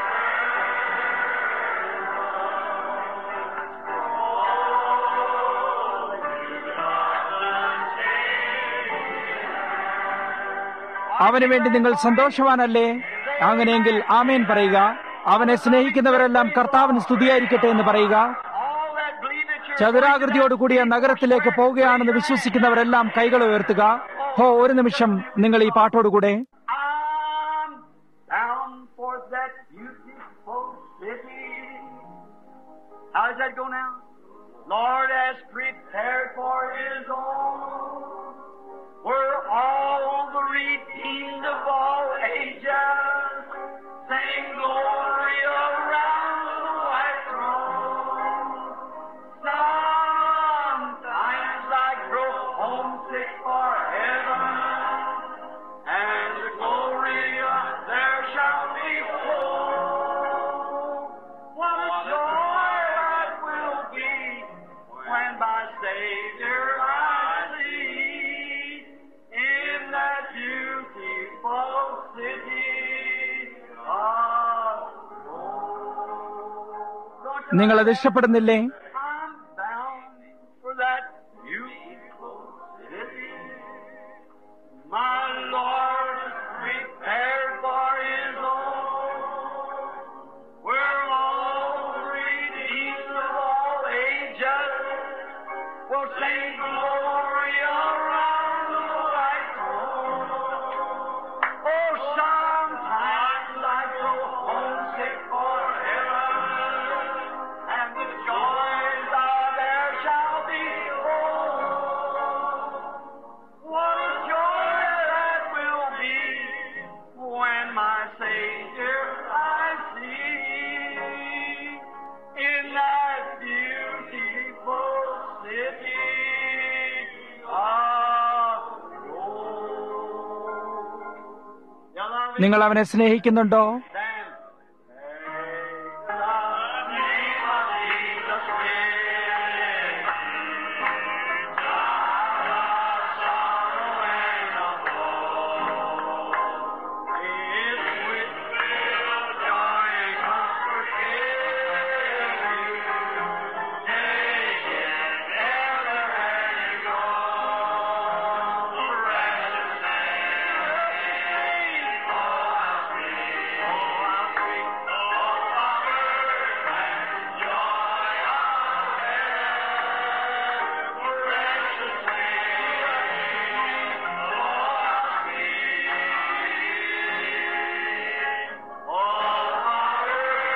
അവന് വേണ്ടി നിങ്ങൾ സന്തോഷവാനല്ലേ അങ്ങനെയെങ്കിൽ ആമേൻ പറയുക അവനെ സ്നേഹിക്കുന്നവരെല്ലാം കർത്താവിന് സ്തുതിയായിരിക്കട്ടെ എന്ന് പറയുക All that believe that you're ചതുരാകൃതിയോടുകൂടിയ നഗരത്തിലേക്ക് പോവുകയാണെന്ന് വിശ്വസിക്കുന്നവരെല്ലാം കൈകൾ ഉയർത്തുക ഹോ ഒരു നിമിഷം നിങ്ങൾ ഈ പാട്ടോടുകൂടെ I'm bound for that beautiful city. How does that go now? Lord has prepared for his own, where all the redeemed of all ages sing glory around the white throne. നിങ്ങളത് ഇഷ്ടപ്പെടുന്നില്ലേ I'm bound for that beautiful city. My Lord is prepared for His own, where all the redeemed of all ages will sing glory around the white throne. Oh, sometimes I go homesick for heaven, and the joys of there shall be full. What a joy that will be when my Savior I see in that beautiful city of gold. Y'all love me? നിങ്ങൾ അവനെ സ്നേഹിക്കുന്നുണ്ടോ Stand. Take the name of Jesus with sorrow and of woe. It's with joy and comfort give you. Take it everywhere you go. Precious name. Oh, how sweet, oh, how sweet, oh, power and joy of heaven. Precious name, oh, how sweet, oh, power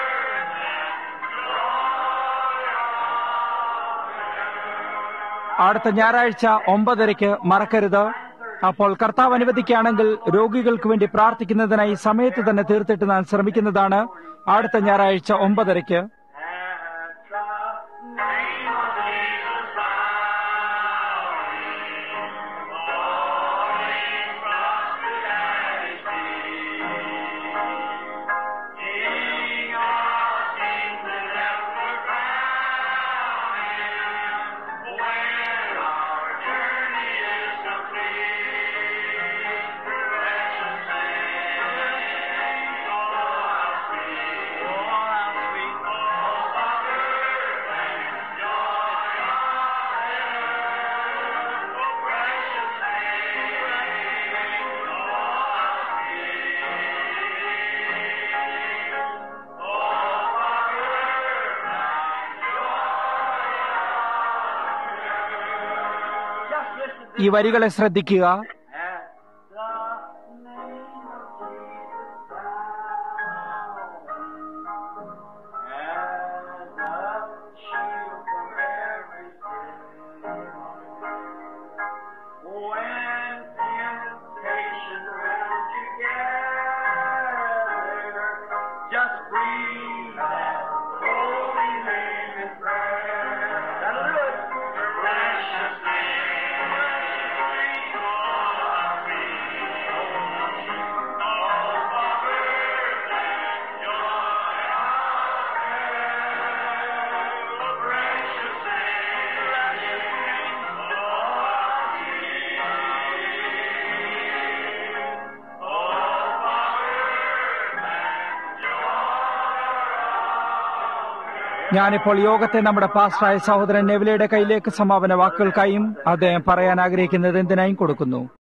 അടുത്ത ഞായറാഴ്ച ഒമ്പതരയ്ക്ക് മറക്കരുത് അപ്പോൾ കർത്താവ് അനുവദിക്കുകയാണെങ്കിൽ രോഗികൾക്ക് വേണ്ടി പ്രാർത്ഥിക്കുന്നതിനായി സമയത്ത് തന്നെ തീർത്തിട്ട് ഞാൻ ശ്രമിക്കുന്നതാണ് അടുത്ത ഞായറാഴ്ച ഒമ്പതരയ്ക്ക് At the name of Jesus bowing, falling prostrate at His feet. King of kings and ever crowning, when our journey is complete. Precious name, oh how sweet, oh how sweet, oh power and joy of heaven. Oh precious name, oh how sweet, oh power and joy. Just listen to ഈ വരികളെ ശ്രദ്ധിക്കുക at the name of Jesus bowing, as a shield from every sin. When temptation round you gather, just breathe that holy name in prayer. That'll do it. Precious name, precious name, oh, sweet, oh, power and joy of heaven. Precious name, precious name, oh, sweet, oh, power and joy ഞാനിപ്പോൾ യോഗത്തെ നമ്മുടെ പാസ്റ്ററായ സഹോദരൻ നെവിലയുടെ കയ്യിലേക്ക് സമാപന വാക്കുകൾക്കായും അദ്ദേഹം പറയാൻ ആഗ്രഹിക്കുന്നത് എന്തിനായും കൊടുക്കുന്നു